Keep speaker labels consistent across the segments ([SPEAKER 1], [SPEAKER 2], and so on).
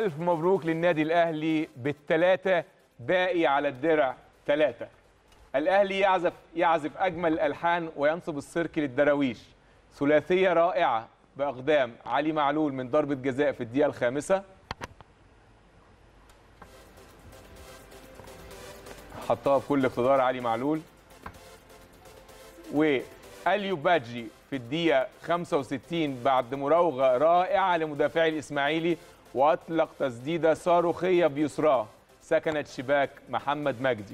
[SPEAKER 1] ألف مبروك للنادي الأهلي بالثلاثة باقي على الدرع ثلاثة الأهلي يعزف يعزف أجمل الألحان وينصب السيرك للدراويش ثلاثية رائعة بأقدام علي معلول من ضربة جزاء في الدقيقة الخامسة حطها بكل اقتدار علي معلول واليو باجي في الدقيقة 65 بعد مراوغة رائعة لمدافعي الإسماعيلي وأطلق تسديدة صاروخية بيسراه سكنت شباك محمد مجدي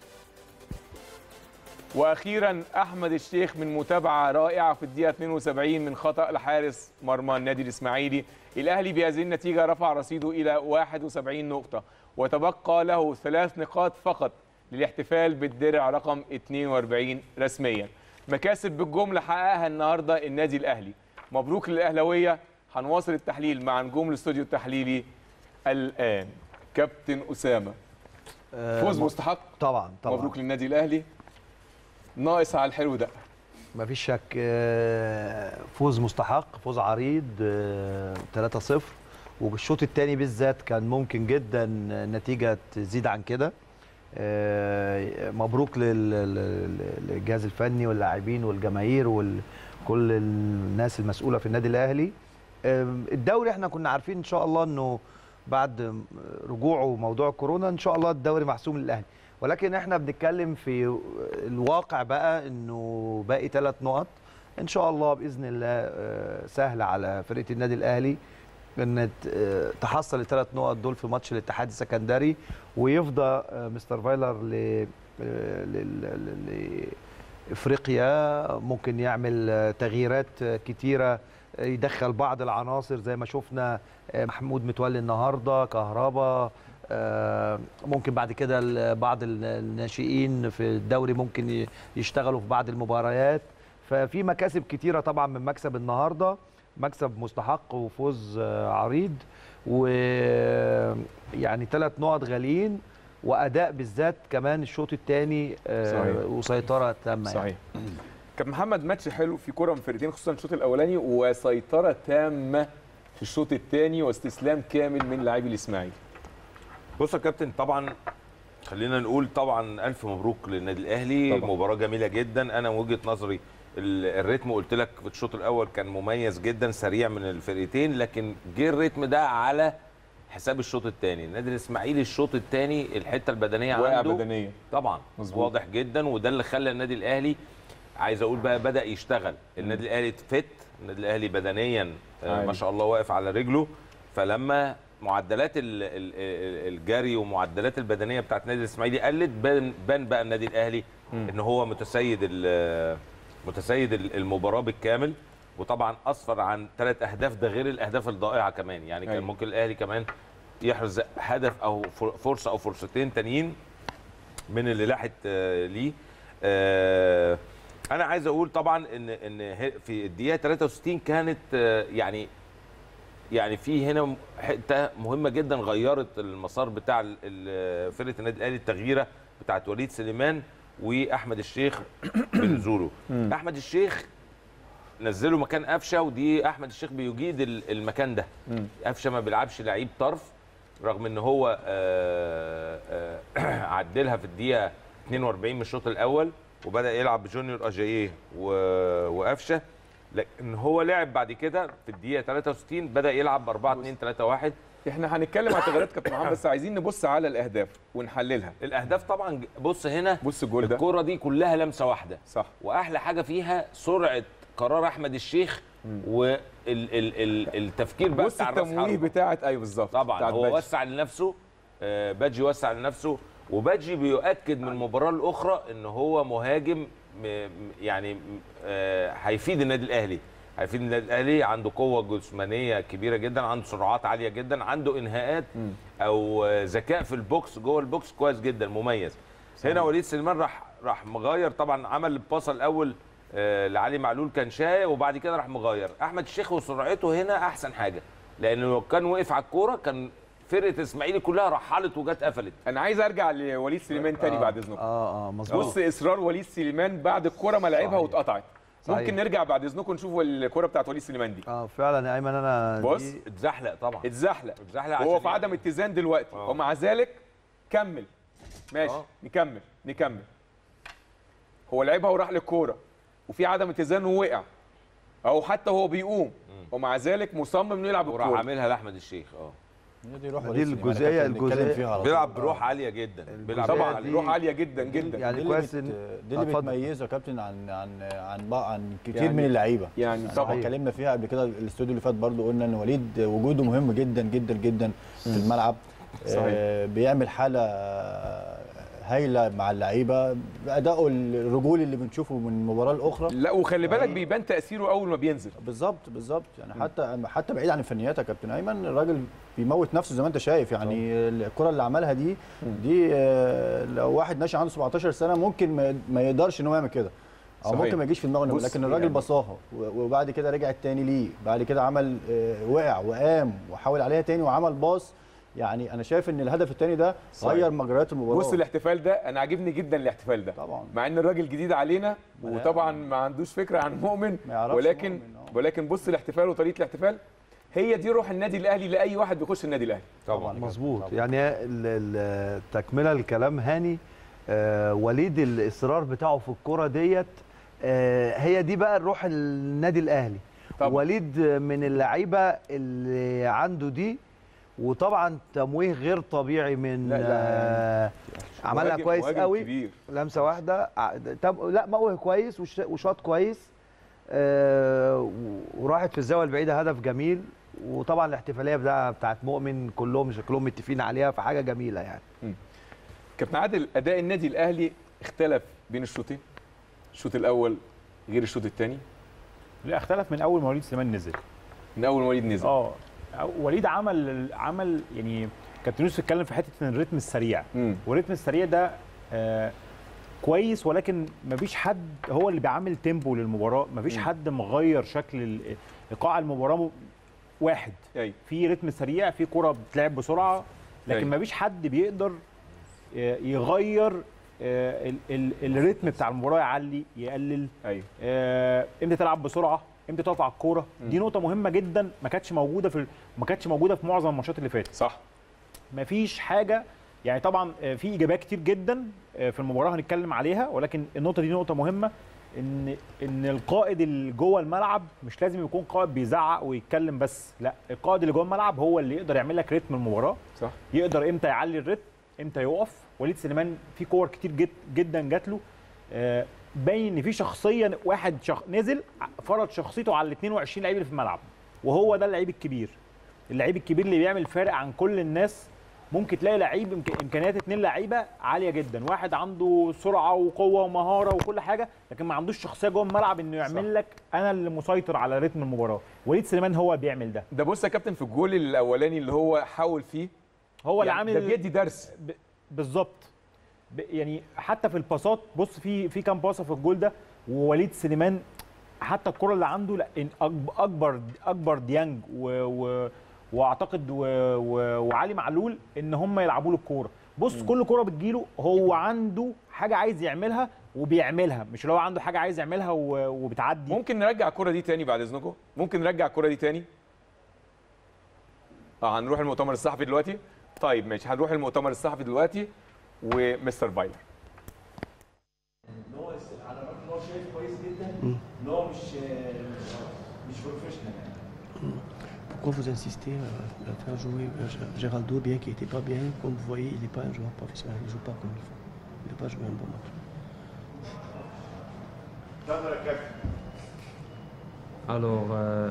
[SPEAKER 1] واخيرا احمد الشيخ من متابعه رائعه في الدقيقه 72 من خطا لحارس مرمى النادي الاسماعيلي الاهلي بهذه النتيجه رفع رصيده الى 71 نقطه وتبقى له ثلاث نقاط فقط للاحتفال بالدرع رقم 42 رسميا مكاسب بالجمله حققها النهارده النادي الاهلي مبروك للاهلاويه هنواصل التحليل مع نجوم الاستوديو التحليلي الان كابتن اسامه فوز
[SPEAKER 2] آه،
[SPEAKER 1] مستحق
[SPEAKER 2] طبعا طبعا
[SPEAKER 1] مبروك للنادي الاهلي ناقص على الحلو ده
[SPEAKER 2] ما فيش شك آه، فوز مستحق فوز عريض آه، 3-0 والشوط الثاني بالذات كان ممكن جدا النتيجه تزيد عن كده آه، مبروك لل- لل- للجهاز الفني واللاعبين والجماهير وكل الناس المسؤوله في النادي الاهلي آه، الدوري احنا كنا عارفين ان شاء الله انه بعد رجوعه موضوع كورونا ان شاء الله الدوري محسوم للاهلي ولكن احنا بنتكلم في الواقع بقى انه باقي ثلاث نقط ان شاء الله باذن الله آه، سهل على فرقه النادي الاهلي ان ت- آه، تحصل الثلاث نقط دول في ماتش الاتحاد السكندري ويفضى آه، مستر فايلر ل آه، لل- لل- لافريقيا ممكن يعمل آه، تغييرات آه، كتيره آه، يدخل بعض العناصر زي ما شفنا آه، محمود متولي النهارده كهربا آه، ممكن بعد كده ال- بعض ال- الناشئين في الدوري ممكن ي- يشتغلوا في بعض المباريات ففي مكاسب كتيره طبعا من مكسب النهارده مكسب مستحق وفوز آه، عريض ويعني ثلاث نقط غاليين واداء بالذات كمان الشوط الثاني
[SPEAKER 1] صحيح.
[SPEAKER 2] وسيطره تامه يعني.
[SPEAKER 1] صحيح كابتن محمد ماتش حلو في كوره من فرقتين خصوصا الشوط الاولاني وسيطره تامه في الشوط الثاني واستسلام كامل من لاعبي الاسماعيلي
[SPEAKER 3] بص يا كابتن طبعا خلينا نقول طبعا الف مبروك للنادي الاهلي
[SPEAKER 1] طبعاً.
[SPEAKER 3] مباراه جميله جدا انا من وجهه نظري ال- الريتم قلت لك في الشوط الاول كان مميز جدا سريع من الفرقتين لكن جه الريتم ده على حساب الشوط الثاني النادي الاسماعيلي الشوط الثاني الحته البدنيه
[SPEAKER 1] واقع
[SPEAKER 3] عنده
[SPEAKER 1] بدنيا
[SPEAKER 3] طبعا
[SPEAKER 1] مظبوط.
[SPEAKER 3] واضح جدا وده اللي خلى النادي الاهلي عايز اقول بقى بدا يشتغل النادي الاهلي فت النادي الاهلي بدنيا آه،
[SPEAKER 1] عالي.
[SPEAKER 3] ما شاء الله واقف على رجله فلما معدلات ال- ال- ال- الجري ومعدلات البدنيه بتاعت النادي الاسماعيلي قلت بان بان بقى النادي الاهلي ان هو متسيد ال- متسيد ال- المباراه بالكامل وطبعا اسفر عن ثلاث اهداف ده غير الاهداف الضائعه كمان يعني كان
[SPEAKER 1] أيوة.
[SPEAKER 3] ممكن الاهلي كمان يحرز هدف او فر- فرصه او فرصتين تانيين من اللي لاحت آه، ليه آه، انا عايز اقول طبعا ان ان هي- في الدقيقه 63 كانت آه، يعني يعني في هنا حته مهمه جدا غيرت المسار بتاع ال- ال- فرقه النادي الاهلي التغييره بتاعت وليد سليمان واحمد الشيخ بنزوله احمد الشيخ نزله مكان قفشه ودي احمد الشيخ بيجيد ال- المكان ده
[SPEAKER 1] مم.
[SPEAKER 3] قفشه ما بيلعبش لعيب طرف رغم ان هو آه، آه، عدلها في الدقيقه 42 من الشوط الاول وبدا يلعب بجونيور اجاييه و- وقفشه لكن هو لعب بعد كده في الدقيقه 63 بدا يلعب ب 4 2 3 1
[SPEAKER 1] احنا هنتكلم عن تغييرات كابتن محمد بس عايزين نبص على الاهداف ونحللها
[SPEAKER 3] الاهداف طبعا بص هنا
[SPEAKER 1] بص الجول ده
[SPEAKER 3] الكوره دي كلها لمسه واحده
[SPEAKER 1] صح
[SPEAKER 3] واحلى حاجه فيها سرعه قرار احمد الشيخ والتفكير بقى
[SPEAKER 1] بص
[SPEAKER 3] بتاع الراس
[SPEAKER 1] التمويه
[SPEAKER 3] حربة.
[SPEAKER 1] بتاعت ايوه بالظبط
[SPEAKER 3] طبعا
[SPEAKER 1] بتاعت
[SPEAKER 3] هو
[SPEAKER 1] بادجي.
[SPEAKER 3] وسع لنفسه آه، بادجي وسع لنفسه وبادجي بيؤكد من المباراه الاخرى ان هو مهاجم م- م- يعني م- آه، هيفيد النادي الاهلي هيفيد النادي الاهلي عنده قوه جسمانيه كبيره جدا عنده سرعات عاليه جدا عنده انهاءات او آه، ذكاء في البوكس جوه البوكس كويس جدا مميز هنا وليد سليمان راح راح مغير طبعا عمل الباصه الاول آه، لعلي معلول كان شاي وبعد كده راح مغير احمد الشيخ وسرعته هنا احسن حاجه لانه لو كان وقف على الكوره كان فرقه اسماعيلي كلها رحلت وجت قفلت
[SPEAKER 1] انا عايز ارجع لوليد سليمان تاني بعد اذنكم
[SPEAKER 2] اه اه مظبوط
[SPEAKER 1] بص اصرار وليد سليمان بعد الكره ما لعبها
[SPEAKER 3] صحيح.
[SPEAKER 1] واتقطعت
[SPEAKER 2] صحيح.
[SPEAKER 1] ممكن نرجع بعد اذنكم نشوف الكره بتاعت وليد سليمان دي
[SPEAKER 2] اه فعلا يا ايمن انا
[SPEAKER 1] بص.
[SPEAKER 2] دي-
[SPEAKER 3] اتزحلق طبعا
[SPEAKER 1] اتزحلق
[SPEAKER 3] اتزحلق
[SPEAKER 1] وهو
[SPEAKER 3] عشان
[SPEAKER 1] في عدم
[SPEAKER 3] يعني-
[SPEAKER 1] اتزان دلوقتي
[SPEAKER 3] آه.
[SPEAKER 1] ومع ذلك كمل ماشي
[SPEAKER 3] آه.
[SPEAKER 1] نكمل نكمل هو لعبها وراح للكوره وفي عدم اتزان ووقع او حتى هو بيقوم ومع ذلك مصمم انه يلعب
[SPEAKER 3] وراح
[SPEAKER 1] الكوره
[SPEAKER 3] عاملها لاحمد الشيخ اه
[SPEAKER 4] هي دي روح
[SPEAKER 2] دي
[SPEAKER 4] وليد سليمان،
[SPEAKER 2] الجزئية-
[SPEAKER 4] إحنا كنا بنتكلم
[SPEAKER 2] الجزئية-
[SPEAKER 4] فيها على طول.
[SPEAKER 3] بيلعب
[SPEAKER 4] آه.
[SPEAKER 3] بروح عاليه جدا بيلعب
[SPEAKER 2] الجزئية
[SPEAKER 3] بروح
[SPEAKER 1] طبعا
[SPEAKER 3] عالية
[SPEAKER 1] روح
[SPEAKER 3] جدا.
[SPEAKER 1] عاليه جدا جدا
[SPEAKER 2] يعني
[SPEAKER 4] دي اللي
[SPEAKER 2] كويس
[SPEAKER 4] بت...
[SPEAKER 2] إن-
[SPEAKER 4] دي اللي
[SPEAKER 2] اتفضل.
[SPEAKER 4] بتميزه يا كابتن عن عن عن بقى عن كتير
[SPEAKER 1] يعني-
[SPEAKER 4] من اللعيبه
[SPEAKER 1] يعني
[SPEAKER 4] يعني
[SPEAKER 1] طبعا
[SPEAKER 4] طبعا اتكلمنا فيها قبل كده الاستوديو اللي فات برضو قلنا ان وليد وجوده مهم جدا جدا جدا في الملعب
[SPEAKER 1] صحيح.
[SPEAKER 4] آه بيعمل حاله هايله مع اللعيبه اداؤه الرجولي اللي بنشوفه من المباراه الاخرى
[SPEAKER 1] لا وخلي بالك
[SPEAKER 4] آه.
[SPEAKER 1] بيبان تاثيره اول ما بينزل
[SPEAKER 4] بالظبط بالظبط يعني حتى حتى بعيد عن الفنيات يا كابتن ايمن الراجل بيموت نفسه زي ما انت شايف يعني الكره اللي عملها دي دي آه، لو واحد ناشئ عنده 17 سنه ممكن ما- ما يقدرش ان هو يعمل كده او
[SPEAKER 1] صحيح.
[SPEAKER 4] ممكن ما يجيش في دماغه إنه-
[SPEAKER 1] بص،
[SPEAKER 4] لكن الراجل
[SPEAKER 1] يعني-
[SPEAKER 4] بصاها و- وبعد كده رجع التاني ليه بعد كده عمل آه، وقع وقام وحاول عليها تاني وعمل باص يعني انا شايف ان الهدف التاني ده
[SPEAKER 1] صحيح.
[SPEAKER 4] غير مجريات المباراه
[SPEAKER 1] بص الاحتفال ده انا عاجبني جدا الاحتفال ده
[SPEAKER 4] طبعا
[SPEAKER 1] مع ان الراجل جديد علينا
[SPEAKER 4] ما-
[SPEAKER 1] وطبعا ما عندوش فكره عن مؤمن
[SPEAKER 4] ما يعرفش
[SPEAKER 1] ولكن
[SPEAKER 4] مؤمن، آه.
[SPEAKER 1] ولكن بص الاحتفال وطريقه الاحتفال هي دي روح النادي الاهلي لاي واحد بيخش النادي الاهلي
[SPEAKER 3] طبعا
[SPEAKER 2] مظبوط
[SPEAKER 4] طبعاً.
[SPEAKER 2] يعني ال- ال- تكمله الكلام هاني آه وليد الاصرار بتاعه في الكره ديت آه هي دي بقى الروح النادي الاهلي
[SPEAKER 1] طبعاً.
[SPEAKER 2] وليد من اللعيبه اللي عنده دي وطبعا تمويه غير طبيعي من
[SPEAKER 1] لا، لا،
[SPEAKER 2] آه عملها
[SPEAKER 1] مهاجم-
[SPEAKER 2] كويس
[SPEAKER 1] مهاجم
[SPEAKER 2] قوي
[SPEAKER 1] كبير
[SPEAKER 2] لمسه واحده ع- طب لا موه كويس وش- وشاط كويس آه و- وراحت في الزاويه البعيده هدف جميل وطبعا الاحتفاليه بتاع بتاعت مؤمن كلهم شكلهم متفقين عليها فحاجه جميله يعني
[SPEAKER 1] كابتن عادل اداء النادي الاهلي اختلف بين الشوطين الشوط الاول غير الشوط الثاني
[SPEAKER 5] لا اختلف من اول ما وليد سليمان نزل
[SPEAKER 1] من اول ما وليد نزل
[SPEAKER 5] اه وليد عمل عمل يعني كابتن يوسف اتكلم في حته ان الريتم السريع
[SPEAKER 1] مم.
[SPEAKER 5] والريتم السريع ده آه كويس ولكن مفيش حد هو اللي بيعمل تيمبو للمباراه مفيش
[SPEAKER 1] مم.
[SPEAKER 5] حد مغير شكل ال- ايقاع المباراه م- واحد
[SPEAKER 1] ايوه
[SPEAKER 5] في رتم سريع في كرة بتلعب بسرعه لكن
[SPEAKER 1] أيوة.
[SPEAKER 5] مفيش حد بيقدر آه، يغير آه، ال- ال- الريتم بتاع المباراه يعلي يقلل
[SPEAKER 1] ايوه
[SPEAKER 5] آه، امتى تلعب بسرعه امتى تقف على الكوره دي نقطه مهمه جدا ما كانتش موجوده في ما كانتش موجوده في معظم الماتشات اللي فاتت
[SPEAKER 1] صح
[SPEAKER 5] مفيش حاجه يعني طبعا آه، في ايجابيات كتير جدا آه، في المباراه هنتكلم عليها ولكن النقطه دي نقطه مهمه ان ان القائد اللي جوه الملعب مش لازم يكون قائد بيزعق ويتكلم بس لا القائد اللي جوه الملعب هو اللي يقدر يعمل لك رتم المباراه
[SPEAKER 1] صح
[SPEAKER 5] يقدر امتى يعلي الريتم امتى يقف وليد سليمان في كور كتير جد جدا جات له آه، باين ان في شخصيه واحد شخ... نزل فرض شخصيته على ال 22 لعيب اللي في الملعب وهو ده اللعيب الكبير اللعيب الكبير اللي بيعمل فارق عن كل الناس ممكن تلاقي لعيب إمك... امكانيات اتنين لعيبه عاليه جدا واحد عنده سرعه وقوه ومهاره وكل حاجه لكن ما عندوش شخصيه جوه الملعب انه يعمل لك انا اللي مسيطر على رتم المباراه وليد سليمان هو بيعمل ده
[SPEAKER 1] ده بص يا كابتن في الجول الاولاني اللي هو حاول فيه
[SPEAKER 5] هو اللي
[SPEAKER 1] يعني
[SPEAKER 5] عامل
[SPEAKER 1] ده بيدي درس
[SPEAKER 5] ب- بالظبط ب- يعني حتى في الباصات بص في في كام باصه في الجول ده ووليد سليمان حتى الكره اللي عنده لا إن أكب- اكبر اكبر ديانج و و واعتقد و و وعلي معلول ان هم يلعبوا له الكوره بص كل كوره بتجيله هو عنده حاجه عايز يعملها وبيعملها مش اللي هو عنده حاجه عايز يعملها و- وبتعدي
[SPEAKER 1] ممكن نرجع الكره دي تاني بعد اذنكم ممكن نرجع الكره دي تاني اه هنروح المؤتمر الصحفي دلوقتي طيب ماشي هنروح المؤتمر الصحفي دلوقتي ومستر فايلر
[SPEAKER 6] ان هو على الرغم ان هو شايف كويس جدا ان هو مش مش بروفيشنال يعني
[SPEAKER 7] Pourquoi vous insistez euh, à faire jouer euh, Gé- Géraldo, bien qu'il n'était pas bien, comme vous voyez, il n'est pas un joueur professionnel, il ne joue pas comme il faut. Il n'a pas joué un bon match. Alors, euh,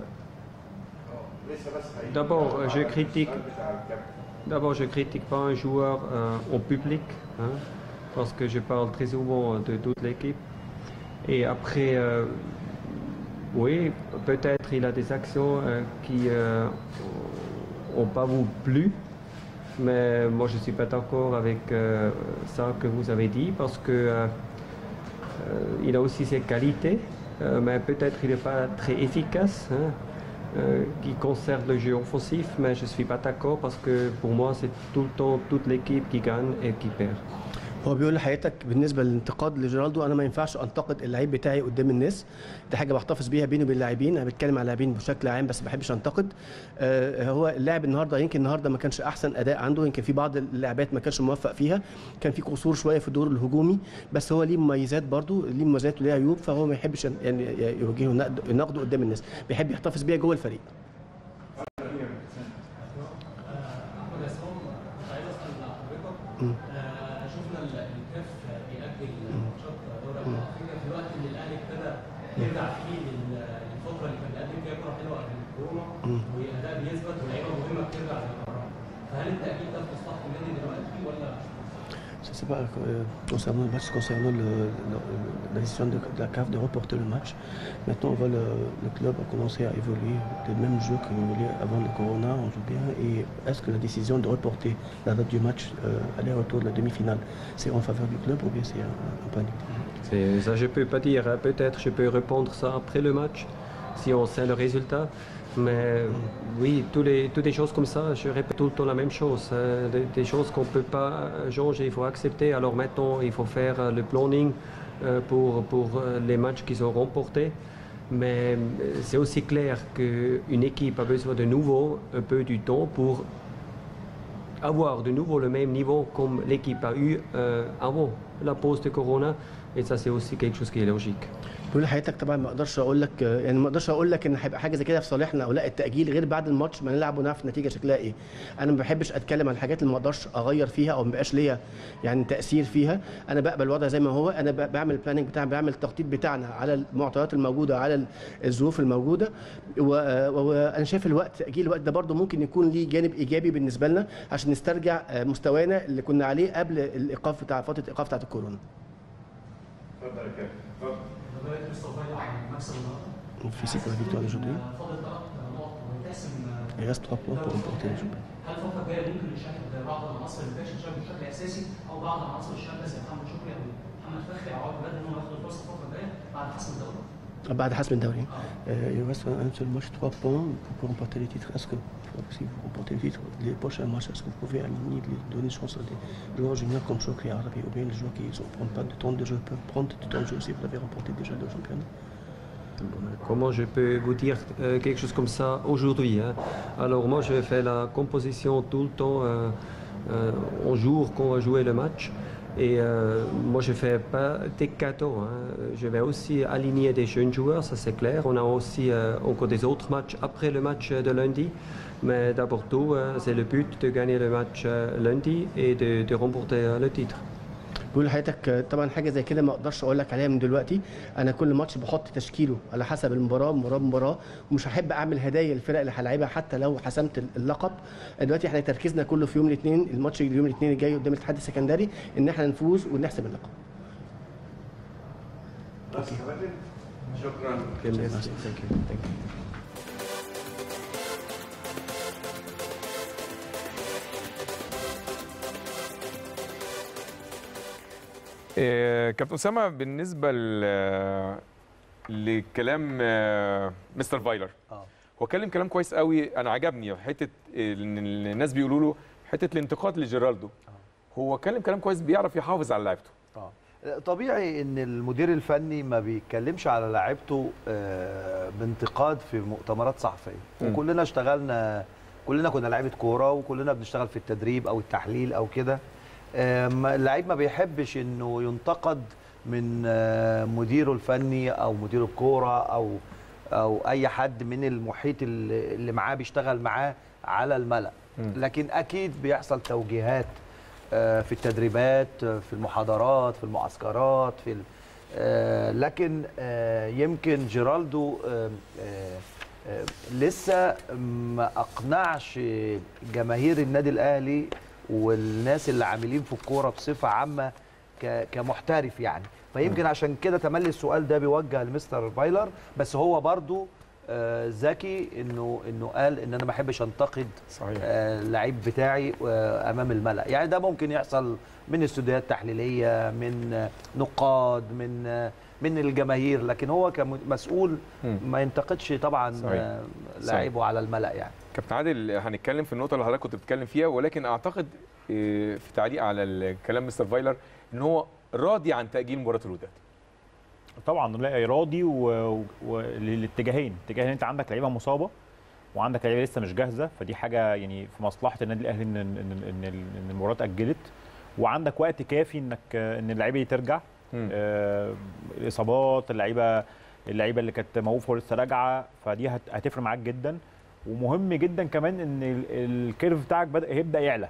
[SPEAKER 7] d'abord, euh, je critique. D'abord, je critique pas un joueur euh, au public, hein, parce que je parle très souvent de toute l'équipe. Et après, euh, oui, peut-être il a des actions euh, qui n'ont pas vous plu, mais moi je ne suis pas d'accord avec euh, ça que vous avez dit parce que euh, euh, il a aussi ses qualités, euh, mais peut-être il n'est pas très efficace. hein, euh, qui concerne le jeu offensif, mais je ne suis pas d'accord parce que pour moi c'est tout le temps toute l'équipe qui gagne et qui perd.
[SPEAKER 8] هو بيقول لحضرتك بالنسبه للانتقاد لجيرالدو انا ما ينفعش انتقد اللعيب بتاعي قدام الناس دي حاجه بحتفظ بيها بيني وبين اللاعبين انا بتكلم على اللاعبين بشكل عام بس ما بحبش انتقد آه هو اللاعب النهارده يمكن النهارده ما كانش احسن اداء عنده يمكن في بعض اللعبات ما كانش موفق فيها كان في قصور شويه في الدور الهجومي بس هو ليه مميزات برضو ليه مميزات وليه عيوب فهو ما يحبش يعني يواجهه نقد- نقده قدام الناس بيحب يحتفظ بيها جوه الفريق
[SPEAKER 9] احمد عصام كنت عايز اسال حضرتك آه، شفنا ال- الكاف بيأجل ماتشات دوري ابطال افريقيا في الوقت اللي الاهلي ابتدى يرجع فيه لل- للفتره اللي كان بيقدم فيها كوره حلوه قبل الكورونا والاداء بيثبت واللعيبه مهمه بترجع للمباراه فهل التأجيل ده في مصلحه النادي دلوقتي ولا
[SPEAKER 8] Je sais pas, euh, concernant le match, concernant le- le- la décision de, de la CAF de reporter le match, maintenant on voit le, le club a commencé à évoluer. Le même jeu que avant le Corona, on joue bien. Et est-ce que la décision de reporter la date du match, euh, aller-retour de la demi-finale, c'est en faveur du club ou bien c'est un, un panique
[SPEAKER 7] C'est- Ça, je peux pas dire. hein. Peut-être je peux répondre ça après le match, si on sait le résultat. Mais oui, tous les, toutes les choses comme ça, je répète tout le temps la même chose. hein. Des, des choses qu'on ne peut pas changer, il faut accepter. Alors maintenant, il faut faire euh, le planning euh, pour, pour euh, les matchs qui sont remportés. Mais euh, c'est aussi clair qu'une équipe a besoin de nouveau un peu du temps pour avoir de nouveau le même niveau comme l'équipe a eu euh, avant la pause de Corona. Et ça, c'est aussi quelque chose qui est logique.
[SPEAKER 8] بقول لحضرتك طبعا ما اقدرش اقول لك يعني ما اقدرش اقول لك ان هيبقى حاجه زي كده في صالحنا او لا التاجيل غير بعد الماتش ما نلعب ونعرف النتيجه شكلها ايه انا ما بحبش اتكلم عن الحاجات اللي ما اقدرش اغير فيها او ما بقاش ليا يعني تاثير فيها انا بقبل الوضع زي ما هو انا ب- بعمل البلاننج بتاعنا بعمل التخطيط بتاعنا على المعطيات الموجوده على الظروف الموجوده و- وانا شايف الوقت تاجيل الوقت ده برده ممكن يكون ليه جانب ايجابي بالنسبه لنا عشان نسترجع آه، مستوانا اللي كنا عليه قبل الايقاف بتاع فتره الايقاف بتاعت الكورونا
[SPEAKER 6] اتفضل يا كابتن اتفضل
[SPEAKER 9] بدأت مصطفى عن مكسب النهارده
[SPEAKER 8] في سيكو فيكتور aujourd'hui
[SPEAKER 9] فاضل ثلاث نقط وتحسم
[SPEAKER 8] il reste 3 points pour remporter le championnat
[SPEAKER 9] هل الفتره الجايه ممكن نشاهد بعض العناصر اللي كانت تشارك بشكل اساسي او بعض العناصر الشابه زي محمد شكري او محمد فخري او عوض بدر انهم ياخدوا الفرصه الفتره الجايه بعد حسم الدوري؟
[SPEAKER 8] بعد حسم الدوري Euh, il reste un seul match, 3 points pour, pour remporter les titres. Est-ce que si vous remportez le titre, les prochains matchs, est-ce que vous pouvez aligner, les- donner chance à des joueurs juniors comme Chokri Arabi ou bien les joueurs qui ne prennent pas de temps de jeu peuvent prendre du temps de jeu si vous avez remporté déjà le championnat
[SPEAKER 7] Comment je peux vous dire euh, quelque chose comme ça aujourd'hui hein Alors moi, je fais la composition tout le temps euh, euh, en jour qu'on va jouer le match. Et euh, moi, je ne fais pas des cadeaux. hein. Je vais aussi aligner des jeunes joueurs, ça c'est clair. On a aussi euh, encore des autres matchs après le match de lundi. Mais d'abord tout, euh, c'est le but de gagner le match euh, lundi et de, de remporter euh, le titre.
[SPEAKER 8] بقول لحضرتك آه، طبعا حاجه زي كده ما اقدرش اقول لك عليها من دلوقتي انا كل ماتش بحط تشكيله على حسب المباراه مباراه مباراه ومش هحب اعمل هدايا للفرق اللي هلاعبها حتى لو حسمت اللقب دلوقتي احنا تركيزنا كله في يوم الاثنين الماتش اليوم الاثنين الجاي قدام الاتحاد السكندري ان احنا نفوز ونحسم اللقب
[SPEAKER 6] بس يا كابتن شكرا
[SPEAKER 8] Thank you. Thank you.
[SPEAKER 1] آه، كابتن اسامه بالنسبه ل- لكلام آه، مستر فايلر
[SPEAKER 2] اه
[SPEAKER 1] هو اتكلم كلام كويس قوي انا عجبني حته ان الناس بيقولوا له حته الانتقاد لجيرالدو هو اتكلم كلام كويس بيعرف يحافظ على لعيبته
[SPEAKER 2] اه طبيعي ان المدير الفني ما بيتكلمش على لاعيبته آه، بانتقاد في مؤتمرات صحفيه
[SPEAKER 1] مم.
[SPEAKER 2] وكلنا اشتغلنا كلنا كنا لعيبه كوره وكلنا بنشتغل في التدريب او التحليل او كده آه، ما- اللعيب ما بيحبش انه ينتقد من آه، مديره الفني او مدير الكوره او او اي حد من المحيط اللي اللي معاه بيشتغل معاه على الملأ
[SPEAKER 1] مم.
[SPEAKER 2] لكن اكيد بيحصل توجيهات آه، في التدريبات آه، في المحاضرات في المعسكرات في ال- آه، لكن آه، يمكن جيرالدو آه، آه، آه، لسه ما اقنعش جماهير النادي الاهلي والناس اللي عاملين في الكوره بصفه عامه ك- كمحترف يعني فيمكن عشان كده تملي السؤال ده بيوجه لمستر فايلر بس هو برضو آه، ذكي انه انه قال ان انا ما بحبش انتقد
[SPEAKER 1] صحيح
[SPEAKER 2] آه، اللعيب بتاعي آه، امام الملا يعني ده ممكن يحصل من استوديوهات تحليليه من آه، نقاد من آه، من الجماهير لكن هو كمسؤول
[SPEAKER 1] مم.
[SPEAKER 2] ما ينتقدش طبعا
[SPEAKER 1] صحيح.
[SPEAKER 2] آه، لاعبه على الملا يعني
[SPEAKER 1] كابتن عادل هنتكلم في النقطه اللي حضرتك كنت بتتكلم فيها ولكن اعتقد آه، في تعليق على الكلام مستر فايلر ان هو راضي عن تاجيل مباراه الوداد
[SPEAKER 5] طبعا لا راضي و- وللاتجاهين اتجاه ان انت عندك لعيبه مصابه وعندك لعيبه لسه مش جاهزه فدي حاجه يعني في مصلحه النادي الاهلي ان ان ان, إن المباراه اتاجلت وعندك وقت كافي انك ان اللعيبه دي ترجع
[SPEAKER 1] مم.
[SPEAKER 5] آه، الاصابات اللعيبه اللعيبه اللي كانت موقوفه ولسه راجعه فدي هت- هتفرق معاك جدا ومهم جدا كمان ان ال- الكيرف بتاعك بدا هيبدا يعلى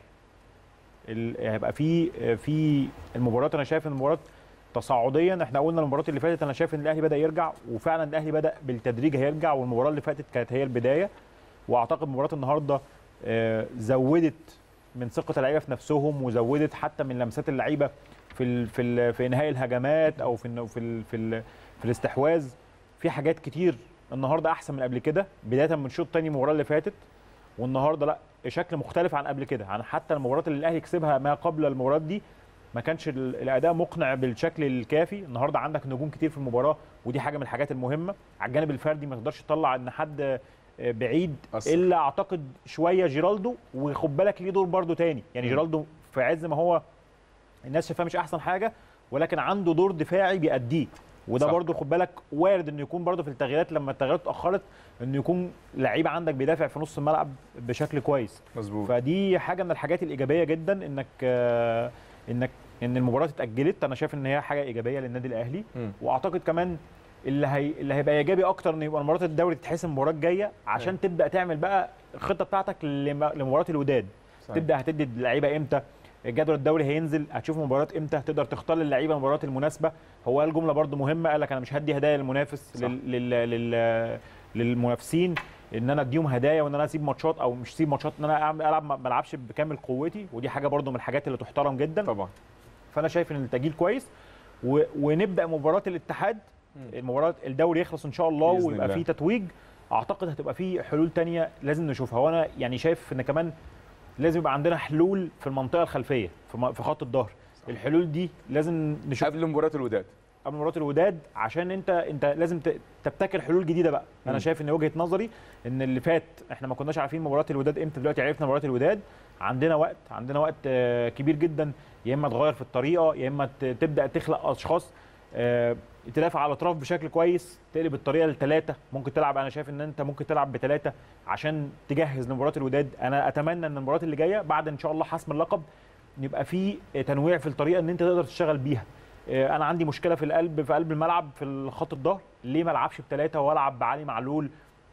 [SPEAKER 5] ال- هيبقى في في المباريات انا شايف ان المباراه تصاعديا احنا قلنا المباراه اللي فاتت انا شايف ان الاهلي بدا يرجع وفعلا الاهلي بدا بالتدريج هيرجع والمباراه اللي فاتت كانت هي البدايه واعتقد مباراه النهارده آه، زودت من ثقه اللعيبه في نفسهم وزودت حتى من لمسات اللعيبه في ال في ال في انهاء الهجمات او في ال في ال في, ال في الاستحواذ في حاجات كتير النهارده احسن من قبل كده بدايه من الشوط الثاني المباراه اللي فاتت والنهارده لا شكل مختلف عن قبل كده عن حتى المباريات اللي الاهلي كسبها ما قبل المباريات دي ما كانش ال- الاداء مقنع بالشكل الكافي النهارده عندك نجوم كتير في المباراه ودي حاجه من الحاجات المهمه على الجانب الفردي ما تقدرش تطلع ان حد آه، بعيد
[SPEAKER 1] أثر.
[SPEAKER 5] الا اعتقد شويه جيرالدو وخد بالك ليه دور برده تاني يعني
[SPEAKER 1] مم.
[SPEAKER 5] جيرالدو في عز ما هو الناس شايفاه مش احسن حاجه ولكن عنده دور دفاعي بيأديه وده
[SPEAKER 1] صح.
[SPEAKER 5] برضه خد بالك وارد انه يكون برضه في التغييرات لما التغييرات اتاخرت انه يكون لعيب عندك بيدافع في نص الملعب بشكل كويس
[SPEAKER 1] مظبوط
[SPEAKER 5] فدي حاجه من الحاجات الايجابيه جدا انك آه، انك ان المباراه اتاجلت انا شايف ان هي حاجه ايجابيه للنادي الاهلي
[SPEAKER 1] مم.
[SPEAKER 5] واعتقد كمان اللي هي اللي هيبقى ايجابي اكتر ان يبقى مباراه الدوري تتحسم المباراه الجايه عشان تبدا تعمل بقى الخطه بتاعتك لم- لمباراه الوداد
[SPEAKER 1] صحيح.
[SPEAKER 5] تبدا هتدي اللعيبه امتى جدول الدوري هينزل هتشوف المباريات امتى تقدر تختار للعيبه المباريات المناسبه هو قال جمله برده مهمه قال لك انا مش هدي هدايا للمنافس
[SPEAKER 1] صح.
[SPEAKER 5] لل... لل... لل... للمنافسين ان انا اديهم هدايا وان انا اسيب ماتشات او مش اسيب ماتشات ان انا أعمل- العب ما العبش بكامل قوتي ودي حاجه برده من الحاجات اللي تحترم جدا
[SPEAKER 1] طبعا
[SPEAKER 5] فانا شايف ان التاجيل كويس و... ونبدا مباراه الاتحاد المباراه الدوري يخلص ان شاء الله
[SPEAKER 1] بإذن
[SPEAKER 5] ويبقى
[SPEAKER 1] الله.
[SPEAKER 5] فيه تتويج اعتقد هتبقى فيه حلول تانية لازم نشوفها وانا يعني شايف ان كمان لازم يبقى عندنا حلول في المنطقه الخلفيه في م- في خط الظهر الحلول دي لازم نشوف
[SPEAKER 1] قبل مباراه الوداد
[SPEAKER 5] قبل مباراه الوداد عشان انت انت لازم ت- تبتكر حلول جديده بقى انا
[SPEAKER 1] مم.
[SPEAKER 5] شايف ان وجهه نظري ان اللي فات احنا ما كناش عارفين مباراه الوداد امتى دلوقتي عرفنا مباراه الوداد عندنا وقت عندنا وقت آه، كبير جدا يا اما تغير في الطريقه يا اما ت- تبدا تخلق اشخاص آه، تدافع على الاطراف بشكل كويس تقلب الطريقه لثلاثه ممكن تلعب انا شايف ان انت ممكن تلعب بثلاثه عشان تجهز لمباراه الوداد انا اتمنى ان المباراه اللي جايه بعد ان شاء الله حسم اللقب يبقى في تنويع في الطريقه ان انت تقدر تشتغل بيها آه، انا عندي مشكله في القلب في قلب الملعب في خط الظهر ليه ما العبش بثلاثه والعب بعلي معلول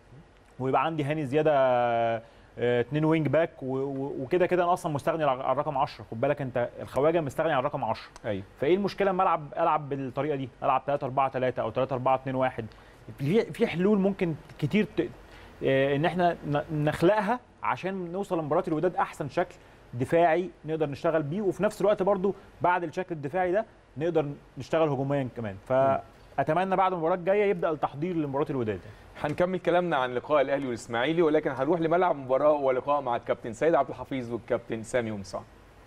[SPEAKER 5] ويبقى عندي هاني زياده آه، اتنين وينج باك و- و- وكده كده انا اصلا مستغني على على الرقم 10 خد بالك انت الخواجه مستغني على الرقم 10
[SPEAKER 1] ايوه
[SPEAKER 5] فايه المشكله لما العب العب بالطريقه دي العب 3 4 3 او 3 4 2 1 في في حلول ممكن كتير ت... آه، ان احنا ن- نخلقها عشان نوصل لمباراه الوداد احسن شكل دفاعي نقدر نشتغل بيه وفي نفس الوقت برضو بعد الشكل الدفاعي ده نقدر نشتغل هجوميا كمان فاتمنى بعد المباراه الجايه يبدا التحضير لمباراه الوداد
[SPEAKER 1] هنكمل كلامنا عن لقاء الاهلي والاسماعيلي ولكن هنروح لملعب المباراه ولقاء مع الكابتن سيد عبد الحفيظ والكابتن سامي ومصعب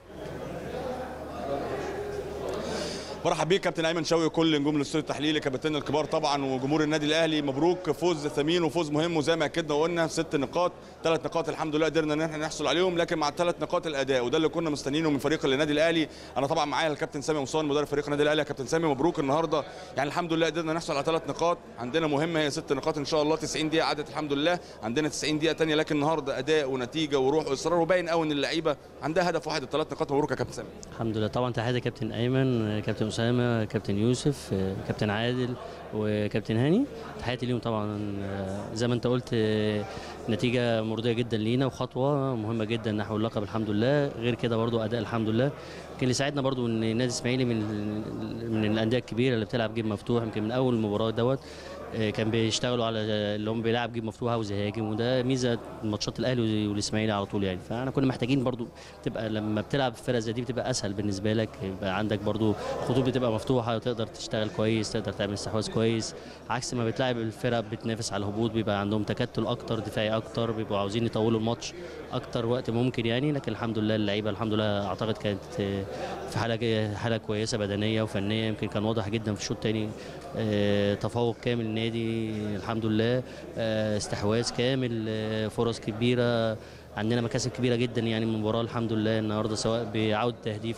[SPEAKER 10] مرحب بيك كابتن ايمن شوقي وكل نجوم الاستوديو التحليلي كابتن الكبار طبعا وجمهور النادي الاهلي مبروك فوز ثمين وفوز مهم وزي ما اكدنا وقلنا ست نقاط ثلاث نقاط الحمد لله قدرنا ان احنا نحصل عليهم لكن مع الثلاث نقاط الاداء وده اللي كنا مستنيينه من فريق النادي الاهلي انا طبعا معايا الكابتن سامي مصان مدرب فريق النادي الاهلي يا كابتن سامي مبروك النهارده يعني الحمد لله قدرنا نحصل على ثلاث نقاط عندنا مهمه هي ست نقاط ان شاء الله 90 دقيقه عدت الحمد لله عندنا 90 دقيقه ثانيه لكن النهارده اداء ونتيجه وروح واصرار وباين قوي ان اللعيبه عندها هدف واحد الثلاث نقاط مبروك يا كابتن سامي
[SPEAKER 11] الحمد لله طبعا تحياتي كابتن ايمن كابتن اسامه كابتن يوسف كابتن عادل وكابتن هاني تحياتي ليهم طبعا زي ما انت قلت نتيجه مرضيه جدا لينا وخطوه مهمه جدا نحو اللقب الحمد لله غير كده برضو اداء الحمد لله يمكن اللي ساعدنا برضو ان النادي الاسماعيلي من من الانديه الكبيره اللي بتلعب جيم مفتوح يمكن من اول المباراه دوت كان بيشتغلوا على اللي هم بيلعب جيم مفتوح عاوز يهاجم وده ميزه ماتشات الاهلي والاسماعيلي على طول يعني فاحنا كنا محتاجين برضو تبقى لما بتلعب فرقه زي دي بتبقى اسهل بالنسبه لك يبقى عندك برضو خطوط بتبقى مفتوحه تقدر تشتغل كويس تقدر تعمل استحواذ كويس عكس ما بتلاعب الفرق بتنافس على الهبوط بيبقى عندهم تكتل اكتر دفاعي اكتر بيبقوا عاوزين يطولوا الماتش اكتر وقت ممكن يعني لكن الحمد لله اللعيبه الحمد لله اعتقد كانت في حاله حاله كويسه بدنيه وفنيه يمكن كان واضح جدا في الشوط الثاني تفوق كامل النادي الحمد لله استحواذ كامل فرص كبيره عندنا مكاسب كبيره جدا يعني من المباراه الحمد لله النهارده سواء بعوده تهديف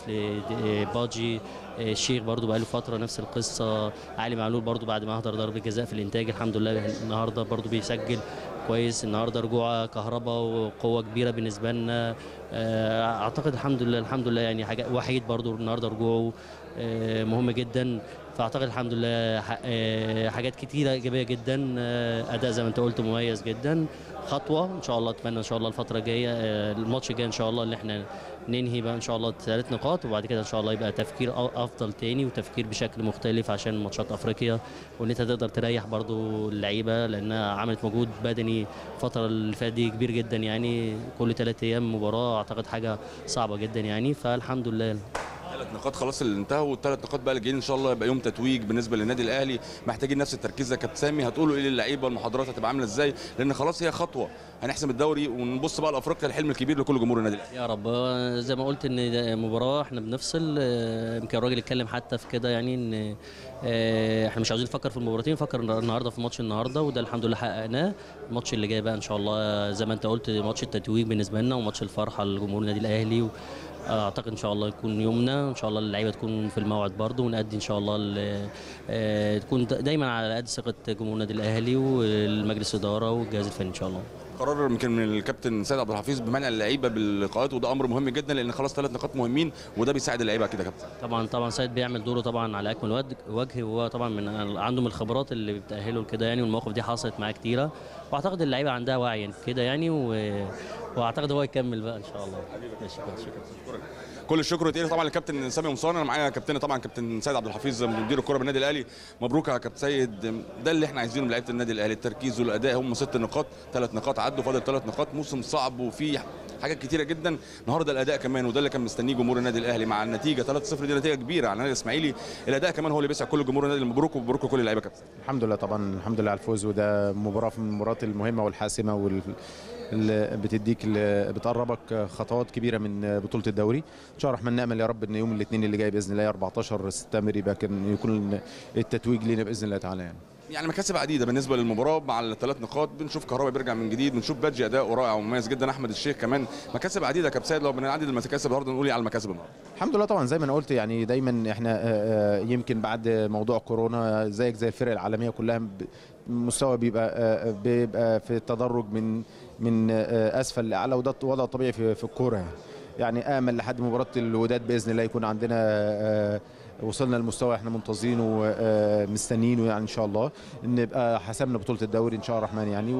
[SPEAKER 11] لباجي الشيخ برضو بقاله فتره نفس القصه علي معلول برضو بعد ما اهدر ضربه جزاء في الانتاج الحمد لله النهارده برضو بيسجل كويس النهارده رجوع كهرباء وقوه كبيره بالنسبه لنا آه، اعتقد الحمد لله الحمد لله يعني حاجه وحيد برضو النهارده رجوعه آه، مهم جدا فاعتقد الحمد لله ح- آه، حاجات كتيره ايجابيه جدا آه، اداء زي ما انت قلت مميز جدا خطوه ان شاء الله اتمنى ان شاء الله الفتره الجايه آه، الماتش الجاي ان شاء الله اللي احنا ننهي بقى ان شاء الله ثلاث نقاط وبعد كده ان شاء الله يبقى تفكير أ- افضل تاني وتفكير بشكل مختلف عشان ماتشات افريقيا وان انت تقدر تريح برضو اللعيبه لانها عملت مجهود بدني الفتره اللي فاتت دي كبير جدا يعني كل ثلاث ايام مباراه اعتقد حاجه صعبه جدا يعني فالحمد لله
[SPEAKER 10] ثلاث نقاط خلاص اللي انتهوا والثلاث نقاط بقى اللي جايين ان شاء الله يبقى يوم تتويج بالنسبه للنادي الاهلي محتاجين نفس التركيز يا كابتن سامي هتقولوا ايه للعيبه المحاضرات هتبقى عامله ازاي لان خلاص هي خطوه هنحسم الدوري ونبص بقى لافريقيا الحلم الكبير لكل جمهور النادي الاهلي
[SPEAKER 11] يا رب آه، زي ما قلت ان ده مباراه احنا بنفصل آه، يمكن الراجل اتكلم حتى في كده يعني ان آه، احنا مش عاوزين نفكر في المباراتين نفكر النهارده في ماتش النهارده وده الحمد لله حققناه الماتش اللي جاي بقى ان شاء الله زي ما انت قلت ماتش التتويج بالنسبه لنا وماتش الفرحه لجمهور النادي الاهلي و- اعتقد ان شاء الله يكون يومنا ان شاء الله اللعيبه تكون في الموعد برضه ونأدي ان شاء الله ال- آه، تكون دايما على قد ثقه جمهور النادي الاهلي والمجلس الاداره والجهاز الفني ان شاء الله
[SPEAKER 10] قرار يمكن من الكابتن سيد عبد الحفيظ بمنع اللعيبه باللقاءات وده امر مهم جدا لان خلاص ثلاث نقاط مهمين وده بيساعد اللعيبه كده يا كابتن
[SPEAKER 11] طبعا طبعا سيد بيعمل دوره طبعا على اكمل وجه- وجه وهو طبعا من عنده من الخبرات اللي بتاهله لكده يعني والمواقف دي حصلت معاه كتيره واعتقد اللعيبه عندها وعي يعني كده يعني و... واعتقد هو يكمل بقى ان شاء الله ماشي شكرا
[SPEAKER 10] كل الشكر وتقيل طبعا للكابتن سامي مصان انا معايا كابتن طبعا كابتن سيد عبد الحفيظ مدير الكره بالنادي الاهلي مبروك يا كابتن سيد ده اللي احنا عايزينه من لعيبه النادي الاهلي التركيز والاداء هم ست نقاط ثلاث نقاط عدوا فاضل ثلاث نقاط موسم صعب وفيه حاجات كتيره جدا النهارده الاداء كمان وده اللي كان مستنيه جمهور النادي الاهلي مع النتيجه 3-0 دي نتيجه كبيره على النادي الاسماعيلي الاداء كمان هو اللي بيسعد كل جمهور النادي مبروك ومبروك لكل اللعيبه كابتن
[SPEAKER 12] الحمد لله طبعا الحمد لله على الفوز وده مباراه من المباريات المهمه والحاسمه وال اللي بتديك اللي بتقربك خطوات كبيره من بطوله الدوري ان شاء الله الرحمن نامل يا رب ان يوم الاثنين اللي جاي باذن الله 14 سبتمبر يبقى كان يكون التتويج لنا باذن الله تعالى يعني
[SPEAKER 10] يعني مكاسب عديده بالنسبه للمباراه مع الثلاث نقاط بنشوف كهربا بيرجع من جديد بنشوف بادجي اداء رائع ومميز جدا احمد الشيخ كمان مكاسب عديده كابتن سيد لو بنعدد المكاسب النهارده نقول إيه على المكاسب النهارده
[SPEAKER 12] الحمد لله طبعا زي ما انا قلت يعني دايما احنا آه، آه، يمكن بعد موضوع كورونا زيك زي الفرق العالميه كلها ب- المستوى بيبقى آه، بيبقى في التدرج من من آه، اسفل لاعلى وده وضع طبيعي في في الكوره يعني. يعني امل لحد مباراه الوداد باذن الله يكون عندنا آه، وصلنا للمستوى احنا منتظرينه ومستنيينه يعني ان شاء الله ان نبقى حسمنا بطوله الدوري ان شاء الله الرحمن يعني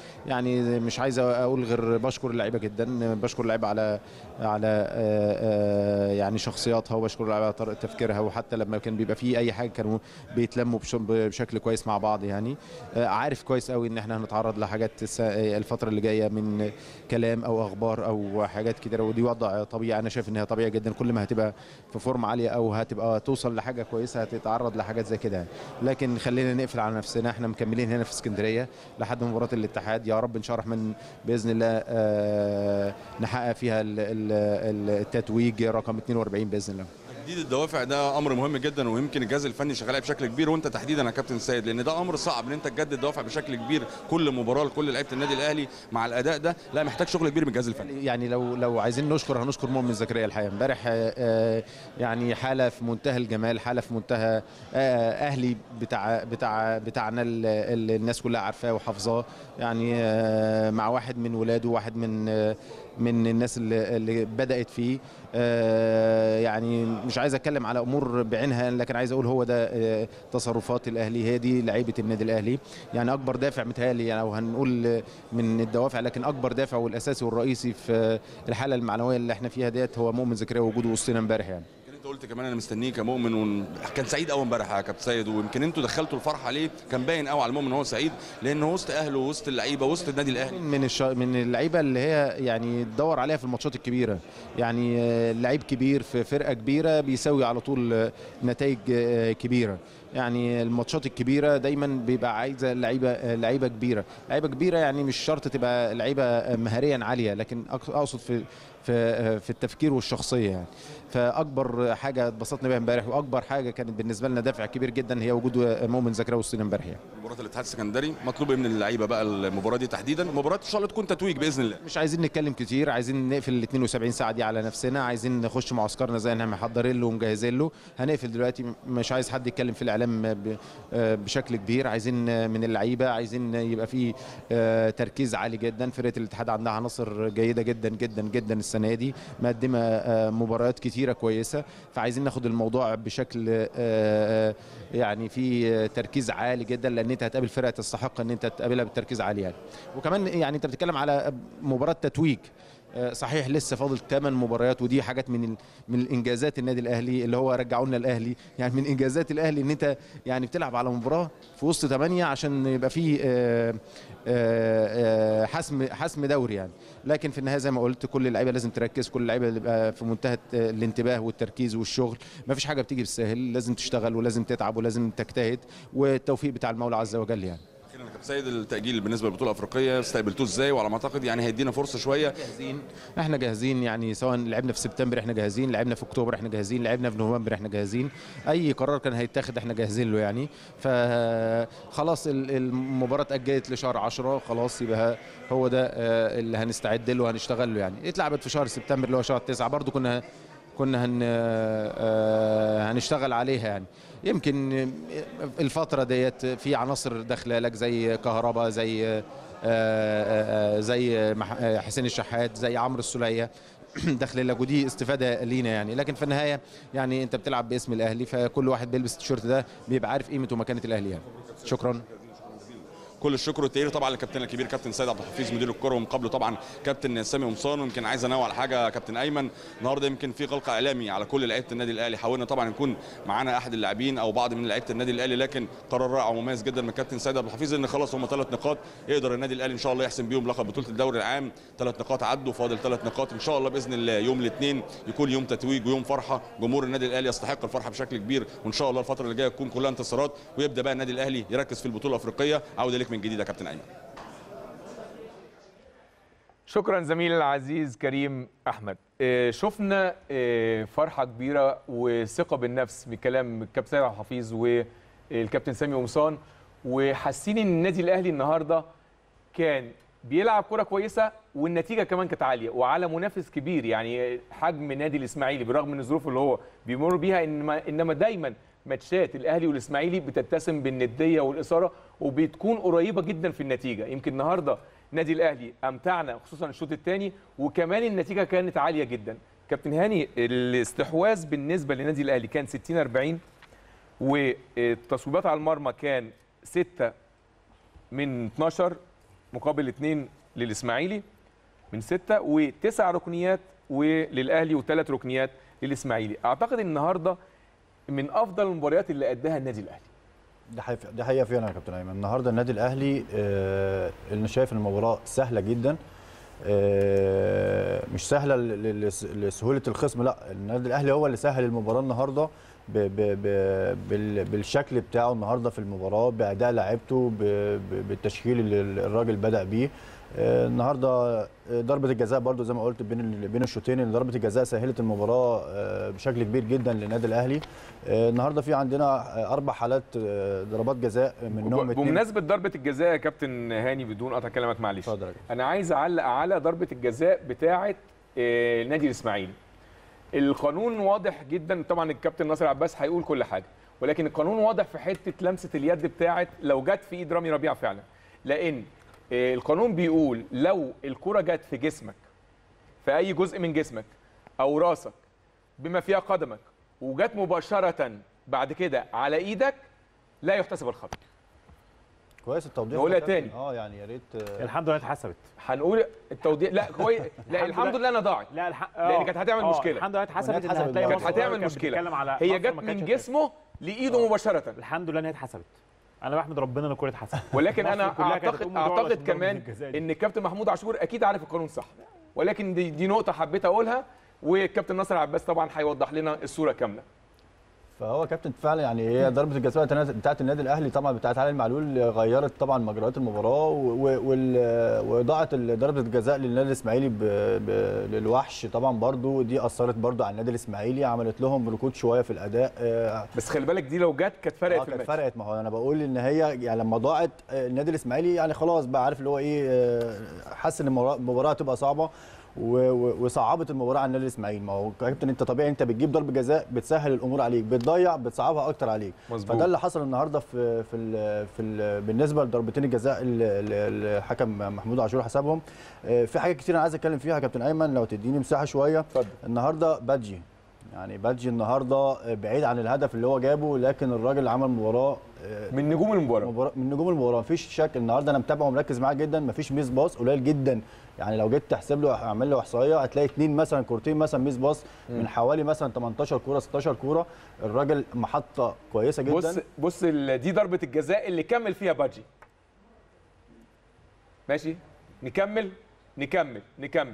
[SPEAKER 12] ويعني مش عايز اقول غير بشكر اللعيبه جدا بشكر اللعيبه على على آه، آه، يعني شخصياتها وبشكر اللعيبه على طريقه تفكيرها وحتى لما كان بيبقى في اي حاجه كانوا بيتلموا بش- بشكل كويس مع بعض يعني آه، عارف كويس قوي ان احنا هنتعرض لحاجات الس- الفتره اللي جايه من كلام او اخبار او حاجات كده ودي وضع طبيعي انا شايف ان هي طبيعي جدا كل ما هتبقى في فورم عاليه او هتبقى توصل لحاجه كويسه هتتعرض لحاجات زي كده يعني. لكن خلينا نقفل على نفسنا احنا مكملين هنا في اسكندريه لحد مباراه الاتحاد يا رب ان شاء الله الرحمن باذن الله آه، نحقق فيها ال- ال- التتويج رقم 42 باذن الله
[SPEAKER 10] تجديد الدوافع ده امر مهم جدا ويمكن الجهاز الفني شغال عليه بشكل كبير وانت تحديدا يا كابتن سيد لان ده امر صعب ان انت تجدد دوافع بشكل كبير كل مباراه لكل لعيبه النادي الاهلي مع الاداء ده لا محتاج شغل كبير من الجهاز الفني
[SPEAKER 12] يعني لو لو عايزين نشكر هنشكر مؤمن زكريا الحقيقه امبارح آه، آه، يعني حاله في منتهى الجمال حاله في منتهى آه، اهلي بتاع بتاع بتاعنا ال- ال- الناس كلها عارفاه وحافظاه يعني آه، مع واحد من ولاده واحد من آه، من الناس اللي, اللي بدات فيه آه، يعني مش عايز اتكلم على امور بعينها لكن عايز اقول هو ده آه، تصرفات الاهلي هي دي لعيبه النادي الاهلي يعني اكبر دافع متهيألي يعني او هنقول من الدوافع لكن اكبر دافع والاساسي والرئيسي في الحاله المعنويه اللي احنا فيها ديت هو مؤمن زكريا وجوده وسطنا امبارح يعني
[SPEAKER 10] يمكن انت قلت كمان انا مستنيه كمؤمن وكان سعيد قوي امبارح يا كابتن سيد ويمكن انتوا دخلتوا الفرحه عليه كان باين قوي على المؤمن ان هو سعيد لانه وسط اهله وسط اللعيبه وسط النادي الاهلي
[SPEAKER 12] من الش... من اللعيبه اللي هي يعني تدور عليها في الماتشات الكبيره يعني آه، لعيب كبير في فرقه كبيره بيسوي على طول آه، نتائج آه، كبيره يعني الماتشات الكبيره دايما بيبقى عايزه لعيبه آه، لعيبه كبيره لعيبه كبيره يعني مش شرط تبقى لعيبه آه، مهاريا عاليه لكن أق- اقصد في في في التفكير والشخصيه يعني فاكبر حاجه اتبسطنا بيها امبارح واكبر حاجه كانت بالنسبه لنا دافع كبير جدا هي وجود مؤمن زكريا وسطينا امبارح يعني
[SPEAKER 10] مباراه الاتحاد السكندري مطلوب إيه من اللعيبه بقى المباراه دي تحديدا مباراه ان شاء الله تكون تتويج باذن الله
[SPEAKER 12] مش عايزين نتكلم كتير عايزين نقفل ال 72 ساعه دي على نفسنا عايزين نخش معسكرنا زي ما محضرين له ومجهزين له هنقفل دلوقتي مش عايز حد يتكلم في الاعلام ب- آه بشكل كبير عايزين من اللعيبه عايزين يبقى في آه تركيز عالي جدا فرقه الاتحاد عندها عناصر جيده جدا جدا جدا السنه دي مقدمه آه مباريات كتيره كويسه فعايزين ناخد الموضوع بشكل آه يعني في آه، تركيز عالي جدا لان انت هتقابل فرقه تستحق ان انت تقابلها بالتركيز عالي يعني وكمان يعني انت بتتكلم على مباراه تتويج آه، صحيح لسه فاضل 8 مباريات ودي حاجات من ال- من الانجازات النادي الاهلي اللي هو رجعوا لنا الاهلي يعني من انجازات الاهلي ان انت يعني بتلعب على مباراه في وسط 8 عشان يبقى في آه، آه، آه، حسم حسم دوري يعني لكن في النهايه زي ما قلت كل اللعيبه لازم تركز كل اللعيبه تبقى في منتهى الانتباه والتركيز والشغل ما فيش حاجه بتيجي بالسهل لازم تشتغل ولازم تتعب ولازم تجتهد والتوفيق بتاع المولى عز وجل يعني
[SPEAKER 10] اخيرا يا كابتن سيد التاجيل بالنسبه للبطوله الافريقيه استقبلتوه ازاي وعلى ما اعتقد يعني هيدينا فرصه شويه
[SPEAKER 12] جاهزين احنا جاهزين يعني سواء لعبنا في سبتمبر احنا جاهزين لعبنا في اكتوبر احنا جاهزين لعبنا في نوفمبر احنا جاهزين اي قرار كان هيتاخد احنا جاهزين له يعني فخلاص ال- المباراه اتاجلت لشهر 10 خلاص يبقى هو ده آه، اللي هنستعد له وهنشتغل له يعني اتلعبت في شهر سبتمبر اللي هو شهر 9 برضو كنا كنا هن آه، هنشتغل عليها يعني يمكن الفتره ديت في عناصر داخله لك زي كهرباء زي آه، آه، آه، زي مح- آه، حسين الشحات زي عمرو السوليه داخل لك ودي استفاده لينا يعني لكن في النهايه يعني انت بتلعب باسم الاهلي فكل واحد بيلبس التيشيرت ده بيبقى عارف قيمه ومكانه الاهلي يعني شكرا
[SPEAKER 10] كل الشكر والتقدير طبعا للكابتن الكبير كابتن سيد عبد الحفيظ مدير الكره ومن قبله طبعا كابتن سامي قمصان ويمكن عايز انوه على حاجه يا كابتن ايمن النهارده يمكن في غلق اعلامي على كل لعيبه النادي الاهلي حاولنا طبعا نكون معانا احد اللاعبين او بعض من لعيبه النادي الاهلي لكن قرار رائع ومميز جدا من كابتن سيد عبد الحفيظ ان خلاص هم ثلاث نقاط يقدر النادي الاهلي ان شاء الله يحسم بيهم لقب بطوله الدوري العام ثلاث نقاط عدوا فاضل ثلاث نقاط ان شاء الله باذن الله يوم الاثنين يكون يوم تتويج ويوم فرحه جمهور النادي الاهلي يستحق الفرحه بشكل كبير وان شاء الله الفتره اللي جايه تكون كلها انتصارات ويبدا بقى النادي الاهلي يركز في البطوله الافريقيه عوده ليك من جديد يا كابتن ايمن
[SPEAKER 1] شكرا زميلي العزيز كريم احمد آه، شفنا آه، فرحه كبيره وثقه بالنفس بكلام الكابتن سيد عبد الحفيظ والكابتن سامي قمصان وحاسين ان النادي الاهلي النهارده كان بيلعب كره كويسه والنتيجه كمان كانت عاليه وعلى منافس كبير يعني حجم نادي الاسماعيلي بالرغم من الظروف اللي هو بيمر بيها انما انما دايما ماتشات الاهلي والاسماعيلي بتتسم بالنديه والاثاره وبتكون قريبه جدا في النتيجه يمكن النهارده نادي الاهلي امتعنا خصوصا الشوط الثاني وكمان النتيجه كانت عاليه جدا كابتن هاني الاستحواذ بالنسبه للنادي الاهلي كان 60 40 والتصويبات على المرمى كان 6 من 12 مقابل 2 للاسماعيلي من 6 وتسع ركنيات وللاهلي وثلاث ركنيات للاسماعيلي اعتقد النهارده من افضل المباريات اللي اداها النادي الاهلي
[SPEAKER 4] ده حقيقة ده حقيقة فعلا يا كابتن ايمن النهارده النادي الاهلي آه اللي شايف ان المباراه سهله جدا آه مش سهله ل- ل- لس- لسهوله الخصم لا النادي الاهلي هو اللي سهل المباراه النهارده ب ب ب بال- بالشكل بتاعه النهارده في المباراه باداء لعيبته ب- ب- بالتشكيل اللي الراجل بدا بيه آه، النهارده آه، ضربه الجزاء برضو زي ما قلت بين ال- بين الشوطين إن ضربه الجزاء سهلت المباراه آه، بشكل كبير جدا للنادي الاهلي آه، النهارده في عندنا آه، اربع حالات آه، ضربات جزاء منهم اتنين
[SPEAKER 1] بمناسبه ضربه الجزاء يا كابتن هاني بدون قطع كلامك معلش انا عايز اعلق على ضربه الجزاء بتاعه آه، نادي الاسماعيلي القانون واضح جدا طبعا الكابتن ناصر عباس هيقول كل حاجه ولكن القانون واضح في حته لمسه اليد بتاعه لو جت في ايد رامي ربيعه فعلا لان آه، القانون بيقول لو الكره جت في جسمك في اي جزء من جسمك او راسك بما فيها قدمك وجت مباشره بعد كده على ايدك لا يحتسب الخطا
[SPEAKER 4] كويس التوضيح
[SPEAKER 1] نقولها
[SPEAKER 4] ده كابتن.
[SPEAKER 1] تاني.
[SPEAKER 4] اه يعني يا ريت آه،
[SPEAKER 5] الحمد لله اتحسبت
[SPEAKER 1] هنقول التوضيح لا كويس لا الحمد لله انا ضاعت
[SPEAKER 5] لا الح...
[SPEAKER 1] لان كانت هتعمل
[SPEAKER 5] آه،
[SPEAKER 1] مشكله
[SPEAKER 5] الحمد لله اتحسبت
[SPEAKER 4] وإنها
[SPEAKER 5] إن
[SPEAKER 4] اتحسبت
[SPEAKER 5] هتلاقي
[SPEAKER 4] برضه.
[SPEAKER 5] مصر
[SPEAKER 1] كانت هتعمل
[SPEAKER 5] كانت
[SPEAKER 1] مشكله
[SPEAKER 5] بتتكلم على
[SPEAKER 1] هي
[SPEAKER 5] مصر
[SPEAKER 1] جت
[SPEAKER 5] ما
[SPEAKER 1] من
[SPEAKER 5] كانتش
[SPEAKER 1] جسمه لايده مباشره
[SPEAKER 5] الحمد لله ان هي اتحسبت انا بحمد ربنا ان الكوره اتحسبت
[SPEAKER 1] ولكن
[SPEAKER 5] مصر
[SPEAKER 1] انا
[SPEAKER 5] كلها كانت
[SPEAKER 1] اعتقد
[SPEAKER 5] هتقوم بدور
[SPEAKER 1] اعتقد
[SPEAKER 5] عشان ضربة
[SPEAKER 1] كمان
[SPEAKER 5] الجزاء دي.
[SPEAKER 1] ان الكابتن محمود عاشور اكيد عارف القانون صح ولكن دي, دي نقطه حبيت اقولها والكابتن ناصر عباس طبعا هيوضح لنا الصوره كامله
[SPEAKER 4] فهو كابتن فعلا يعني هي ضربه الجزاء بتاعت- بتاعت النادي الاهلي طبعا بتاعت علي المعلول غيرت طبعا مجريات المباراه و- و- وال- واضاعه ال- ضربه الجزاء للنادي الاسماعيلي ب- ب- للوحش طبعا برضو دي اثرت برضو على النادي الاسماعيلي عملت لهم ركود شويه في الاداء آه،
[SPEAKER 1] بس خلي بالك دي لو جت كانت فرقت
[SPEAKER 4] اه
[SPEAKER 1] في
[SPEAKER 4] كانت
[SPEAKER 1] الماتش
[SPEAKER 4] فرقت ما هو انا بقول ان هي يعني لما ضاعت آه، النادي الاسماعيلي يعني خلاص بقى عارف اللي هو ايه آه، حس ان المباراة- المباراه هتبقى صعبه و- و- وصعبت المباراه على النادي الاسماعيلي ما هو كابتن انت طبيعي انت بتجيب ضربه جزاء بتسهل الامور عليك بتضيع بتصعبها اكتر عليك
[SPEAKER 1] مظبوط.
[SPEAKER 4] فده اللي حصل النهارده في في ال في ال بالنسبه لضربتين الجزاء اللي اللي الحكم محمود عاشور حسبهم آه، في حاجات كتير انا عايز اتكلم فيها يا كابتن ايمن لو تديني مساحه شويه
[SPEAKER 1] اتفضل.
[SPEAKER 4] النهارده بادجي يعني بادجي النهارده بعيد عن الهدف اللي هو جابه لكن الراجل عمل مباراه آه،
[SPEAKER 1] من نجوم المباراه
[SPEAKER 4] مباراة من نجوم المباراه مفيش شك النهارده انا متابعه ومركز معاه جدا مفيش ميس باص قليل جدا يعني لو جيت تحسب له اعمل له احصائيه هتلاقي اثنين مثلا كورتين مثلا ميس باص من حوالي مثلا 18 كوره 16 كوره الراجل محطه كويسه جدا
[SPEAKER 1] بص بص ال- دي ضربه الجزاء اللي كمل فيها بادجي ماشي نكمل نكمل نكمل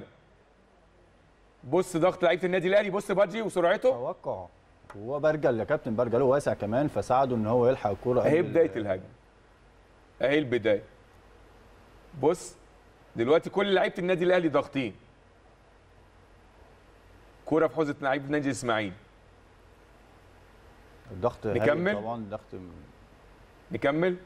[SPEAKER 1] بص ضغط لعيبه النادي الاهلي بص بادجي وسرعته
[SPEAKER 4] توقع هو برجل يا كابتن برجله واسع كمان فساعده ان هو يلحق الكوره
[SPEAKER 1] اهي
[SPEAKER 4] قبل-
[SPEAKER 1] بدايه الهجمه اهي البدايه بص دلوقتي كل لعيبه النادي الاهلي ضاغطين كوره في حوزه لعيبه النادي الاسماعيلي
[SPEAKER 4] الضغط هايل
[SPEAKER 1] نكمل؟
[SPEAKER 4] طبعا الضغط
[SPEAKER 1] نكمل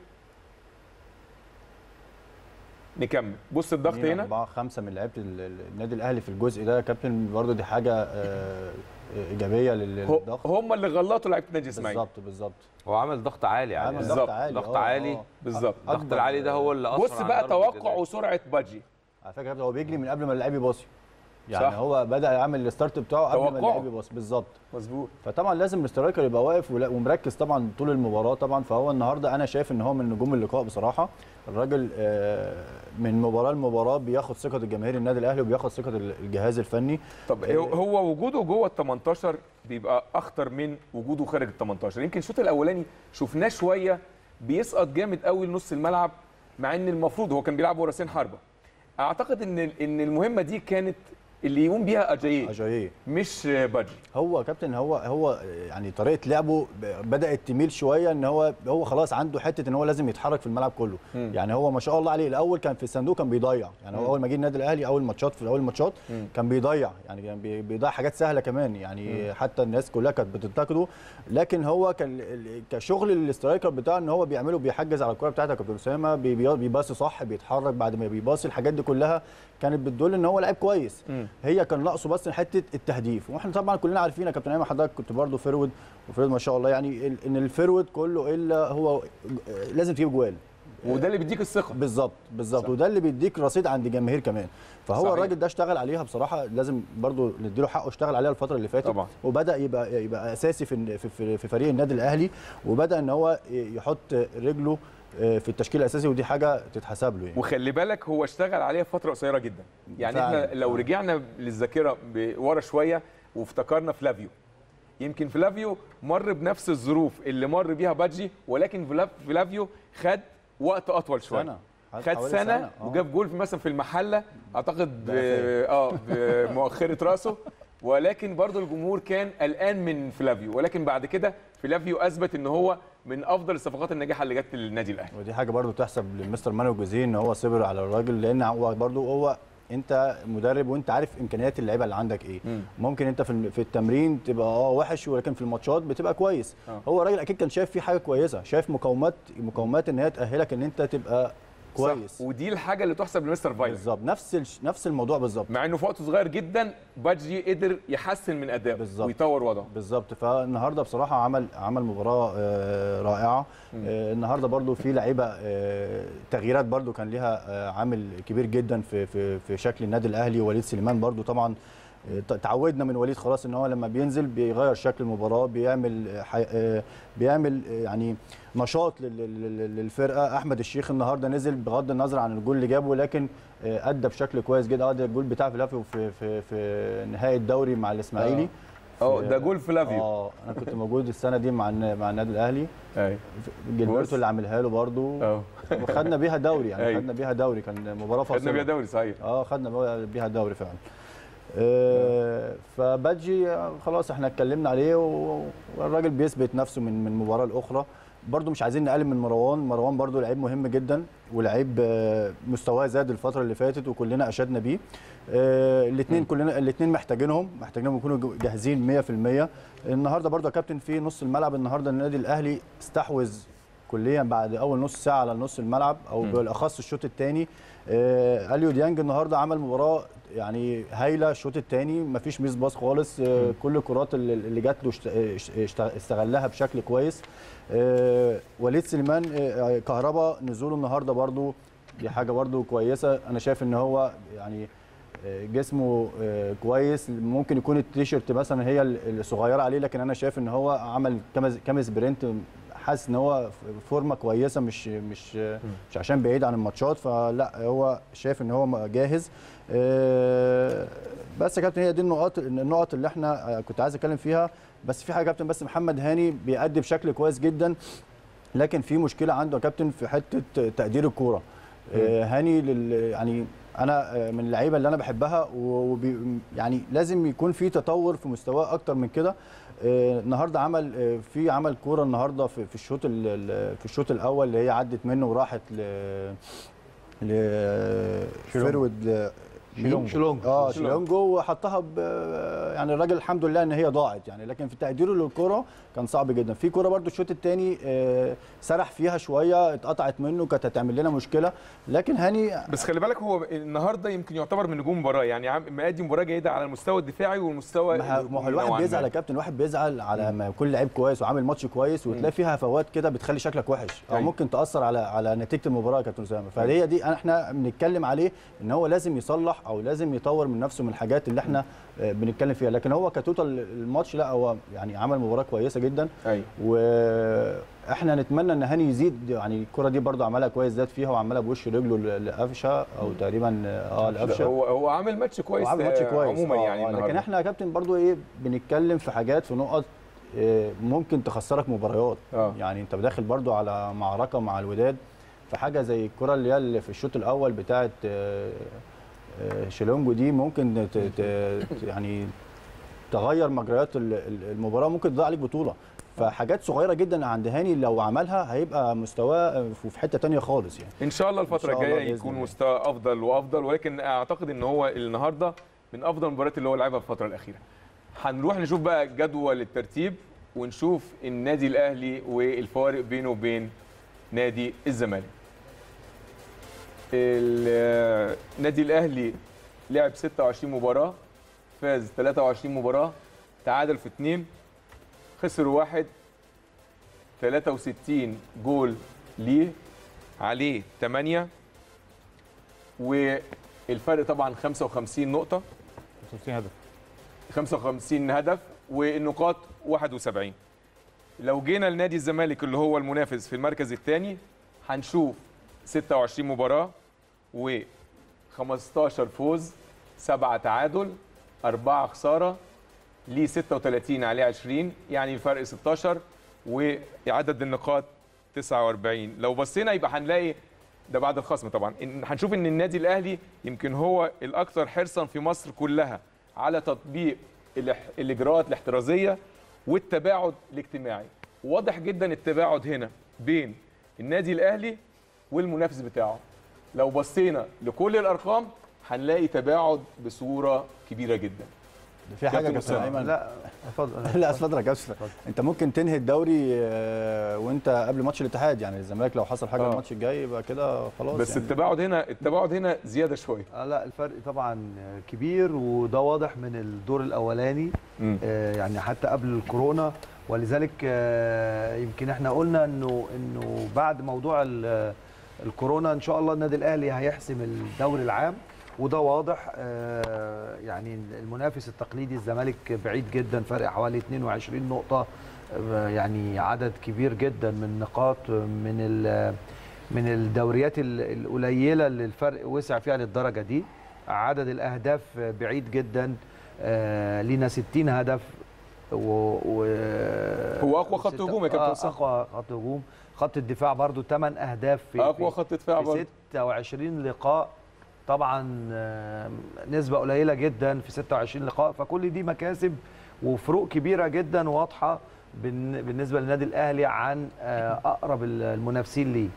[SPEAKER 1] نكمل بص الضغط
[SPEAKER 4] اتنين،
[SPEAKER 1] هنا
[SPEAKER 4] أربعة خمسة من لعيبة ال- ال- النادي الأهلي في الجزء ده يا كابتن برضه دي حاجة آه، إيجابية لل-
[SPEAKER 1] هو-
[SPEAKER 4] للضغط
[SPEAKER 1] هم اللي غلطوا لعيبه النادي الاسماعيلي
[SPEAKER 4] بالظبط بالظبط
[SPEAKER 3] هو عمل ضغط عالي عليه
[SPEAKER 4] عمل
[SPEAKER 1] بالظبط.
[SPEAKER 4] ضغط عالي
[SPEAKER 3] ضغط
[SPEAKER 4] آه،
[SPEAKER 3] عالي.
[SPEAKER 4] آه.
[SPEAKER 1] بالظبط
[SPEAKER 3] الضغط
[SPEAKER 4] أكبر-
[SPEAKER 3] العالي ده هو اللي اثر
[SPEAKER 1] بص
[SPEAKER 3] على
[SPEAKER 1] بقى
[SPEAKER 3] ضربة
[SPEAKER 1] توقع
[SPEAKER 3] الجزاء.
[SPEAKER 1] وسرعه بادجي
[SPEAKER 4] على فكرة يا كابتن هو بيجري من قبل ما اللعيب يباصي يعني
[SPEAKER 1] صح.
[SPEAKER 4] هو بدأ يعمل الستارت بتاعه قبل ما
[SPEAKER 1] توقعه.
[SPEAKER 4] اللعيب يباصي بالظبط
[SPEAKER 1] مظبوط
[SPEAKER 4] فطبعا لازم الاسترايكر يبقى واقف ولا- ومركز طبعا طول المباراه طبعا فهو النهارده انا شايف ان هو من نجوم اللقاء بصراحه الراجل آه، من مباراه لمباراه بياخد ثقه الجماهير النادي الاهلي وبياخد ثقه الجهاز الفني
[SPEAKER 1] طب هو- هو وجوده جوه ال 18 بيبقى اخطر من وجوده خارج ال 18 يمكن الشوط الاولاني شفناه شويه بيسقط جامد قوي لنص الملعب مع ان المفروض هو كان بيلعب ورا راسين حربه اعتقد ان ان المهمه دي كانت اللي يقوم بيها اجاييه
[SPEAKER 4] اجاييه
[SPEAKER 1] مش بادجي
[SPEAKER 4] هو يا كابتن هو هو يعني طريقه لعبه ب- بدات تميل شويه ان هو هو خلاص عنده حته ان هو لازم يتحرك في الملعب كله
[SPEAKER 1] مم.
[SPEAKER 4] يعني هو ما شاء الله عليه الاول كان في الصندوق كان بيضيع يعني هو
[SPEAKER 1] مم.
[SPEAKER 4] اول ما جه النادي الاهلي اول ماتشات في اول ماتشات
[SPEAKER 1] مم.
[SPEAKER 4] كان بيضيع يعني كان بي- بيضيع حاجات سهله كمان يعني حتى الناس كلها كانت بتنتقده لكن هو كان ال- كشغل الاسترايكر بتاعه ان هو بيعمله بيحجز على الكوره بتاعته يا كابتن اسامه بي- بي- بيباصي صح بيتحرك بعد ما بيباصي الحاجات دي كلها كانت بتدل ان هو لعيب كويس
[SPEAKER 1] مم.
[SPEAKER 4] هي كان ناقصه بس حته التهديف واحنا طبعا كلنا عارفين يا كابتن ايمن حضرتك كنت برضه فيرود وفيرود ما شاء الله يعني ال- ان الفيرود كله الا هو لازم تجيب جوال
[SPEAKER 1] وده اللي بيديك الثقه
[SPEAKER 4] بالظبط بالظبط
[SPEAKER 1] صح.
[SPEAKER 4] وده اللي بيديك رصيد عند الجماهير كمان فهو
[SPEAKER 1] صحيح.
[SPEAKER 4] الراجل ده اشتغل عليها بصراحه لازم برضو نديله حقه اشتغل عليها الفتره اللي فاتت
[SPEAKER 1] طبعا.
[SPEAKER 4] وبدا يبقى يبقى اساسي في في- في في فريق النادي الاهلي وبدا ان هو يحط رجله في التشكيل الاساسي ودي حاجه تتحسب له يعني
[SPEAKER 1] وخلي بالك هو اشتغل عليها فتره قصيره جدا يعني
[SPEAKER 4] فعلا.
[SPEAKER 1] احنا لو رجعنا للذاكره ب- ورا شويه وافتكرنا فلافيو يمكن فلافيو مر بنفس الظروف اللي مر بيها بادجي ولكن فلا- فلافيو خد وقت اطول شويه
[SPEAKER 4] سنة.
[SPEAKER 1] خد
[SPEAKER 4] حوالي
[SPEAKER 1] سنه,
[SPEAKER 4] سنة، آه.
[SPEAKER 1] وجاب جول في مثلا في المحله اعتقد ب-
[SPEAKER 4] ده
[SPEAKER 1] اه بمؤخره راسه ولكن برضو الجمهور كان قلقان من فلافيو ولكن بعد كده فلافيو اثبت ان هو من افضل الصفقات الناجحه اللي جت للنادي الاهلي
[SPEAKER 4] ودي حاجه برضو تحسب لمستر مانو جوزيه ان هو صبر على الراجل لان هو برضو هو انت مدرب وانت عارف امكانيات اللعيبه اللي عندك ايه
[SPEAKER 1] مم.
[SPEAKER 4] ممكن انت في الم- في التمرين تبقى اه وحش ولكن في الماتشات بتبقى كويس
[SPEAKER 1] آه.
[SPEAKER 4] هو الراجل اكيد كان شايف فيه حاجه كويسه شايف مقومات مقومات ان هي تاهلك ان انت تبقى كويس
[SPEAKER 1] صح. ودي الحاجه اللي تحسب لمستر فايلر
[SPEAKER 4] بالظبط نفس الش- نفس الموضوع بالظبط
[SPEAKER 1] مع انه في وقت صغير جدا بادجي قدر يحسن من ادائه
[SPEAKER 4] بالظبط.
[SPEAKER 1] ويطور وضعه
[SPEAKER 4] بالظبط فالنهارده بصراحه عمل عمل مباراه آه، رائعه آه، النهارده برضو في لعيبه آه، تغييرات برضو كان ليها آه، عامل كبير جدا في في في شكل النادي الاهلي وليد سليمان برضو طبعا آه، ت- تعودنا من وليد خلاص ان هو لما بينزل بيغير شكل المباراه بيعمل آه، حي- آه، بيعمل آه، يعني نشاط لل- لل- للفرقه احمد الشيخ النهارده نزل بغض النظر عن الجول اللي جابه لكن آه، ادى بشكل كويس جدا اه ده الجول بتاع فلافيو في في في نهائي الدوري مع الاسماعيلي
[SPEAKER 1] اه
[SPEAKER 4] في-
[SPEAKER 1] ده جول فلافيو
[SPEAKER 4] اه انا كنت موجود السنه دي مع الن- مع النادي الاهلي
[SPEAKER 1] ايوه بص.
[SPEAKER 4] جilberto اللي عاملها له برضو
[SPEAKER 1] اه
[SPEAKER 4] وخدنا بيها دوري يعني
[SPEAKER 1] أيوة.
[SPEAKER 4] خدنا بيها دوري كان مباراه فاصله
[SPEAKER 1] خدنا بيها دوري صحيح
[SPEAKER 4] اه خدنا بيها دوري فعلا آه، فبادجي آه، خلاص احنا اتكلمنا عليه و- والراجل بيثبت نفسه من من مباراه لاخرى برضو مش عايزين نقلل من مروان مروان برضو لعيب مهم جدا ولعيب آه، مستواه زاد الفتره اللي فاتت وكلنا اشدنا بيه الاثنين كلنا الاثنين محتاجينهم محتاجينهم يكونوا جو- جاهزين 100% النهارده برضو يا كابتن في نص الملعب النهارده النادي الاهلي استحوذ كليا بعد اول نص ساعه على نص الملعب او
[SPEAKER 1] مم.
[SPEAKER 4] بالاخص الشوط الثاني آه اليو ديانج النهارده عمل مباراه يعني هايله الشوط الثاني مفيش ميس باص خالص آه كل الكرات اللي اللي جات له اشت- اشت- اشت- استغلها بشكل كويس آه وليد سليمان آه كهربا نزوله النهارده برضو دي حاجه برضو كويسه انا شايف ان هو يعني آه، جسمه آه، كويس ممكن يكون التيشيرت مثلا هي ال- الصغيره عليه لكن انا شايف ان هو عمل كام كام سبرنت حاسس ان هو في فورمه كويسه مش مش مش عشان بعيد عن الماتشات فلا هو شايف ان هو جاهز آه، بس يا كابتن هي دي النقاط النقط اللي احنا آه، كنت عايز اتكلم فيها بس في حاجه يا كابتن بس محمد هاني بيأدي بشكل كويس جدا لكن في مشكله عنده يا كابتن في حته تقدير الكوره آه، هاني لل يعني انا آه، من اللعيبه اللي انا بحبها وبي يعني لازم يكون في تطور في مستواه اكتر من كده آه، النهارده عمل آه، في عمل كوره النهارده في في الشوط ال- ال- في الشوط الاول اللي هي عدت منه وراحت ل ل فيرود ل- مين؟
[SPEAKER 2] شيلونج.
[SPEAKER 4] اه
[SPEAKER 2] شيلونج.
[SPEAKER 4] شيلونجو وحطها ب يعني الراجل الحمد لله ان هي ضاعت يعني لكن في تقديره للكره كان صعب جدا في كره برده الشوط الثاني سرح فيها شويه اتقطعت منه كانت هتعمل لنا مشكله لكن هاني
[SPEAKER 1] بس خلي بالك هو النهارده يمكن يعتبر من نجوم المباراه يعني عم- مادي مباراه جيده على المستوى الدفاعي والمستوى
[SPEAKER 4] ما هو- ما هو الواحد
[SPEAKER 1] نوعاً
[SPEAKER 4] بيزعل
[SPEAKER 1] ما.
[SPEAKER 4] يا كابتن الواحد بيزعل على ما يكون لعيب كويس وعامل ماتش كويس وتلاقي فيها هفوات كده بتخلي شكلك وحش او
[SPEAKER 1] أيوة.
[SPEAKER 4] ممكن تاثر على على نتيجه المباراه يا كابتن اسامه فهي دي احنا بنتكلم عليه ان هو لازم يصلح او لازم يطور من نفسه من الحاجات اللي احنا آه، بنتكلم فيها لكن هو كتوتال الماتش لا هو يعني عمل مباراه كويسه جدا
[SPEAKER 1] ايوه
[SPEAKER 4] واحنا نتمنى ان هاني يزيد يعني الكره دي برده عملها كويس زاد فيها وعملها بوش رجله ل- لقفشه او تقريبا اه لقفشه
[SPEAKER 1] هو هو عامل ماتش كويس
[SPEAKER 4] وعامل ماتش
[SPEAKER 1] آه،
[SPEAKER 4] كويس
[SPEAKER 1] عموما
[SPEAKER 4] آه،
[SPEAKER 1] يعني
[SPEAKER 4] آه، لكن
[SPEAKER 1] النهاردة.
[SPEAKER 4] احنا يا كابتن برضو ايه بنتكلم في حاجات في نقط آه، ممكن تخسرك مباريات
[SPEAKER 1] آه.
[SPEAKER 4] يعني انت داخل برضو على معركه مع الوداد في حاجه زي الكره اللي هي اللي في الشوط الاول بتاعه آه، آه، شيلونجو دي ممكن ت- ت- يعني تغير مجريات ال- ال- المباراه ممكن تضيع عليك بطوله فحاجات صغيره جدا عند هاني لو عملها هيبقى مستواه في حته تانية خالص يعني
[SPEAKER 1] ان شاء الله الفتره
[SPEAKER 4] إن شاء الله
[SPEAKER 1] الجايه
[SPEAKER 4] بإذن
[SPEAKER 1] يكون
[SPEAKER 4] الله.
[SPEAKER 1] مستوى افضل وافضل ولكن اعتقد ان هو النهارده من افضل المباريات اللي هو لعبها في الفتره الاخيره هنروح نشوف بقى جدول الترتيب ونشوف النادي الاهلي والفوارق بينه وبين نادي الزمالك ال- النادي الاهلي لعب 26 مباراه فاز 23 مباراه تعادل في 2 خسر واحد 63 جول ليه عليه 8 والفرق طبعا 55 نقطة
[SPEAKER 5] 55 هدف
[SPEAKER 1] 55 هدف والنقاط 71 لو جينا لنادي الزمالك اللي هو المنافس في المركز الثاني هنشوف 26 مباراة و 15 فوز 7 تعادل 4 خسارة ليه 36 عليه 20 يعني الفرق 16 وعدد النقاط 49 لو بصينا يبقى هنلاقي ده بعد الخصم طبعا إن هنشوف ان النادي الاهلي يمكن هو الاكثر حرصا في مصر كلها على تطبيق الاح- الاجراءات الاحترازيه والتباعد الاجتماعي واضح جدا التباعد هنا بين النادي الاهلي والمنافس بتاعه لو بصينا لكل الارقام هنلاقي تباعد بصوره كبيره جدا
[SPEAKER 4] في حاجه
[SPEAKER 1] كابتن
[SPEAKER 4] يا كابتن
[SPEAKER 1] أسامة.
[SPEAKER 4] ايمن
[SPEAKER 2] لا اتفضل
[SPEAKER 4] لا اتفضل يا كابتن انت ممكن تنهي الدوري آه، وانت قبل ماتش الاتحاد يعني الزمالك لو حصل حاجه
[SPEAKER 1] آه.
[SPEAKER 4] الماتش الجاي يبقى كده خلاص
[SPEAKER 1] بس
[SPEAKER 4] يعني.
[SPEAKER 1] التباعد هنا التباعد هنا زياده شويه
[SPEAKER 2] آه لا الفرق طبعا كبير وده واضح من الدور الاولاني
[SPEAKER 1] مم.
[SPEAKER 2] آه يعني حتى قبل الكورونا ولذلك آه يمكن احنا قلنا انه انه بعد موضوع ال- الكورونا ان شاء الله النادي الاهلي هيحسم الدوري العام وده واضح آه يعني المنافس التقليدي الزمالك بعيد جدا فرق حوالي 22 نقطه آه يعني عدد كبير جدا من النقاط من ال- من الدوريات ال- القليله اللي الفرق وسع فيها للدرجه دي عدد الاهداف بعيد جدا آه لينا 60 هدف و, و
[SPEAKER 1] هو أقوى خط
[SPEAKER 2] ستة-
[SPEAKER 1] هجوم يا كابتن
[SPEAKER 2] آه
[SPEAKER 1] أسامة.
[SPEAKER 2] اقوى خط هجوم خط الدفاع برضو 8 اهداف في
[SPEAKER 1] اقوى
[SPEAKER 2] في-
[SPEAKER 1] خط دفاع
[SPEAKER 2] في
[SPEAKER 1] برضه
[SPEAKER 2] 26 لقاء طبعا آه، نسبه قليله جدا في 26 لقاء فكل دي مكاسب وفروق كبيره جدا واضحه بالن- بالنسبه للنادي الاهلي عن آه، اقرب المنافسين ليه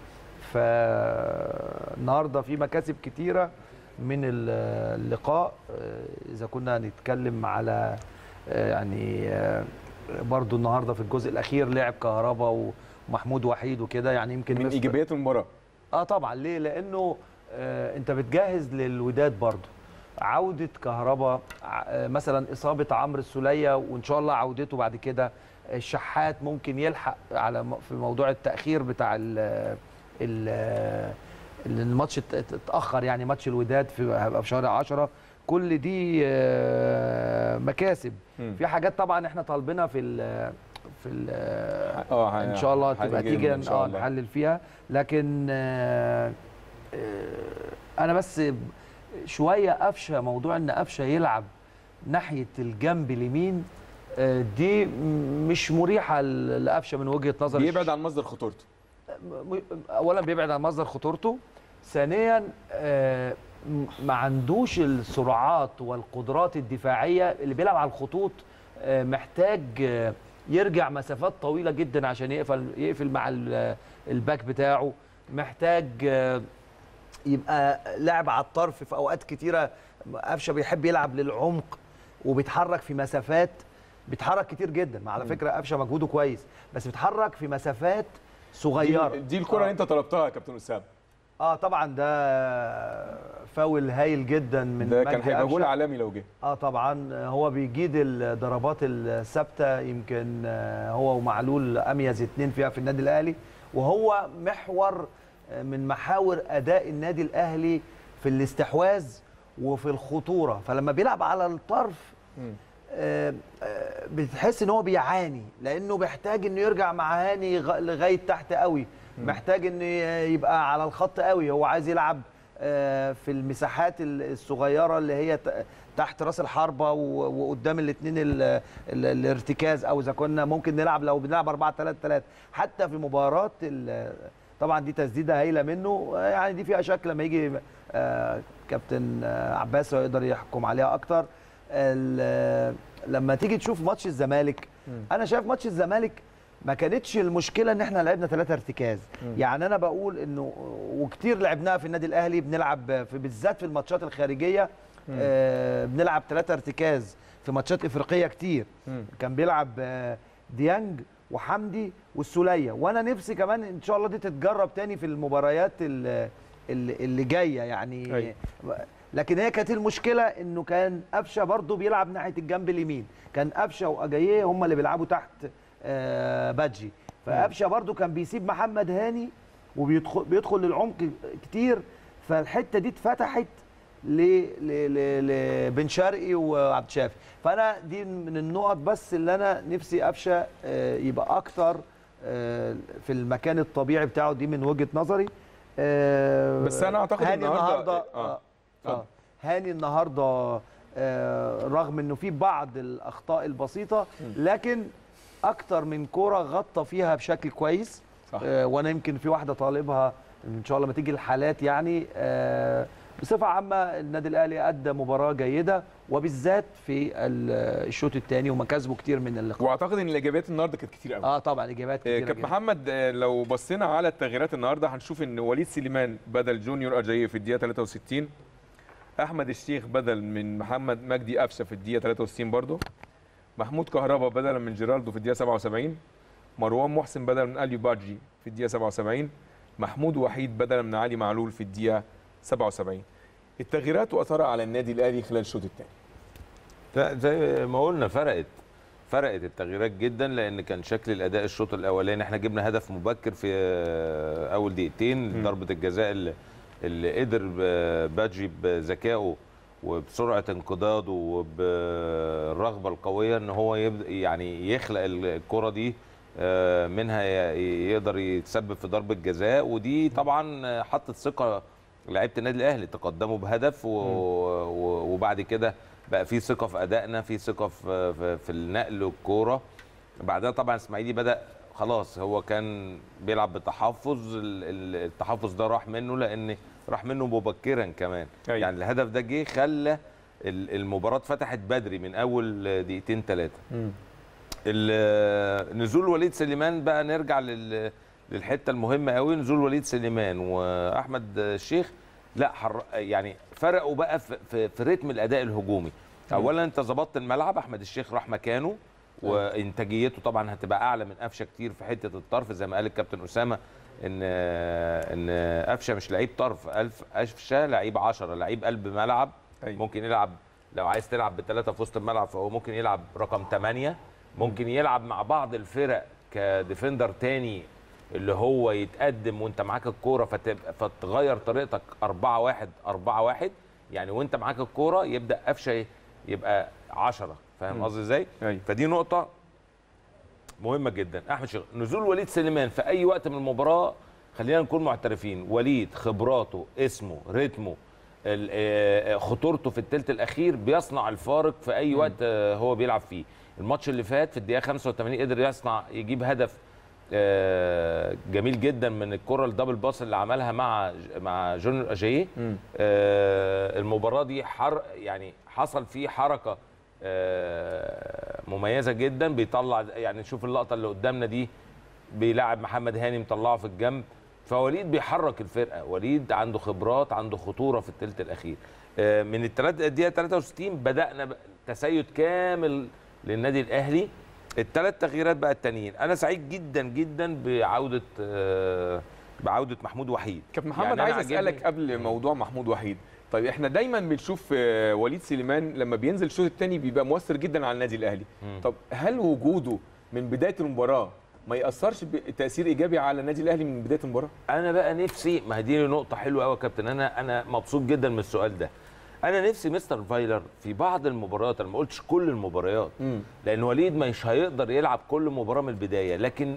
[SPEAKER 2] فالنهارده في مكاسب كتيره من ال- اللقاء آه، اذا كنا هنتكلم على آه، يعني آه، برضو النهارده في الجزء الاخير لعب كهربا ومحمود وحيد وكده يعني يمكن
[SPEAKER 1] من
[SPEAKER 2] مستر-
[SPEAKER 1] ايجابيات المباراه
[SPEAKER 2] اه طبعا ليه لانه آه انت بتجهز للوداد برضو عوده كهربا ع- آه، مثلا اصابه عمرو السوليه وان شاء الله عودته بعد كده الشحات ممكن يلحق على م- في موضوع التاخير بتاع ال ال ال- الماتش ات- ات- اتاخر يعني ماتش الوداد في هيبقى في شهر 10 كل دي آه، مكاسب
[SPEAKER 1] مم.
[SPEAKER 2] في حاجات طبعا احنا طالبينها في ال في ال
[SPEAKER 1] اه
[SPEAKER 2] ان شاء الله تبقى
[SPEAKER 1] هنيجي
[SPEAKER 2] تيجي
[SPEAKER 1] ان شاء
[SPEAKER 2] اه
[SPEAKER 1] الله
[SPEAKER 2] نحلل فيها لكن آه، آه، انا بس شويه قفشه موضوع ان قفشه يلعب ناحيه الجنب اليمين آه، دي م- مش مريحه ل- لقفشه من وجهه نظري
[SPEAKER 1] بيبعد عن مصدر خطورته
[SPEAKER 2] م- اولا بيبعد عن مصدر خطورته ثانيا آه، م- ما عندوش السرعات والقدرات الدفاعيه اللي بيلعب على الخطوط آه، محتاج آه، يرجع مسافات طويله جدا عشان يقفل يقفل مع ال- الباك بتاعه محتاج آه، يبقى لاعب على الطرف في اوقات كتيره قفشه بيحب يلعب للعمق وبيتحرك في مسافات بيتحرك كتير جدا ما على فكره قفشه مجهوده كويس بس بيتحرك في مسافات صغيره
[SPEAKER 1] دي, دي الكره اللي انت طلبتها يا كابتن اسامه
[SPEAKER 2] اه طبعا ده فاول هايل جدا من
[SPEAKER 1] ده كان
[SPEAKER 2] مجدي
[SPEAKER 1] هيبقى جول
[SPEAKER 2] قفشة.
[SPEAKER 1] عالمي لو جه
[SPEAKER 2] اه طبعا هو بيجيد الضربات الثابته يمكن آه، هو ومعلول اميز اتنين فيها في النادي الاهلي وهو محور آه، من محاور اداء النادي الاهلي في الاستحواذ وفي الخطوره فلما بيلعب على الطرف آه، آه، بتحس ان هو بيعاني لانه بيحتاج انه يرجع مع هاني غ- لغايه تحت قوي محتاج انه ي- يبقى على الخط قوي هو عايز يلعب آه، في المساحات ال- الصغيره اللي هي ت- تحت راس الحربه و- وقدام الاثنين الارتكاز او اذا كنا ممكن نلعب لو بنلعب 4 3 3 حتى في مباراه ال- طبعا دي تسديده هايله منه آه، يعني دي فيها شك لما يجي آه، كابتن آه، عباس هو يقدر يحكم عليها اكتر ال- لما تيجي تشوف ماتش الزمالك انا شايف ماتش الزمالك ما كانتش المشكله ان احنا لعبنا ثلاثة ارتكاز
[SPEAKER 13] مم.
[SPEAKER 2] يعني انا بقول انه وكتير لعبناها في النادي الاهلي بنلعب في بالذات في الماتشات الخارجيه
[SPEAKER 13] مم.
[SPEAKER 2] آه بنلعب ثلاثة ارتكاز في ماتشات افريقيه كتير
[SPEAKER 13] مم.
[SPEAKER 2] كان بيلعب آه، ديانج وحمدي والسوليه وانا نفسي كمان ان شاء الله دي تتجرب تاني في المباريات ال- اللي, اللي جايه يعني
[SPEAKER 13] أيوة.
[SPEAKER 2] لكن هي كانت المشكله انه كان قفشه برضو بيلعب ناحيه الجنب اليمين كان قفشه واجاييه هم اللي بيلعبوا تحت آه، بادجي فقفشه برضو كان بيسيب محمد هاني وبيدخل بيدخل للعمق كتير فالحته دي اتفتحت ل ل- ل- لبن شرقي وعبد الشافي فانا دي من النقط بس اللي انا نفسي قفشه آه، يبقى اكتر آه، في المكان الطبيعي بتاعه دي من وجهه نظري آه،
[SPEAKER 1] بس أنا أعتقد
[SPEAKER 2] هاني
[SPEAKER 1] النهاردة-
[SPEAKER 2] النهارده
[SPEAKER 1] آه.
[SPEAKER 2] آه.
[SPEAKER 1] اتفضل.
[SPEAKER 2] آه. هاني النهارده آه، رغم انه في بعض الاخطاء البسيطه لكن اكتر من كوره غطى فيها بشكل كويس
[SPEAKER 1] صح.
[SPEAKER 2] آه، وانا يمكن في واحده طالبها ان شاء الله لما تيجي الحالات يعني آه، بصفه عامه النادي الاهلي ادى مباراه جيده وبالذات في ال- الشوط الثاني ومكاسبه كتير من اللقاء
[SPEAKER 1] واعتقد ان الايجابيات النهارده كانت كتير قوي
[SPEAKER 2] اه طبعا اجابات
[SPEAKER 1] آه،
[SPEAKER 2] كتير
[SPEAKER 1] كابتن محمد آه، لو بصينا على التغييرات النهارده هنشوف ان وليد سليمان بدل جونيور اجاييه في الدقيقه 63 احمد الشيخ بدل من محمد مجدي قفشه في الدقيقه 63 برضه محمود كهربا بدلا من جيرالدو في الدقيقه 77 مروان محسن بدلا من اليو باجي في الدقيقه 77 محمود وحيد بدلا من علي معلول في الدقيقه 77 التغييرات واثرها على النادي الاهلي خلال الشوط الثاني
[SPEAKER 3] لا زي ما قلنا فرقت فرقت التغييرات جدا لان كان شكل الاداء الشوط الاولاني احنا جبنا هدف مبكر في آه، اول دقيقتين ضربه الجزاء اللي, اللي قدر ب- باجي بذكائه وبسرعه انقضاضه وبالرغبه القويه ان هو يبدا يعني يخلق الكره دي آه، منها ي- يقدر يتسبب في ضربه جزاء ودي طبعا حطت ثقه لعيبه النادي الاهلي تقدموا بهدف و... و... وبعد كده بقى في ثقه في ادائنا في ثقه في في, في النقل والكوره بعدها طبعا اسماعيلي بدا خلاص هو كان بيلعب بتحفظ ال- ال- التحفظ ده راح منه لان راح منه مبكرا كمان
[SPEAKER 1] أيوة.
[SPEAKER 3] يعني الهدف ده جه خلى ال- المباراه اتفتحت بدري من اول دقيقتين ثلاثه ال- نزول وليد سليمان بقى نرجع لل للحته المهمه قوي نزول وليد سليمان واحمد الشيخ لا حر يعني فرقوا بقى في, في, في رتم الاداء الهجومي اولا انت ظبطت الملعب احمد الشيخ راح مكانه وانتاجيته طبعا هتبقى اعلى من قفشه كتير في حته الطرف زي ما قال الكابتن اسامه ان ان قفشه مش لعيب طرف ألف قفشه لعيب 10 لعيب قلب ملعب
[SPEAKER 1] أيوة.
[SPEAKER 3] ممكن يلعب لو عايز تلعب بثلاثه في وسط الملعب فهو ممكن يلعب رقم 8 ممكن يلعب مع بعض الفرق كديفندر تاني اللي هو يتقدم وانت معاك الكوره فتبقى فتغير طريقتك 4 1 4 1 يعني وانت معاك الكوره يبدا قفشه يبقى 10 فاهم
[SPEAKER 1] مم.
[SPEAKER 3] قصدي ازاي؟
[SPEAKER 1] أيوة.
[SPEAKER 3] فدي نقطه مهمه جدا احمد شيخ نزول وليد سليمان في اي وقت من المباراه خلينا نكون معترفين وليد خبراته اسمه رتمه ال- آه، خطورته في الثلث الاخير بيصنع الفارق في اي وقت آه، هو بيلعب فيه الماتش اللي فات في الدقيقه 85 قدر يصنع يجيب هدف آه، جميل جدا من الكره الدبل باص اللي عملها مع مع جونيور اجاييه آه، المباراه دي حر يعني حصل فيه حركه آه، مميزه جدا بيطلع يعني شوف اللقطه اللي قدامنا دي بيلعب محمد هاني مطلعه في الجنب فوليد بيحرك الفرقه وليد عنده خبرات عنده خطوره في الثلث الاخير آه، من التلات الدقيقه 63 بدانا ب- تسيد كامل للنادي الاهلي الثلاث تغييرات بقى التانيين انا سعيد جدا جدا بعوده آه، بعوده محمود وحيد
[SPEAKER 1] كابتن محمد
[SPEAKER 3] يعني أنا
[SPEAKER 1] عايز
[SPEAKER 3] عاجبني-
[SPEAKER 1] اسالك قبل موضوع محمود وحيد طيب احنا دايما بنشوف آه، وليد سليمان لما بينزل الشوط الثاني بيبقى مؤثر جدا على النادي الاهلي
[SPEAKER 3] مم.
[SPEAKER 1] طب هل وجوده من بدايه المباراه ما ياثرش بتاثير ايجابي على النادي الاهلي من بدايه المباراه
[SPEAKER 3] انا بقى نفسي ما هي دي نقطه حلوه قوي يا كابتن انا انا مبسوط جدا من السؤال ده انا نفسي مستر فايلر في بعض المباريات انا ما قلتش كل المباريات لان وليد مش هيقدر يلعب كل مباراه من البدايه لكن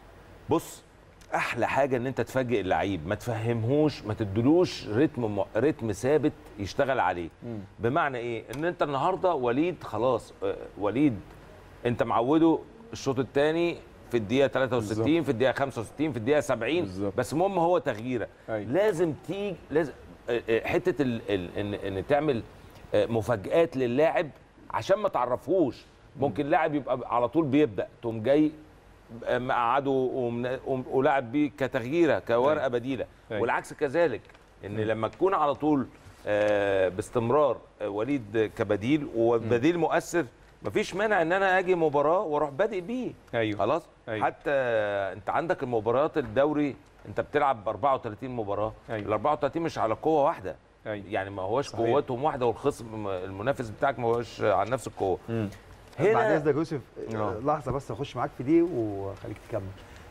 [SPEAKER 3] بص احلى حاجه ان انت تفاجئ اللعيب ما تفهمهوش ما تدلوش رتم م... رتم ثابت يشتغل عليه بمعنى ايه ان انت النهارده وليد خلاص آه، وليد انت معوده الشوط الثاني في الدقيقه 63
[SPEAKER 1] بالظبط.
[SPEAKER 3] في الدقيقه 65 في الدقيقه 70
[SPEAKER 1] بالظبط.
[SPEAKER 3] بس المهم هو تغييره
[SPEAKER 1] أيوة.
[SPEAKER 3] لازم تيجي لازم آه، آه، حته ال... ال... ان ان تعمل آه، مفاجآت للاعب عشان ما تعرفوش ممكن لاعب يبقى على طول بيبدا تقوم جاي آه، مقعده ومن- وم- ولاعب بيه كتغييره كورقه بديله
[SPEAKER 1] أيوة.
[SPEAKER 3] والعكس كذلك ان لما تكون على طول آه، باستمرار آه، وليد كبديل وبديل مؤثر مفيش مانع ان انا اجي مباراه واروح بادئ بيه
[SPEAKER 1] ايوه
[SPEAKER 3] خلاص
[SPEAKER 1] أيوة.
[SPEAKER 3] حتى انت عندك المباريات الدوري انت بتلعب ب 34 مباراه
[SPEAKER 1] أيوة.
[SPEAKER 3] ال 34 مش على قوه واحده
[SPEAKER 1] أيوة.
[SPEAKER 3] يعني ما هوش
[SPEAKER 1] صحيح.
[SPEAKER 3] قوتهم واحده والخصم المنافس بتاعك ما هوش على نفس القوه
[SPEAKER 2] بعد اذنك يوسف
[SPEAKER 3] آه.
[SPEAKER 2] آه. لحظه بس اخش معاك في دي وخليك تكمل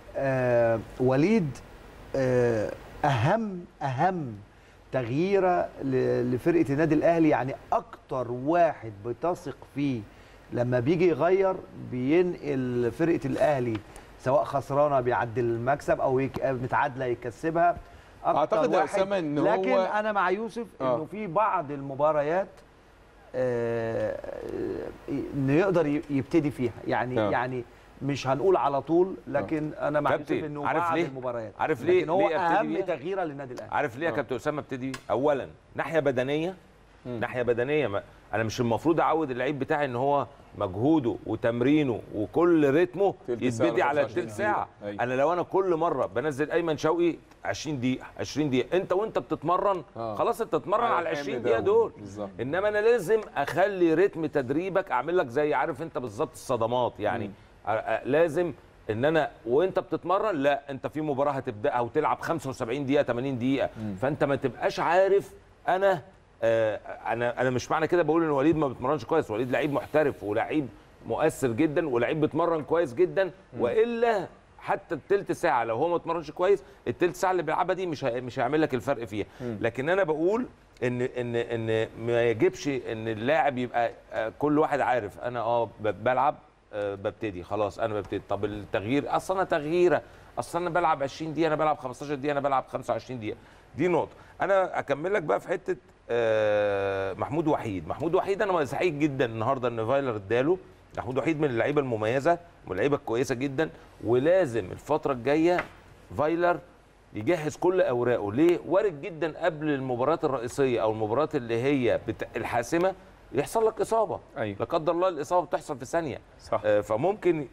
[SPEAKER 2] آه وليد آه اهم اهم تغييره ل- لفرقه النادي الاهلي يعني اكتر واحد بتثق فيه لما بيجي يغير بينقل فرقه الاهلي سواء خسرانه بيعدل المكسب او يك... متعادله يكسبها أكتر
[SPEAKER 1] أعتقد يا
[SPEAKER 2] واحد
[SPEAKER 1] أسامة إن هو-
[SPEAKER 2] لكن انا مع يوسف
[SPEAKER 1] آه.
[SPEAKER 2] انه في بعض المباريات آه، انه يقدر ي- يبتدي فيها يعني
[SPEAKER 3] آه.
[SPEAKER 2] يعني مش هنقول على طول لكن انا مع يوسف
[SPEAKER 3] كابتن،
[SPEAKER 2] انه
[SPEAKER 3] عارف
[SPEAKER 2] بعض
[SPEAKER 3] ليه؟
[SPEAKER 2] المباريات
[SPEAKER 3] عارف ليه؟
[SPEAKER 2] لكن هو
[SPEAKER 3] ليه أبتدي
[SPEAKER 2] اهم
[SPEAKER 3] بيها؟
[SPEAKER 2] تغييره للنادي الاهلي
[SPEAKER 3] عارف ليه يا
[SPEAKER 1] آه.
[SPEAKER 3] كابتن اسامه ابتدي اولا ناحيه بدنيه ناحيه بدنيه ما انا مش المفروض اعود اللعيب بتاعي ان هو مجهوده وتمرينه وكل رتمه
[SPEAKER 1] تلت ساعة
[SPEAKER 3] يتبدي
[SPEAKER 1] ولا
[SPEAKER 3] على
[SPEAKER 1] 25
[SPEAKER 3] التلت ساعه
[SPEAKER 1] دقيقة. أيوة.
[SPEAKER 3] انا لو انا كل مره بنزل ايمن شوقي 20 دقيقه 20 دقيقه انت وانت بتتمرن
[SPEAKER 1] آه.
[SPEAKER 3] خلاص انت تتمرن
[SPEAKER 1] على
[SPEAKER 3] على ال
[SPEAKER 1] الحمل
[SPEAKER 3] 20
[SPEAKER 1] ده
[SPEAKER 3] دقيقه دول
[SPEAKER 1] بالظبط.
[SPEAKER 3] انما انا لازم اخلي رتم تدريبك اعمل لك زي عارف انت بالظبط الصدمات يعني أ- أ- لازم ان انا وانت بتتمرن لا انت في مباراه هتبداها وتلعب 75 دقيقه 80 دقيقه فانت ما تبقاش عارف انا آه انا انا مش معنى كده بقول ان وليد ما بيتمرنش كويس وليد لعيب محترف ولعيب مؤثر جدا ولعيب بيتمرن كويس جدا والا حتى التلت ساعه لو هو ما اتمرنش كويس التلت ساعه اللي بيلعبها دي مش هي- مش هيعمل لك الفرق فيها لكن انا بقول ان ان ان ما يجبش ان اللاعب يبقى آه، كل واحد عارف انا اه ب- بلعب آه، ببتدي خلاص انا ببتدي طب التغيير اصل انا تغييره اصل انا بلعب 20 دقيقه انا بلعب 15 دقيقه انا بلعب 25 دقيقه دي نقطه انا اكمل لك بقى في حته آه، محمود وحيد محمود وحيد انا سعيد جدا النهارده ان فايلر اداله محمود وحيد من اللعيبه المميزه من اللعيبه الكويسه جدا ولازم الفتره الجايه فايلر يجهز كل اوراقه ليه وارد جدا قبل المباريات الرئيسيه او المباريات اللي هي بت... الحاسمه يحصل لك اصابه
[SPEAKER 1] أيوة.
[SPEAKER 3] لا قدر الله الاصابه بتحصل في ثانيه
[SPEAKER 1] صح.
[SPEAKER 3] آه فممكن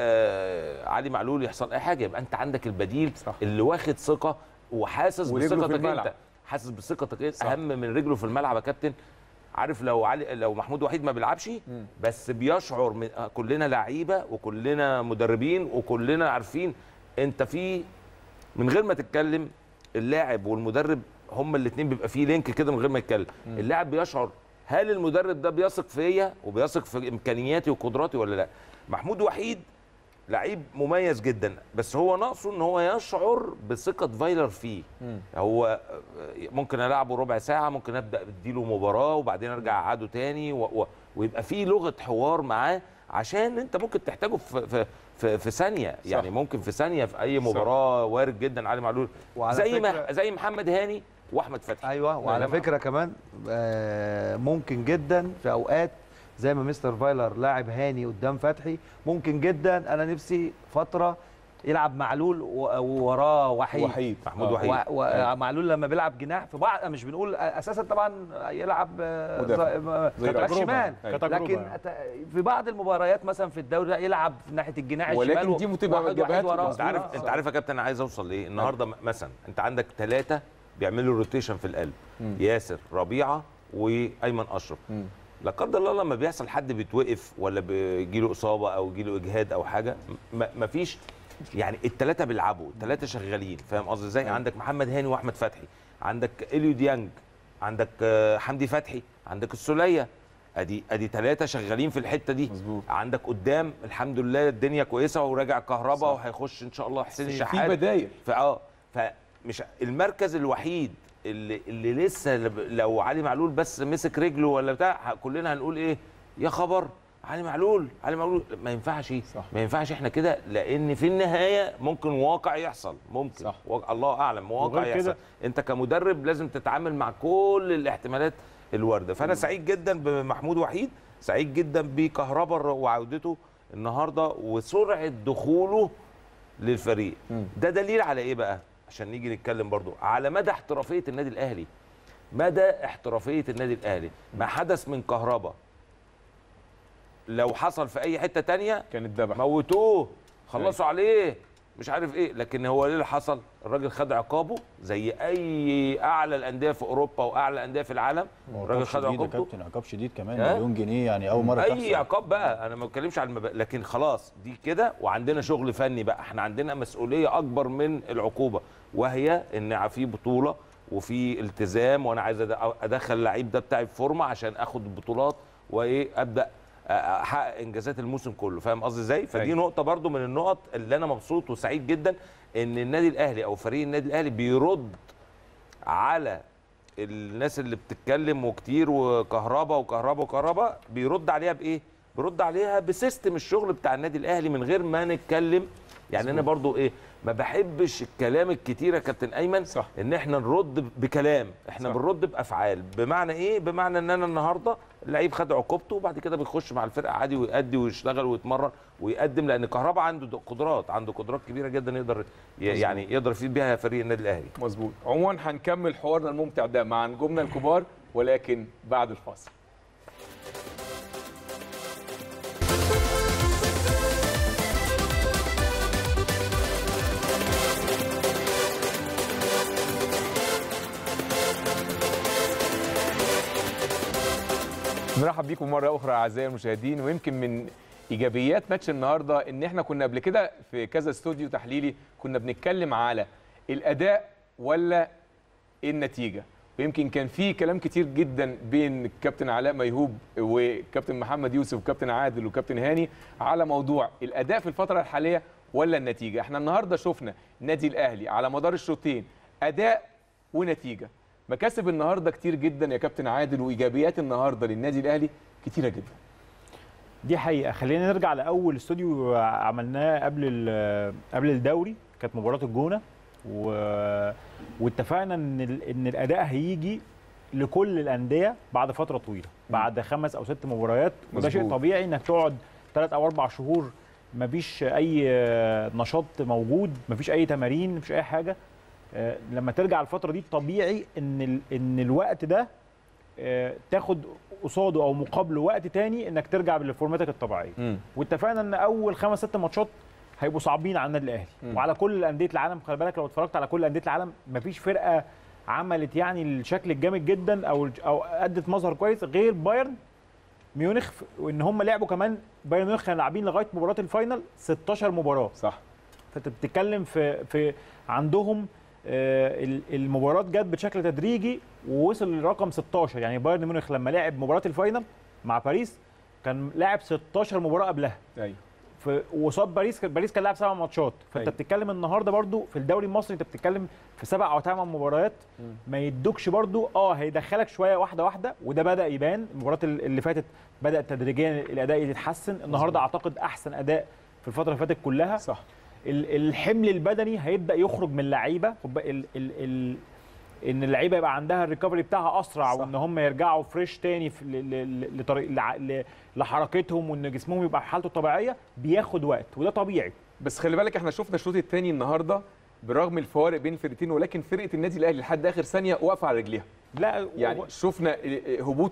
[SPEAKER 3] آه علي معلول يحصل اي حاجه يبقى انت عندك البديل صح. اللي واخد ثقه وحاسس
[SPEAKER 1] ورجله في
[SPEAKER 3] بثقتك
[SPEAKER 1] الملعب.
[SPEAKER 3] انت حاسس بثقتك انت
[SPEAKER 1] صح.
[SPEAKER 3] اهم من رجله في الملعب يا كابتن عارف لو علي لو محمود وحيد ما بيلعبش بس بيشعر من آه، كلنا لعيبه وكلنا مدربين وكلنا عارفين انت في من غير ما تتكلم اللاعب والمدرب هما الاثنين بيبقى فيه لينك كده من غير ما يتكلم اللاعب بيشعر هل المدرب ده بيثق فيا وبيثق في امكانياتي وقدراتي ولا لا محمود وحيد لعيب مميز جدا بس هو ناقصه ان هو يشعر بثقه فايلر فيه هو ممكن العبه ربع ساعه ممكن ابدا اديله مباراه وبعدين ارجع اقعده تاني و... و... ويبقى في لغه حوار معاه عشان انت ممكن تحتاجه في في في, في ثانيه صح. يعني ممكن في ثانيه في اي مباراه وارد جدا علي معلول
[SPEAKER 2] وعلى
[SPEAKER 3] زي ما
[SPEAKER 2] فكرة-
[SPEAKER 3] زي محمد هاني واحمد فتحي
[SPEAKER 2] ايوه وعلى
[SPEAKER 3] إنما-
[SPEAKER 2] فكره كمان آه، ممكن جدا في اوقات زي ما مستر فايلر لاعب هاني قدام فتحي ممكن جدا انا نفسي فتره يلعب معلول و- ووراه وحيد
[SPEAKER 1] وحيد.
[SPEAKER 3] محمود
[SPEAKER 1] آه.
[SPEAKER 3] وحيد
[SPEAKER 2] ومعلول لما بيلعب جناح في بعض مش بنقول اساسا طبعا يلعب آه،
[SPEAKER 1] مدافع.
[SPEAKER 2] ز-
[SPEAKER 1] زي
[SPEAKER 2] باك
[SPEAKER 1] كتجربة.
[SPEAKER 2] شمال
[SPEAKER 1] أيوة.
[SPEAKER 2] لكن أت- في بعض المباريات مثلا في الدوري لا يلعب في ناحيه الجناح الشمال
[SPEAKER 1] ولكن دي بتبقى
[SPEAKER 2] واحد-
[SPEAKER 1] جبهات
[SPEAKER 2] واحد وراه.
[SPEAKER 3] انت عارف
[SPEAKER 2] آه.
[SPEAKER 3] انت عارف يا كابتن انا عايز اوصل لايه النهارده م- مثلا انت عندك ثلاثه بيعملوا روتيشن في القلب ياسر ربيعه وايمن اشرف لا قدر الله لما بيحصل حد بيتوقف ولا بيجيله اصابه او يجيله اجهاد او حاجه م- مفيش يعني الثلاثه بيلعبوا الثلاثه شغالين فاهم قصدي ازاي عندك محمد هاني واحمد فتحي عندك اليو ديانج عندك آه، حمدي فتحي عندك السوليه ادي ادي ثلاثه شغالين في الحته دي
[SPEAKER 1] مظبوط.
[SPEAKER 3] عندك قدام الحمد لله الدنيا كويسه وراجع كهربا
[SPEAKER 1] صح.
[SPEAKER 3] وهيخش ان شاء الله حسين
[SPEAKER 1] في
[SPEAKER 3] الشحات
[SPEAKER 1] بدايل
[SPEAKER 3] فاه فمش المركز الوحيد اللي اللي لسه لب- لو علي معلول بس مسك رجله ولا بتاع ه- كلنا هنقول ايه يا خبر علي معلول علي معلول ما ينفعش
[SPEAKER 1] صح.
[SPEAKER 3] ما ينفعش احنا كده لان في النهايه ممكن واقع يحصل ممكن
[SPEAKER 1] صح.
[SPEAKER 3] واقع الله اعلم واقع
[SPEAKER 5] وغير
[SPEAKER 3] يحصل
[SPEAKER 5] كده-
[SPEAKER 3] انت كمدرب لازم تتعامل مع كل الاحتمالات الوارده فانا سعيد جدا بمحمود وحيد سعيد جدا بكهربا وعودته النهارده وسرعه دخوله للفريق ده دليل على ايه بقى عشان نيجي نتكلم برضو على مدى احترافيه النادي الاهلي مدى احترافيه النادي الاهلي ما حدث من كهربا لو حصل في اي حته تانية
[SPEAKER 1] كان اتذبح
[SPEAKER 3] موتوه خلصوا عليه مش عارف ايه لكن هو ليه اللي حصل الراجل خد عقابه زي اي اعلى الانديه في اوروبا واعلى الانديه في العالم
[SPEAKER 4] هو
[SPEAKER 3] الراجل
[SPEAKER 4] عقاب
[SPEAKER 3] خد
[SPEAKER 4] شديد يا
[SPEAKER 3] عقوبته
[SPEAKER 4] كابتن عقاب شديد كمان
[SPEAKER 3] ها؟
[SPEAKER 4] مليون جنيه يعني اول مره
[SPEAKER 3] اي
[SPEAKER 4] تحصل
[SPEAKER 3] عقاب بقى انا ما بتكلمش على المب... لكن خلاص دي كده وعندنا شغل فني بقى احنا عندنا مسؤوليه اكبر من العقوبه وهي ان في بطوله وفي التزام وانا عايز أد- ادخل اللعيب ده بتاعي في فورمه عشان اخد البطولات وايه ابدا احقق انجازات الموسم كله فاهم قصدي ازاي فدي
[SPEAKER 1] أيوة.
[SPEAKER 3] نقطه برضو من النقط اللي انا مبسوط وسعيد جدا ان النادي الاهلي او فريق النادي الاهلي بيرد على الناس اللي بتتكلم وكتير وكهربا وكهربا وكهربا بيرد عليها بايه؟ بيرد عليها بسيستم الشغل بتاع النادي الاهلي من غير ما نتكلم يعني انا برضو ايه ما بحبش الكلام الكتير يا كابتن ايمن
[SPEAKER 1] صح.
[SPEAKER 3] ان احنا نرد بكلام احنا
[SPEAKER 1] صح.
[SPEAKER 3] بنرد بافعال بمعنى ايه بمعنى ان انا النهارده اللعيب خد عقوبته وبعد كده بيخش مع الفرقه عادي ويأدي ويشتغل ويتمرن ويقدم لان كهربا عنده د- قدرات عنده قدرات كبيره جدا يقدر ي- يعني يقدر يفيد بيها فريق النادي الاهلي
[SPEAKER 1] مظبوط عموما هنكمل حوارنا الممتع ده مع نجومنا الكبار ولكن بعد الفاصل نرحب بيكم مره اخرى اعزائي المشاهدين ويمكن من ايجابيات ماتش النهارده ان احنا كنا قبل كده في كذا استوديو تحليلي كنا بنتكلم على الاداء ولا النتيجه ويمكن كان في كلام كتير جدا بين الكابتن علاء ميهوب وكابتن محمد يوسف وكابتن عادل وكابتن هاني على موضوع الاداء في الفتره الحاليه ولا النتيجه احنا النهارده شفنا النادي الاهلي على مدار الشوطين اداء ونتيجه مكاسب النهارده كتير جدا يا كابتن عادل وايجابيات النهارده للنادي الاهلي كتيره جدا
[SPEAKER 5] دي حقيقه خلينا نرجع لاول استوديو عملناه قبل ال- قبل الدوري كانت مباراه الجونه و... واتفقنا ان ال... ان الاداء هيجي لكل الانديه بعد فتره طويله بعد خمس او ست مباريات وده شيء
[SPEAKER 1] مظبوط.
[SPEAKER 5] طبيعي انك تقعد ثلاث او اربع شهور مفيش اي آه، نشاط موجود مفيش اي تمارين مفيش اي حاجه آه، لما ترجع الفتره دي طبيعي ان ال- ان الوقت ده آه، تاخد قصاده او مقابله وقت تاني انك ترجع لفورماتك الطبيعيه
[SPEAKER 1] مم.
[SPEAKER 5] واتفقنا ان اول خمس ست ماتشات هيبقوا صعبين على النادي الاهلي
[SPEAKER 1] مم.
[SPEAKER 5] وعلى كل انديه العالم خلي بالك لو اتفرجت على كل انديه العالم مفيش فرقه عملت يعني الشكل الجامد جدا او او ادت مظهر كويس غير بايرن ميونخ ف- وان هم لعبوا كمان بايرن ميونخ كانوا لاعبين لغايه مباراه الفاينل 16 مباراه
[SPEAKER 1] صح
[SPEAKER 5] فانت بتتكلم في في عندهم آه، ال- المباراه جت بشكل تدريجي ووصل لرقم 16 يعني بايرن ميونخ لما لعب مباراه الفاينل مع باريس كان لاعب 16 مباراه قبلها
[SPEAKER 1] ايوه
[SPEAKER 5] في وصاد باريس كان باريس كان لاعب سبع ماتشات فانت
[SPEAKER 1] أيوة.
[SPEAKER 5] بتتكلم النهارده برضو في الدوري المصري انت بتتكلم في سبع او ثمان مباريات ما يدوكش برضو اه هيدخلك شويه واحده واحده وده بدا يبان المباراه اللي فاتت بدا تدريجيا الاداء يتحسن النهارده اعتقد احسن اداء في الفتره اللي فاتت كلها
[SPEAKER 1] صح
[SPEAKER 5] ال- الحمل البدني هيبدا يخرج من اللعيبه خد بالك ال ال ال ان اللعيبه يبقى عندها الريكفري بتاعها اسرع
[SPEAKER 1] صح.
[SPEAKER 5] وان هم يرجعوا فريش تاني في ل- ل- لطريق لع- ل- لحركتهم وان جسمهم يبقى في حالته الطبيعيه بياخد وقت وده طبيعي
[SPEAKER 1] بس خلي بالك احنا شفنا الشوط الثاني النهارده برغم الفوارق بين الفرقتين ولكن فرقه النادي الاهلي لحد اخر ثانيه واقفه على رجليها
[SPEAKER 5] لا
[SPEAKER 1] يعني شفنا هبوط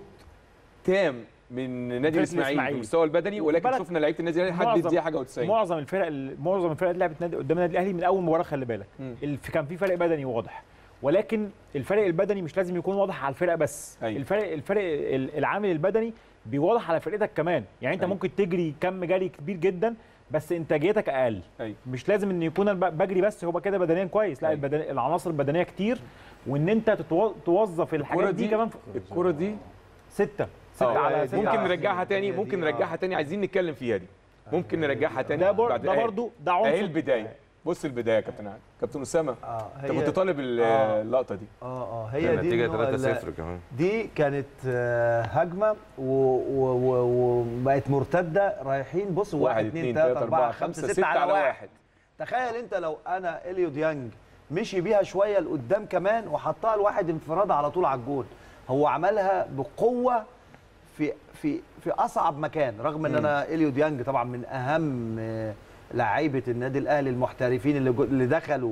[SPEAKER 1] تام من نادي
[SPEAKER 5] فرقة
[SPEAKER 1] الاسماعيلي في
[SPEAKER 5] الإسماعيلي.
[SPEAKER 1] المستوى البدني ولكن
[SPEAKER 5] بالك
[SPEAKER 1] شفنا لعيبه النادي الاهلي لحد
[SPEAKER 5] معظم-
[SPEAKER 1] الدقيقه حاجه و90
[SPEAKER 5] معظم الفرق ال- معظم الفرق اللي لعبت نادي قدام النادي الاهلي من اول مباراه خلي بالك
[SPEAKER 1] مم.
[SPEAKER 5] الف- كان في فرق بدني واضح ولكن الفرق البدني مش لازم يكون واضح على الفرقه بس
[SPEAKER 1] أيوة.
[SPEAKER 5] الفرق الفرق ال- العامل البدني بيواضح على فرقتك كمان يعني انت
[SPEAKER 1] أيوة.
[SPEAKER 5] ممكن تجري كم جري كبير جدا بس انتاجيتك اقل
[SPEAKER 1] أيوة.
[SPEAKER 5] مش لازم ان يكون أنا ب- بجري بس هو كده بدنيا كويس لا
[SPEAKER 1] أيوة.
[SPEAKER 5] البدن... العناصر البدنيه كتير وان انت تتو... توظف
[SPEAKER 1] الكره
[SPEAKER 5] الحاجات دي,
[SPEAKER 1] دي
[SPEAKER 5] كمان في...
[SPEAKER 1] الكره دي
[SPEAKER 5] سته سته
[SPEAKER 1] آه،
[SPEAKER 5] على ستة
[SPEAKER 1] ممكن
[SPEAKER 5] على
[SPEAKER 1] نرجعها تاني
[SPEAKER 2] هي دي،
[SPEAKER 1] ممكن
[SPEAKER 2] آه.
[SPEAKER 1] نرجعها تاني عايزين نتكلم فيها دي ممكن نرجعها تاني
[SPEAKER 5] ده بر...
[SPEAKER 1] بعد
[SPEAKER 5] ده
[SPEAKER 1] أهي.
[SPEAKER 5] برضو ده
[SPEAKER 1] اهي
[SPEAKER 5] عنصر
[SPEAKER 1] البدايه بص البدايه يا كابتن عادل كابتن اسامه
[SPEAKER 2] اه
[SPEAKER 1] انت كنت طالب ال- اللقطه دي
[SPEAKER 2] اه اه هي دي
[SPEAKER 3] النتيجه
[SPEAKER 2] إنه ال-
[SPEAKER 3] 3-0 كمان
[SPEAKER 2] دي كانت آه، هجمه و- و- و- وبقت مرتده رايحين بص واحد اثنين ثلاثة أربعة خمسة ستة على واحد تخيل أنت لو أنا إليو ديانج مشي بيها شوية لقدام كمان وحطها لواحد انفراد على طول على الجول هو عملها بقوة في في في أصعب مكان رغم إن أنا إليو ديانج طبعا من أهم آه، لعيبة النادي الأهلي المحترفين اللي جو- اللي دخلوا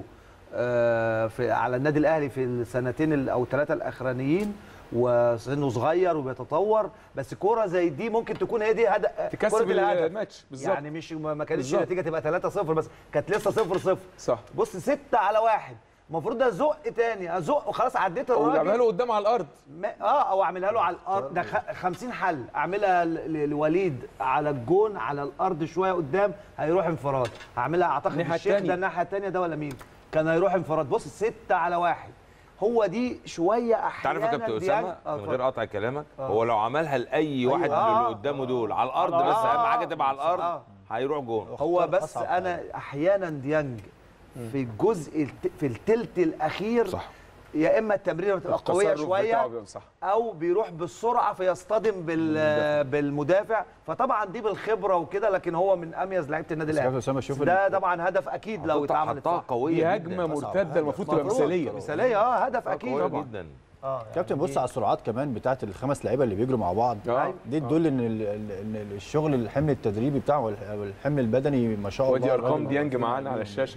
[SPEAKER 2] آه، في على النادي الاهلي في السنتين ال- او ثلاثه الاخرانيين وسنه صغير وبيتطور بس كوره زي دي ممكن تكون هي دي هدف
[SPEAKER 1] تكسب الماتش بالظبط
[SPEAKER 2] يعني مش ما ما كانتش
[SPEAKER 1] بالظبط.
[SPEAKER 2] النتيجه تبقى 3-0 بس كانت لسه 0-0
[SPEAKER 1] صح
[SPEAKER 2] بص 6 على واحد المفروض ده زق تاني ازق وخلاص عديت
[SPEAKER 1] او
[SPEAKER 2] الراجل
[SPEAKER 1] لعبها له قدام على الارض
[SPEAKER 2] ما اه او اعملها له على الارض ده خ- 50 حل اعملها ل- ل- لوليد على الجون على الارض شويه قدام هيروح انفراد هعملها اعتقد
[SPEAKER 1] الناحية
[SPEAKER 2] الشيخ
[SPEAKER 1] التانية.
[SPEAKER 2] ده الناحيه الثانيه ده ولا مين كان هيروح انفراد بص 6 على واحد هو دي شويه احيانا
[SPEAKER 3] تعرف يا كابتن
[SPEAKER 2] ديانج-
[SPEAKER 3] اسامه
[SPEAKER 2] آه،
[SPEAKER 3] من غير قطع كلامك
[SPEAKER 2] آه.
[SPEAKER 3] هو لو عملها لاي واحد من
[SPEAKER 2] آه.
[SPEAKER 3] اللي قدامه دول على الارض
[SPEAKER 2] آه.
[SPEAKER 3] بس اهم
[SPEAKER 2] آه.
[SPEAKER 3] حاجه تبقى على الارض
[SPEAKER 2] آه.
[SPEAKER 3] هيروح جون
[SPEAKER 2] هو بس
[SPEAKER 4] أصعب
[SPEAKER 2] انا احيانا ديانج في الجزء الت- في التلت الاخير
[SPEAKER 3] صح.
[SPEAKER 2] يا اما التمريره بتبقى قويه
[SPEAKER 1] التصرف
[SPEAKER 2] شويه
[SPEAKER 1] بتاعه بيبقى صح
[SPEAKER 2] او بيروح بالسرعه فيصطدم بال بالمدافع فطبعا دي بالخبره وكده لكن هو من اميز لعيبه النادي
[SPEAKER 4] بس كابتن
[SPEAKER 2] الاهلي
[SPEAKER 4] أسامة شوف
[SPEAKER 2] ده
[SPEAKER 4] ال-
[SPEAKER 2] طبعا هدف اكيد لو
[SPEAKER 3] حطها
[SPEAKER 2] اتعملت
[SPEAKER 3] حطها
[SPEAKER 2] صح.
[SPEAKER 3] قويه
[SPEAKER 1] دي
[SPEAKER 3] جدا.
[SPEAKER 1] هجمه مرتده المفروض تبقى
[SPEAKER 2] مفروض.
[SPEAKER 1] مثاليه
[SPEAKER 2] مثاليه اه هدف اكيد
[SPEAKER 3] قويه
[SPEAKER 2] طبعا
[SPEAKER 3] جدا
[SPEAKER 2] اه
[SPEAKER 4] كابتن بص على السرعات كمان بتاعت الخمس لعيبه اللي بيجروا مع بعض
[SPEAKER 1] آه.
[SPEAKER 4] دي تدل ان ال- ال- إن الشغل الحمل التدريبي بتاعه والح- والحمل البدني ما شاء الله
[SPEAKER 1] ودي ارقام
[SPEAKER 4] الراجل-
[SPEAKER 1] ديانج معانا على الشاشه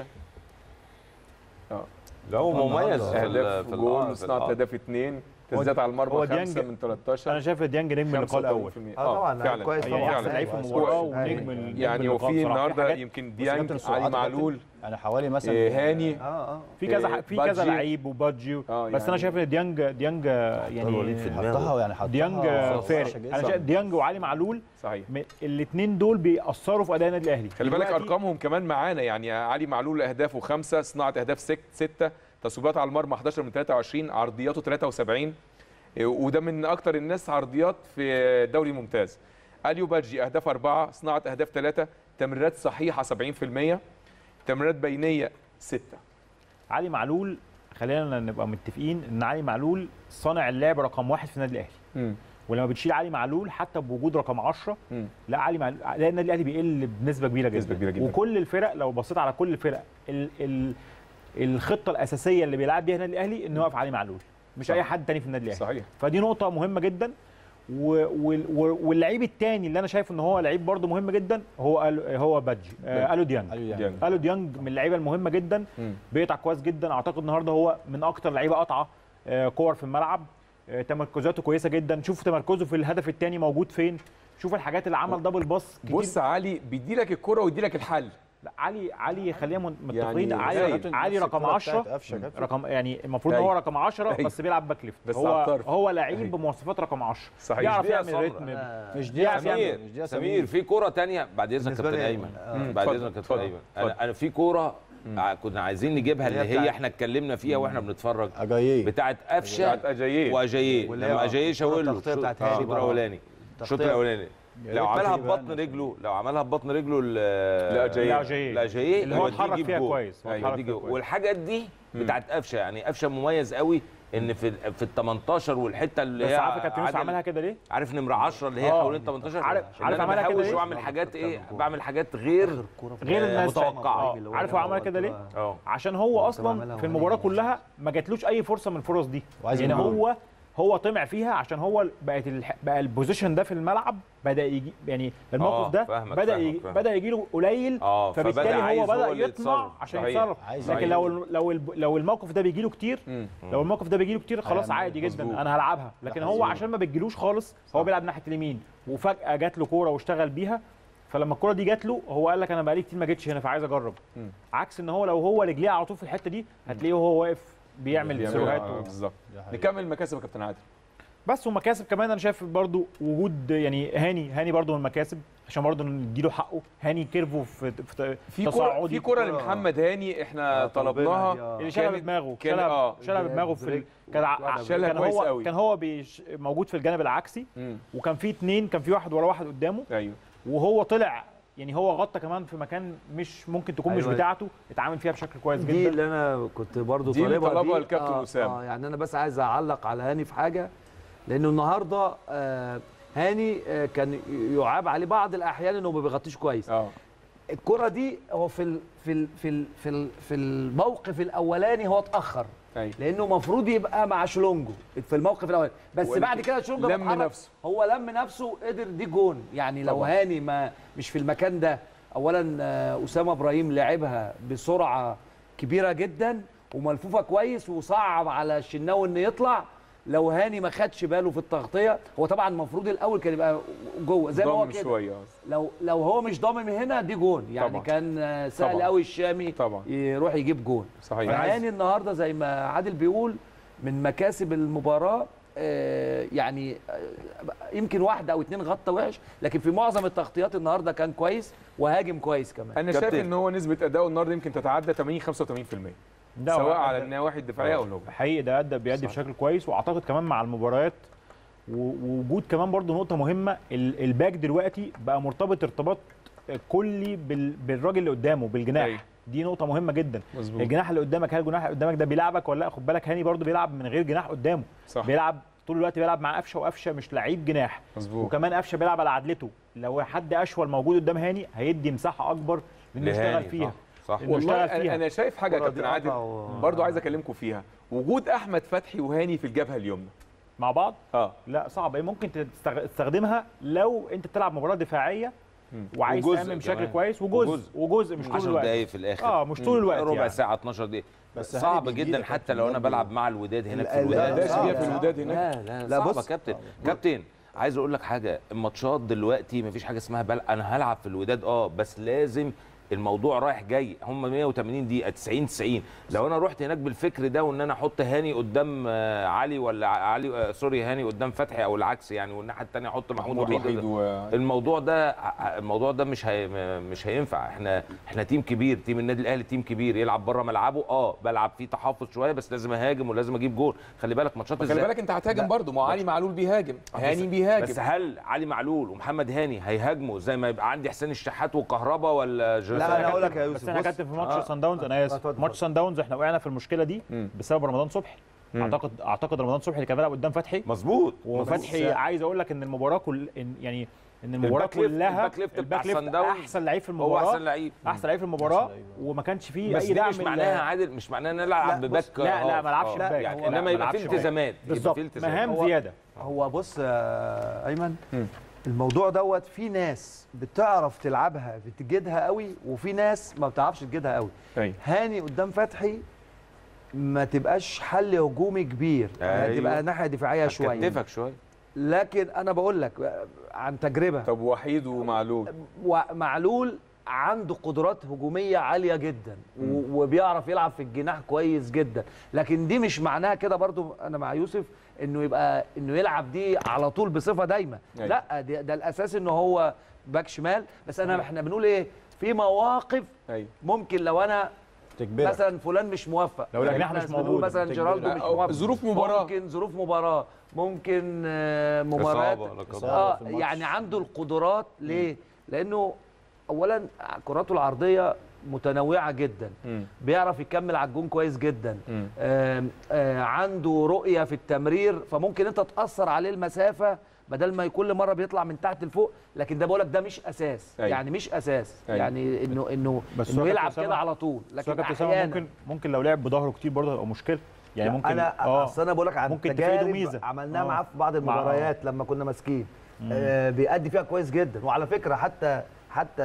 [SPEAKER 3] لا هو مميز في ال-
[SPEAKER 1] اهداف
[SPEAKER 3] في ال-
[SPEAKER 1] جول
[SPEAKER 3] في
[SPEAKER 1] وصناعه
[SPEAKER 3] الأرض.
[SPEAKER 1] اهداف اثنين تسديدات على
[SPEAKER 5] هو
[SPEAKER 1] المرمى
[SPEAKER 5] ديانج-
[SPEAKER 1] خمسه من 13
[SPEAKER 5] انا شايف ديانج نجم اللقاء الاول
[SPEAKER 1] 85%.
[SPEAKER 2] اه طبعا
[SPEAKER 1] فعلا
[SPEAKER 2] كويس
[SPEAKER 5] يعني
[SPEAKER 2] طبعا
[SPEAKER 5] احسن لعيب في
[SPEAKER 2] أيوة.
[SPEAKER 5] المباراه
[SPEAKER 2] أيوة.
[SPEAKER 5] ونجم ال- نجم
[SPEAKER 1] يعني
[SPEAKER 5] اللقاء
[SPEAKER 1] وفي
[SPEAKER 5] بصراحة.
[SPEAKER 1] النهارده
[SPEAKER 5] حاجات-
[SPEAKER 1] يمكن
[SPEAKER 4] بص
[SPEAKER 1] ديانج
[SPEAKER 4] كابتن السرعات
[SPEAKER 1] علي
[SPEAKER 4] يا كابتن،
[SPEAKER 1] معلول
[SPEAKER 4] يعني حوالي مثلا
[SPEAKER 1] إيه، هاني
[SPEAKER 2] اه اه
[SPEAKER 5] في كذا
[SPEAKER 1] إيه،
[SPEAKER 5] في كذا
[SPEAKER 1] بادجي.
[SPEAKER 5] لعيب وبادجي
[SPEAKER 1] آه،
[SPEAKER 5] بس انا
[SPEAKER 1] يعني-
[SPEAKER 5] شايف ان ديانج ديانج
[SPEAKER 3] الوليد في
[SPEAKER 5] يعني
[SPEAKER 3] دماغه.
[SPEAKER 4] حطها يعني حطها
[SPEAKER 5] ديانج
[SPEAKER 4] وحشة
[SPEAKER 5] فارق
[SPEAKER 4] جدا.
[SPEAKER 5] انا شايف ديانج وعلي معلول
[SPEAKER 1] صحيح
[SPEAKER 5] الاثنين دول بيأثروا في اداء النادي الاهلي
[SPEAKER 1] خلي بالك
[SPEAKER 5] دلوقتي-
[SPEAKER 1] ارقامهم كمان معانا يعني علي معلول اهدافه خمسه صناعه اهداف سك- سته تصويبات على المرمى 11 من 23 عرضياته 73 إيه، وده من اكتر الناس عرضيات في الدوري الممتاز اليو بادجي اهداف اربعه صناعه اهداف ثلاثه تمريرات صحيحه 70% تمريرات بينيه سته
[SPEAKER 5] علي معلول خلينا نبقى متفقين ان علي معلول صانع اللعب رقم واحد في النادي الاهلي
[SPEAKER 1] مم.
[SPEAKER 5] ولما بتشيل علي معلول حتى بوجود رقم 10
[SPEAKER 1] مم.
[SPEAKER 5] لا علي معلول لا النادي الاهلي بيقل بنسبه كبيره جدا
[SPEAKER 1] نسبة كبيرة جدا.
[SPEAKER 5] وكل الفرق لو بصيت على كل الفرق ال ال الخطه الاساسيه اللي بيلعب بيها النادي الاهلي انه يوقف علي معلول مش
[SPEAKER 1] صح.
[SPEAKER 5] اي حد تاني في النادي الاهلي
[SPEAKER 1] صحيح
[SPEAKER 5] فدي نقطه مهمه جدا و- وال- و- واللعيب الثاني اللي انا شايف ان هو لعيب برده مهم جدا هو أل- هو بادجي آه، الو ديانج
[SPEAKER 1] ديانج.
[SPEAKER 5] الو ديانج من اللعيبه المهمه جدا بيقطع كويس جدا اعتقد النهارده هو من اكتر لعيبه قطعه آه، كور في الملعب آه، تمركزاته كويسه جدا شوف تمركزه في الهدف الثاني موجود فين شوف الحاجات اللي عمل دبل باص كتير
[SPEAKER 1] بص علي بيدي لك الكرة ويدي لك الحل
[SPEAKER 5] لا علي علي خلينا من- متفقين
[SPEAKER 1] يعني
[SPEAKER 5] علي
[SPEAKER 1] هايل.
[SPEAKER 5] علي
[SPEAKER 4] نفس
[SPEAKER 5] رقم
[SPEAKER 4] الكرة
[SPEAKER 5] 10
[SPEAKER 4] بتاعت قفشة كابتن.
[SPEAKER 5] رقم يعني المفروض ان هو
[SPEAKER 1] أيوة.
[SPEAKER 5] رقم 10
[SPEAKER 1] أيوة.
[SPEAKER 5] بس بيلعب باك ليفت
[SPEAKER 1] بس على
[SPEAKER 5] هو
[SPEAKER 1] الطرف.
[SPEAKER 5] هو لعيب
[SPEAKER 1] أيوة.
[SPEAKER 5] بمواصفات رقم 10
[SPEAKER 1] صحيح.
[SPEAKER 5] يعرف
[SPEAKER 3] مش دي يا
[SPEAKER 5] يعمل
[SPEAKER 3] سمرة.
[SPEAKER 5] ريتم
[SPEAKER 4] مش دي
[SPEAKER 5] يعرف
[SPEAKER 4] سمير
[SPEAKER 5] يعمل
[SPEAKER 4] مش دي
[SPEAKER 3] سمير في كوره تانية بعد اذنك
[SPEAKER 2] بالنسبة
[SPEAKER 3] كابتن
[SPEAKER 2] لي-
[SPEAKER 3] ايمن
[SPEAKER 2] آه.
[SPEAKER 3] بعد
[SPEAKER 1] اتفضل،
[SPEAKER 3] اذنك كابتن
[SPEAKER 1] اتفضل،
[SPEAKER 3] ايمن
[SPEAKER 1] اتفضل.
[SPEAKER 3] انا انا في كوره ع- كنا عايزين نجيبها اللي
[SPEAKER 2] اللي هي
[SPEAKER 3] هي
[SPEAKER 2] بتاعت-
[SPEAKER 3] احنا اتكلمنا فيها واحنا بنتفرج
[SPEAKER 4] اجاييه
[SPEAKER 3] بتاعت قفشه
[SPEAKER 1] بتاعت أجاييه.
[SPEAKER 3] واجاييه
[SPEAKER 2] واللي
[SPEAKER 3] لما
[SPEAKER 2] هي
[SPEAKER 3] اجاييه شاور له
[SPEAKER 2] التغطية
[SPEAKER 3] الشوط
[SPEAKER 2] بتاعت هاني
[SPEAKER 3] الشوط
[SPEAKER 2] بقى.
[SPEAKER 3] الاولاني الشوط
[SPEAKER 2] التغطية.
[SPEAKER 3] الاولاني لو
[SPEAKER 4] ريت
[SPEAKER 3] عملها
[SPEAKER 4] تجيبها
[SPEAKER 3] ببطن
[SPEAKER 4] لنا.
[SPEAKER 3] رجله لو عملها ببطن رجله ل-
[SPEAKER 1] لأجاييه.
[SPEAKER 5] لأجاييه.
[SPEAKER 3] لاجاييه
[SPEAKER 5] اللي هو
[SPEAKER 3] يوديه
[SPEAKER 5] اتحرك
[SPEAKER 3] يجيب
[SPEAKER 5] فيها
[SPEAKER 3] جول.
[SPEAKER 5] كويس، هو
[SPEAKER 3] أيوة،
[SPEAKER 5] اتحرك
[SPEAKER 3] يوديه
[SPEAKER 5] فيها
[SPEAKER 3] جول.
[SPEAKER 5] كويس.
[SPEAKER 3] والحاجات دي بتاعت قفشه يعني قفشه مميز قوي ان في في ال 18 والحته اللي
[SPEAKER 5] بس
[SPEAKER 3] هي
[SPEAKER 5] عارف كابتن يوسف
[SPEAKER 3] عدل-
[SPEAKER 5] عملها كده ليه؟
[SPEAKER 3] عارف نمره 10 اللي هي
[SPEAKER 5] آه.
[SPEAKER 3] حوالين 18
[SPEAKER 5] عارف-
[SPEAKER 3] إن
[SPEAKER 5] عارف
[SPEAKER 3] أنا
[SPEAKER 5] عملها كده
[SPEAKER 3] بحوش
[SPEAKER 5] ليه؟
[SPEAKER 3] واعمل حاجات ايه بعمل حاجات غير
[SPEAKER 5] غير
[SPEAKER 3] آه،
[SPEAKER 5] الناس
[SPEAKER 3] متوقعه
[SPEAKER 5] آه. عارف هو عمل كده ليه؟
[SPEAKER 3] اه
[SPEAKER 5] عشان هو اصلا في المباراه كلها ما جاتلوش اي فرصه من الفرص دي
[SPEAKER 4] وعايز
[SPEAKER 5] يعني
[SPEAKER 4] يجيب
[SPEAKER 5] هو هو طمع فيها عشان هو بقت الح... بقى البوزيشن ده في الملعب بدا يجي يعني
[SPEAKER 3] آه،
[SPEAKER 5] الموقف ده
[SPEAKER 3] فاهمك،
[SPEAKER 5] بدا
[SPEAKER 3] فاهمك،
[SPEAKER 5] يجي
[SPEAKER 3] فاهمك.
[SPEAKER 5] بدا يجي له قليل
[SPEAKER 3] اه
[SPEAKER 5] فبالتالي
[SPEAKER 3] فبدأ عايز
[SPEAKER 5] هو بدا
[SPEAKER 3] اللي
[SPEAKER 5] يطمع
[SPEAKER 3] يتصرف.
[SPEAKER 5] عشان
[SPEAKER 3] صحيح.
[SPEAKER 5] يتصرف
[SPEAKER 4] عايز
[SPEAKER 5] لكن
[SPEAKER 3] يجيب.
[SPEAKER 5] لو لو الب- لو الموقف ده بيجي له كتير
[SPEAKER 1] مم.
[SPEAKER 5] لو الموقف ده بيجي له كتير خلاص
[SPEAKER 4] هيعمل
[SPEAKER 5] عادي جدا
[SPEAKER 1] مظبوط.
[SPEAKER 5] انا هلعبها لكن هو عشان ما بتجيلوش خالص هو بيلعب ناحيه اليمين وفجاه جات له كوره واشتغل بيها فلما الكوره دي جات له هو قال لك انا بقالي كتير ما جيتش هنا فعايز اجرب
[SPEAKER 1] مم.
[SPEAKER 5] عكس ان هو لو هو رجليه على طول في الحته دي هتلاقيه وهو واقف بيعمل
[SPEAKER 1] بيعمل-
[SPEAKER 5] سيروهات
[SPEAKER 1] آه،
[SPEAKER 5] و-
[SPEAKER 1] بالظبط نكمل مكاسب يا كابتن عادل
[SPEAKER 5] بس ومكاسب كمان انا شايف برضو وجود يعني هاني هاني برضو من المكاسب عشان برضو نديله حقه هاني كيرفو في في
[SPEAKER 1] في كرة
[SPEAKER 5] تصاعدي
[SPEAKER 1] في كرة لمحمد هاني احنا
[SPEAKER 2] آه، طلبناها دي،
[SPEAKER 1] طلبناها
[SPEAKER 2] آه.
[SPEAKER 5] اللي شالها
[SPEAKER 1] كانت-
[SPEAKER 5] بدماغه
[SPEAKER 1] كان-
[SPEAKER 5] شالها
[SPEAKER 1] اه
[SPEAKER 5] شالها بدماغه في ال...
[SPEAKER 2] بريك
[SPEAKER 5] كان ع-
[SPEAKER 2] وواحدة
[SPEAKER 1] شالها
[SPEAKER 5] كان
[SPEAKER 1] كويس
[SPEAKER 5] هو
[SPEAKER 1] قوي.
[SPEAKER 5] كان هو بيش موجود في الجانب العكسي
[SPEAKER 1] مم.
[SPEAKER 5] وكان في اتنين كان في واحد ورا واحد قدامه
[SPEAKER 1] ايوه
[SPEAKER 5] وهو طلع يعني هو غطى كمان في مكان مش ممكن تكون مش
[SPEAKER 2] أيوة.
[SPEAKER 5] بتاعته اتعامل فيها بشكل كويس
[SPEAKER 2] دي
[SPEAKER 5] جدا
[SPEAKER 2] اللي انا كنت برضو
[SPEAKER 1] دي اللي
[SPEAKER 2] طالبها
[SPEAKER 1] طلبها
[SPEAKER 2] دي.
[SPEAKER 1] الكابتن
[SPEAKER 2] آه
[SPEAKER 1] أسامة.
[SPEAKER 2] آه يعني انا بس عايز اعلق على هاني في حاجه لانه النهارده آه هاني آه كان يعاب عليه بعض الاحيان انه ما بيغطيش كويس
[SPEAKER 1] اه
[SPEAKER 2] الكره دي هو في ال في ال في ال في, ال في الموقف الاولاني هو اتاخر
[SPEAKER 1] ايوه
[SPEAKER 2] لانه المفروض يبقى مع شلونجو في الموقف الاولاني بس
[SPEAKER 1] ولكن
[SPEAKER 2] بعد كده شلونجو
[SPEAKER 1] لم
[SPEAKER 2] اتحرك،
[SPEAKER 1] نفسه.
[SPEAKER 2] هو لم نفسه قدر دي جون يعني لو
[SPEAKER 1] طبعا.
[SPEAKER 2] هاني ما مش في المكان ده اولا آه، اسامه ابراهيم لعبها بسرعه كبيره جدا وملفوفه كويس وصعب على الشناوي انه يطلع لو هاني ما خدش باله في التغطيه هو طبعا المفروض الاول كان يبقى جوه زي ما هو
[SPEAKER 1] ضامن
[SPEAKER 2] كده
[SPEAKER 1] شويه آه.
[SPEAKER 2] لو لو هو مش ضامن هنا دي جون يعني
[SPEAKER 1] طبعا.
[SPEAKER 2] كان آه، سهل
[SPEAKER 1] طبعا.
[SPEAKER 2] قوي الشامي
[SPEAKER 1] طبعا.
[SPEAKER 2] يروح يجيب جون
[SPEAKER 1] صحيح
[SPEAKER 2] فهاني النهارده زي ما عادل بيقول من مكاسب المباراه آه، يعني آه، يمكن واحده او اتنين غطى وحش لكن في معظم التغطيات النهارده كان كويس وهاجم كويس كمان
[SPEAKER 1] انا شايف
[SPEAKER 3] كابتن.
[SPEAKER 1] ان هو نسبه اداؤه النهارده يمكن تتعدى 80 85%
[SPEAKER 5] ده هو
[SPEAKER 1] سواء
[SPEAKER 5] أدى-
[SPEAKER 1] على النواحي الدفاعيه او الهجوميه
[SPEAKER 5] حقيقي ده ادى بيأدي بشكل كويس واعتقد كمان مع المباريات و- ووجود كمان برضو نقطه مهمه ال- الباك دلوقتي بقى مرتبط ارتباط كلي بال- بالراجل اللي قدامه بالجناح
[SPEAKER 1] أيوة.
[SPEAKER 5] دي نقطه مهمه جدا
[SPEAKER 1] مظبوط
[SPEAKER 5] الجناح اللي قدامك هل الجناح اللي قدامك ده بيلعبك ولا لا خد بالك هاني برضو بيلعب من غير جناح قدامه
[SPEAKER 1] صح
[SPEAKER 5] بيلعب طول الوقت بيلعب مع قفشه وقفشه مش لعيب جناح
[SPEAKER 1] مظبوط
[SPEAKER 5] وكمان قفشه بيلعب على عدلته لو حد اشول موجود قدام هاني هيدي مساحه اكبر انه يشتغل
[SPEAKER 3] لهاني،
[SPEAKER 5] فيها
[SPEAKER 3] صح
[SPEAKER 5] إنه
[SPEAKER 1] والله
[SPEAKER 5] يشتغل
[SPEAKER 1] أنا-
[SPEAKER 5] فيها
[SPEAKER 1] انا شايف حاجه يا
[SPEAKER 2] الكرة دي
[SPEAKER 1] كابتن عادل
[SPEAKER 2] قطع و-
[SPEAKER 1] برضو عايز اكلمكم فيها وجود احمد فتحي وهاني في الجبهه اليمنى
[SPEAKER 5] مع بعض
[SPEAKER 1] اه
[SPEAKER 5] لا صعب ممكن تستغ- تستخدمها لو انت بتلعب مباراه دفاعيه وعايز
[SPEAKER 3] وجزء
[SPEAKER 5] تامن بشكل
[SPEAKER 3] كمان.
[SPEAKER 5] كويس وجزء
[SPEAKER 3] وجزء.
[SPEAKER 5] وجزء مش طول
[SPEAKER 3] 10
[SPEAKER 5] الوقت
[SPEAKER 3] دقايق في الاخر
[SPEAKER 5] اه مش طول الوقت
[SPEAKER 3] ربع
[SPEAKER 5] يعني.
[SPEAKER 3] ساعه 12 دقيقه
[SPEAKER 4] بس
[SPEAKER 3] بس
[SPEAKER 4] هاني
[SPEAKER 3] صعب
[SPEAKER 4] بيجيلك
[SPEAKER 3] جدا
[SPEAKER 4] يا
[SPEAKER 3] حتى
[SPEAKER 4] كابتن
[SPEAKER 3] لو انا
[SPEAKER 4] برضه.
[SPEAKER 3] بلعب مع الوداد هناك في
[SPEAKER 4] لا،
[SPEAKER 3] الوداد
[SPEAKER 1] ده
[SPEAKER 4] صعب.
[SPEAKER 1] شبيه في الوداد هناك
[SPEAKER 3] لا لا
[SPEAKER 2] لا،
[SPEAKER 3] صعبه
[SPEAKER 2] بص.
[SPEAKER 3] كابتن كابتن عايز اقول لك حاجه الماتشات دلوقتي مفيش حاجه اسمها بل انا هلعب في الوداد اه بس لازم الموضوع رايح جاي هم 180 دقيقه 90 90 لو انا رحت هناك بالفكر ده وان انا احط هاني قدام آه، علي ولا ع- علي آه، سوري هاني قدام فتحي او العكس يعني والناحيه الثانيه احط محمود
[SPEAKER 1] محمود
[SPEAKER 3] وحيد
[SPEAKER 1] وحيد
[SPEAKER 3] قدام.
[SPEAKER 1] و...
[SPEAKER 3] الموضوع ده الموضوع ده مش هي مش هينفع احنا احنا تيم كبير تيم النادي الاهلي تيم كبير يلعب بره ملعبه اه بلعب فيه تحفظ شويه بس لازم اهاجم ولازم اجيب جول خلي بالك ماتشات
[SPEAKER 1] خلي
[SPEAKER 3] الذهاب-
[SPEAKER 1] بالك انت هتهاجم برضه ما هو علي معلول بيهاجم هاني
[SPEAKER 3] بس
[SPEAKER 1] بيهاجم
[SPEAKER 3] هل علي معلول ومحمد هاني هيهاجموا زي ما يبقى عندي حسين الشحات والكهرباء ولا جراسي؟
[SPEAKER 2] لا انا اقول لك يا
[SPEAKER 5] بس
[SPEAKER 2] يوسف
[SPEAKER 5] احنا
[SPEAKER 2] بص
[SPEAKER 5] كابتن في ماتش
[SPEAKER 3] آه.
[SPEAKER 5] سان داونز انا اسف
[SPEAKER 2] اتفضل،
[SPEAKER 5] ماتش سان داونز احنا وقعنا في المشكله دي
[SPEAKER 1] مم.
[SPEAKER 5] بسبب رمضان صبحي
[SPEAKER 1] مم.
[SPEAKER 5] اعتقد اعتقد رمضان صبحي اللي كان بيلعب قدام فتحي
[SPEAKER 3] مظبوط
[SPEAKER 5] وفتحي عايز اقول لك ان المباراه كل إن يعني ان المباراه
[SPEAKER 3] الباك ليفت-
[SPEAKER 5] كلها
[SPEAKER 3] الباك ليفت بتاع
[SPEAKER 5] الباك ليفت
[SPEAKER 3] صن داونز
[SPEAKER 5] احسن لعيب في
[SPEAKER 3] هو
[SPEAKER 5] المباراه
[SPEAKER 3] احسن لعيب
[SPEAKER 5] احسن لعيب في المباراه وما كانش فيه
[SPEAKER 3] بس
[SPEAKER 5] اي
[SPEAKER 3] دي
[SPEAKER 5] دعم
[SPEAKER 3] مش
[SPEAKER 5] ال-
[SPEAKER 3] معناها عادل مش معناها ان انا العب
[SPEAKER 2] لا،
[SPEAKER 3] بباك
[SPEAKER 2] بص،
[SPEAKER 5] لا لا
[SPEAKER 3] هاف.
[SPEAKER 5] ما لعبش
[SPEAKER 3] آه،
[SPEAKER 5] باك
[SPEAKER 3] يعني
[SPEAKER 5] هو لا،
[SPEAKER 3] انما
[SPEAKER 5] ما
[SPEAKER 3] يبقى في
[SPEAKER 5] لعبش باك.
[SPEAKER 3] التزامات يبقى
[SPEAKER 5] بالظبط
[SPEAKER 3] في التزامات.
[SPEAKER 5] مهام
[SPEAKER 2] هو-
[SPEAKER 5] زياده
[SPEAKER 2] هو بص يا ايمن الموضوع دوت في ناس بتعرف تلعبها بتجيدها قوي وفي ناس ما بتعرفش تجيدها قوي
[SPEAKER 1] أيوة.
[SPEAKER 2] هاني قدام فتحي ما تبقاش حل هجومي كبير يعني
[SPEAKER 3] أيوة.
[SPEAKER 2] تبقى ناحيه دفاعيه شويه
[SPEAKER 3] هتكتفك شويه
[SPEAKER 2] لكن انا بقول لك عن تجربه
[SPEAKER 1] طب وحيد ومعلول
[SPEAKER 2] ومعلول عنده قدرات هجوميه عاليه جدا و- وبيعرف يلعب في الجناح كويس جدا لكن دي مش معناها كده برضو انا مع يوسف انه يبقى انه يلعب دي على طول بصفه دايما
[SPEAKER 1] أيوة.
[SPEAKER 2] لا ده, ده الاساس انه هو باك شمال بس انا احنا بنقول ايه في مواقف
[SPEAKER 1] ايوه
[SPEAKER 2] ممكن لو انا
[SPEAKER 4] تجبرك
[SPEAKER 2] مثلا فلان مش موفق
[SPEAKER 5] لو الأجنحة
[SPEAKER 2] إحنا
[SPEAKER 5] مش
[SPEAKER 2] بنقول
[SPEAKER 5] موجودة،
[SPEAKER 2] مثلا
[SPEAKER 4] تجبرك.
[SPEAKER 2] جيرالدو مش
[SPEAKER 1] أو
[SPEAKER 2] موفق
[SPEAKER 1] ظروف مباراة.
[SPEAKER 2] ممكن ظروف مباراه ممكن آه، مباريات
[SPEAKER 3] إصابة، لا قدر
[SPEAKER 4] الله.
[SPEAKER 2] اه
[SPEAKER 4] في الماتش.
[SPEAKER 2] يعني عنده القدرات ليه لانه اولا كراته العرضيه متنوعه جدا
[SPEAKER 1] مم.
[SPEAKER 2] بيعرف يكمل على الجون كويس جدا
[SPEAKER 1] مم.
[SPEAKER 2] آم، آه عنده رؤيه في التمرير فممكن انت تاثر عليه المسافه بدل ما كل مره بيطلع من تحت لفوق لكن ده بقولك ده مش اساس
[SPEAKER 1] أيوة.
[SPEAKER 2] يعني مش اساس
[SPEAKER 1] أيوة.
[SPEAKER 2] يعني انه انه
[SPEAKER 5] بس
[SPEAKER 2] انه
[SPEAKER 5] هو
[SPEAKER 2] يلعب
[SPEAKER 5] كابتن
[SPEAKER 2] كده
[SPEAKER 5] أسامة-
[SPEAKER 2] على طول
[SPEAKER 5] بس هو
[SPEAKER 2] لكن
[SPEAKER 5] كابتن أسامة
[SPEAKER 2] احيانا
[SPEAKER 5] ممكن ممكن لو لعب بظهره كتير برضه هيبقى مشكله يعني ممكن
[SPEAKER 2] انا
[SPEAKER 5] اه
[SPEAKER 2] اصل انا بقول لك عن
[SPEAKER 5] ممكن تفيده
[SPEAKER 2] تجارب
[SPEAKER 5] ميزة.
[SPEAKER 2] عملناها
[SPEAKER 5] آه.
[SPEAKER 2] معاه في بعض
[SPEAKER 5] مع-
[SPEAKER 2] المباريات لما كنا ماسكين آه بيأدي فيها كويس جدا وعلى فكره حتى حتى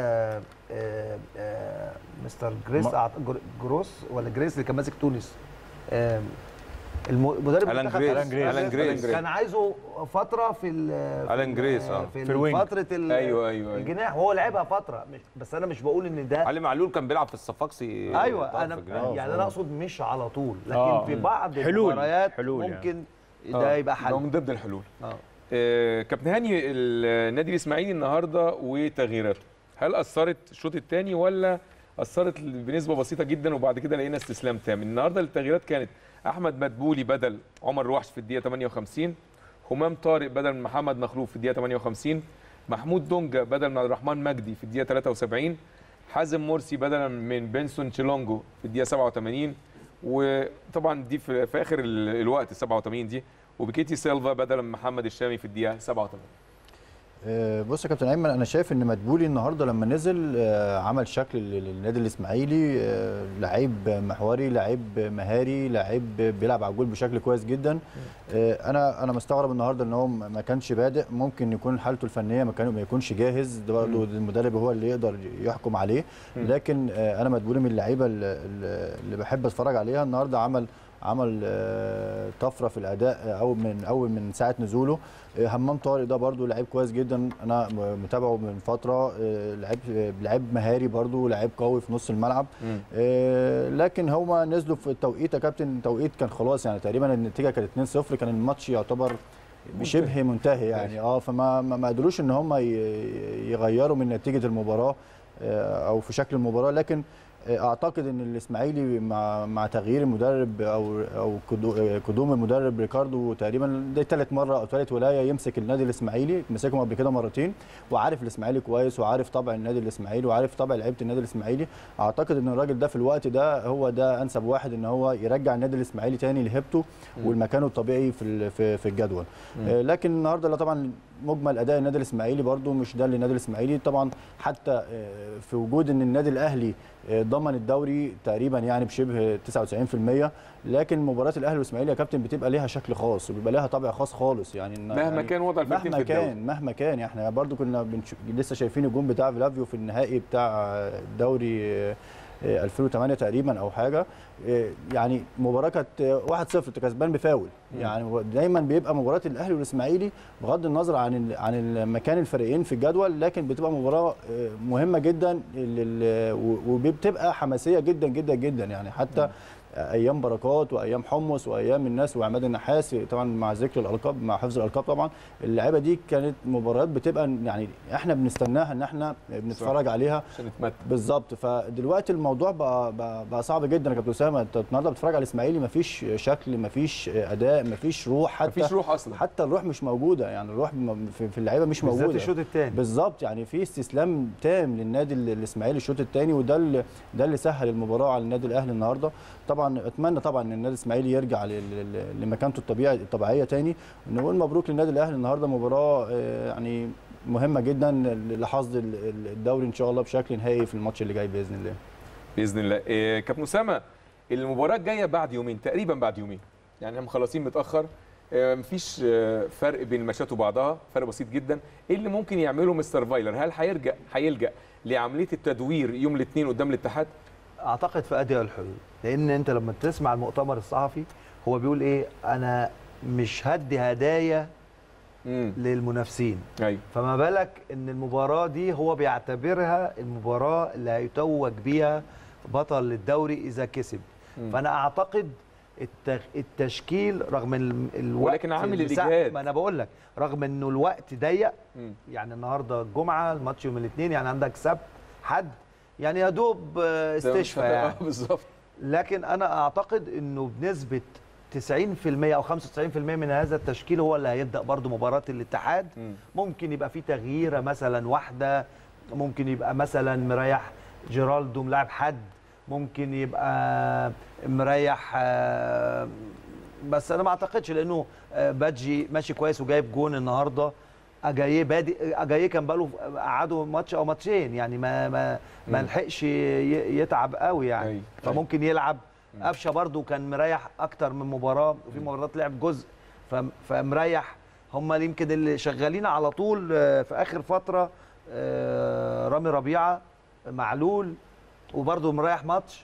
[SPEAKER 2] آه آه مستر جريس
[SPEAKER 5] ما-
[SPEAKER 2] أعت- جر- جروس ولا جريس اللي كان ماسك تونس آه الم- المدرب
[SPEAKER 3] ألان
[SPEAKER 2] المنتخب
[SPEAKER 3] جريس.
[SPEAKER 2] ألان جريس.
[SPEAKER 3] ألان جريس.
[SPEAKER 2] كان عايزه فتره في ال في
[SPEAKER 3] ألان
[SPEAKER 2] ال-
[SPEAKER 3] جريس، آه.
[SPEAKER 2] في,
[SPEAKER 5] في الوينج.
[SPEAKER 2] فتره ال-
[SPEAKER 1] أيوة، أيوة، أيوة.
[SPEAKER 2] الجناح وهو لعبها فتره مش بس انا مش بقول ان ده
[SPEAKER 3] علي معلول كان بيلعب في الصفاقسي طرف
[SPEAKER 2] ايوه انا
[SPEAKER 3] الجناح.
[SPEAKER 2] يعني انا اقصد مش على طول لكن
[SPEAKER 5] آه.
[SPEAKER 2] في بعض
[SPEAKER 5] حلول.
[SPEAKER 2] المباريات
[SPEAKER 5] حلول يعني.
[SPEAKER 2] ممكن
[SPEAKER 1] آه،
[SPEAKER 2] ده يبقى
[SPEAKER 1] ده
[SPEAKER 2] حل
[SPEAKER 1] من ضمن الحلول
[SPEAKER 2] اه
[SPEAKER 1] آه، كابتن هاني النادي الاسماعيلي النهارده وتغييراته هل اثرت الشوط الثاني ولا اثرت بنسبه بسيطه جدا وبعد كده لقينا استسلام تام النهارده التغييرات كانت احمد مدبولي بدل عمر روحش في الدقيقه 58 همام طارق بدل من محمد مخلوف في الدقيقه 58 محمود دونجا بدل من عبد الرحمن مجدي في الدقيقه 73 حازم مرسي بدلا من بنسون تشيلونجو في الدقيقه 87 وطبعا دي في, في اخر ال- الوقت 87 دي وبكيتي سيلفا بدلا من محمد الشامي في الدقيقه 87
[SPEAKER 4] آه، بص يا كابتن ايمن انا شايف ان مدبولي النهارده لما نزل آه، عمل شكل لل- للنادي الاسماعيلي آه، لعيب محوري لعيب مهاري لعيب بيلعب على الجول بشكل كويس جدا آه، انا انا مستغرب النهارده ان هو ما ما كانش بادئ ممكن يكون حالته الفنيه ما كان ما يكونش جاهز ده برضه المدرب هو اللي يقدر يحكم عليه لكن آه، انا مدبولي من اللعيبه اللي- اللي بحب اتفرج عليها النهارده عمل عمل آه، طفره في الاداء آه، اول من اول من ساعه نزوله آه، همام طارق ده برضو لعيب كويس جدا انا م- متابعه من فتره آه، لعيب آه، لعيب مهاري برضو لعيب قوي في نص الملعب آه، لكن هما نزلوا في التوقيت يا كابتن التوقيت كان خلاص يعني تقريبا النتيجه كانت 2-0 كان الماتش يعتبر شبه منتهي يعني اه فما ما ما قدروش ان هم يغيروا من نتيجه المباراه آه، او في شكل المباراه لكن آه، اعتقد ان الاسماعيلي مع مع تغيير المدرب او او قدو- آه، قدوم المدرب ريكاردو تقريبا دي ثالث مره او ثالث ولايه يمسك النادي الاسماعيلي مسكهم قبل كده مرتين وعارف الاسماعيلي كويس وعارف طبع النادي الاسماعيلي وعارف طبع لعيبه النادي الاسماعيلي اعتقد ان الراجل ده في الوقت ده هو ده انسب واحد ان هو يرجع النادي الاسماعيلي تاني لهيبته والمكانه الطبيعي في ال- في في الجدول آه، لكن النهارده لا طبعا مجمل اداء النادي الاسماعيلي برده مش ده اللي النادي الاسماعيلي طبعا حتى آه، في وجود ان النادي الاهلي آه، ضمن الدوري تقريبا يعني بشبه 99% لكن مباريات الاهلي والاسماعيلي يا كابتن بتبقى ليها شكل خاص وبيبقى ليها طابع خاص خالص يعني إن-
[SPEAKER 1] مهما
[SPEAKER 4] يعني
[SPEAKER 1] كان وضع الفريقين
[SPEAKER 4] مهما
[SPEAKER 1] في الدوري.
[SPEAKER 4] كان مهما كان احنا برضو كنا بنش... لسه شايفين الجون بتاع فلافيو في النهائي بتاع الدوري آه، آه، 2008 تقريبا او حاجه آه، يعني مباراه كانت آه، 1-0 انت كسبان بفاول يعني هو دايما بيبقى مباراه الاهلي والاسماعيلي بغض النظر عن ال- عن المكان الفريقين في الجدول لكن بتبقى مباراه آه، مهمه جدا لل- و- وبتبقى حماسيه جدا جدا جدا يعني حتى ايام بركات وايام حمص وايام الناس وعماد النحاس طبعا مع ذكر الالقاب مع حفظ الالقاب طبعا اللعيبه دي كانت مباريات بتبقى يعني احنا بنستناها ان احنا بنتفرج عليها
[SPEAKER 1] عشان نتمتع
[SPEAKER 4] بالظبط فدلوقتي الموضوع بقى, بقى, بقى صعب جدا يا كابتن اسامه انت النهارده بتتفرج على الاسماعيلي مفيش شكل مفيش اداء مفيش روح حتى
[SPEAKER 1] مفيش روح اصلا
[SPEAKER 4] حتى الروح مش موجوده يعني الروح م- في, في اللعيبه مش
[SPEAKER 2] بالذات
[SPEAKER 4] موجوده
[SPEAKER 2] الشوط الثاني
[SPEAKER 4] بالظبط يعني في استسلام تام للنادي ال- الاسماعيلي الشوط الثاني وده اللي ده اللي سهل المباراه على النادي الاهلي النهارده طبعا اتمنى طبعا ان النادي الاسماعيلي يرجع لل- لل- لمكانته الطبيعي الطبيعيه تاني ونقول مبروك للنادي الاهلي النهارده مباراه آه، يعني مهمه جدا لحصد ال- ال- الدوري ان شاء الله بشكل نهائي في الماتش اللي جاي باذن الله
[SPEAKER 1] باذن الله إيه كابتن اسامه المباراه الجايه بعد يومين تقريبا بعد يومين يعني احنا مخلصين متاخر آه، مفيش آه، فرق بين الماتشات وبعضها فرق بسيط جدا ايه اللي ممكن يعمله مستر فايلر هل هيرجع هيلجا لعمليه التدوير يوم الاثنين قدام الاتحاد
[SPEAKER 2] اعتقد في ادي الحلول لان انت لما تسمع المؤتمر الصحفي هو بيقول ايه انا مش هدي هدايا للمنافسين
[SPEAKER 1] ايوه
[SPEAKER 2] فما بالك ان المباراه دي هو بيعتبرها المباراه اللي هيتوج بيها بطل الدوري اذا كسب
[SPEAKER 1] مم.
[SPEAKER 2] فانا اعتقد التغ... التشكيل رغم ال... الوقت
[SPEAKER 1] ولكن عامل
[SPEAKER 2] المساحة-
[SPEAKER 1] الإجهاد.
[SPEAKER 2] ما انا بقول لك رغم انه الوقت ضيق
[SPEAKER 1] مم.
[SPEAKER 2] يعني النهارده الجمعه الماتش يوم الاثنين يعني عندك سبت حد يعني يا دوب آه، استشفاء
[SPEAKER 1] آه،
[SPEAKER 2] يعني
[SPEAKER 1] بالظبط
[SPEAKER 2] لكن انا اعتقد انه بنسبه 90% او 95% من هذا التشكيل هو اللي هيبدا برضو مباراه الاتحاد
[SPEAKER 1] مم.
[SPEAKER 2] ممكن يبقى في تغييره مثلا واحده ممكن يبقى مثلا مريح جيرالدو ملاعب حد ممكن يبقى مريح آه، بس انا ما اعتقدش لانه آه، بادجي ماشي كويس وجايب جون النهارده اجاييه بادئ اجاييه كان بقاله قعدوا ماتش او ماتشين يعني ما ما ما
[SPEAKER 1] مم.
[SPEAKER 2] لحقش ي- يتعب قوي يعني
[SPEAKER 1] أيوة.
[SPEAKER 2] فممكن يلعب قفشه برضو كان مريح اكتر من مباراه وفي مباريات لعب جزء فم- فمريح هم اللي يمكن اللي شغالين على طول آه، في اخر فتره آه، رامي ربيعه معلول وبرضه مريح ماتش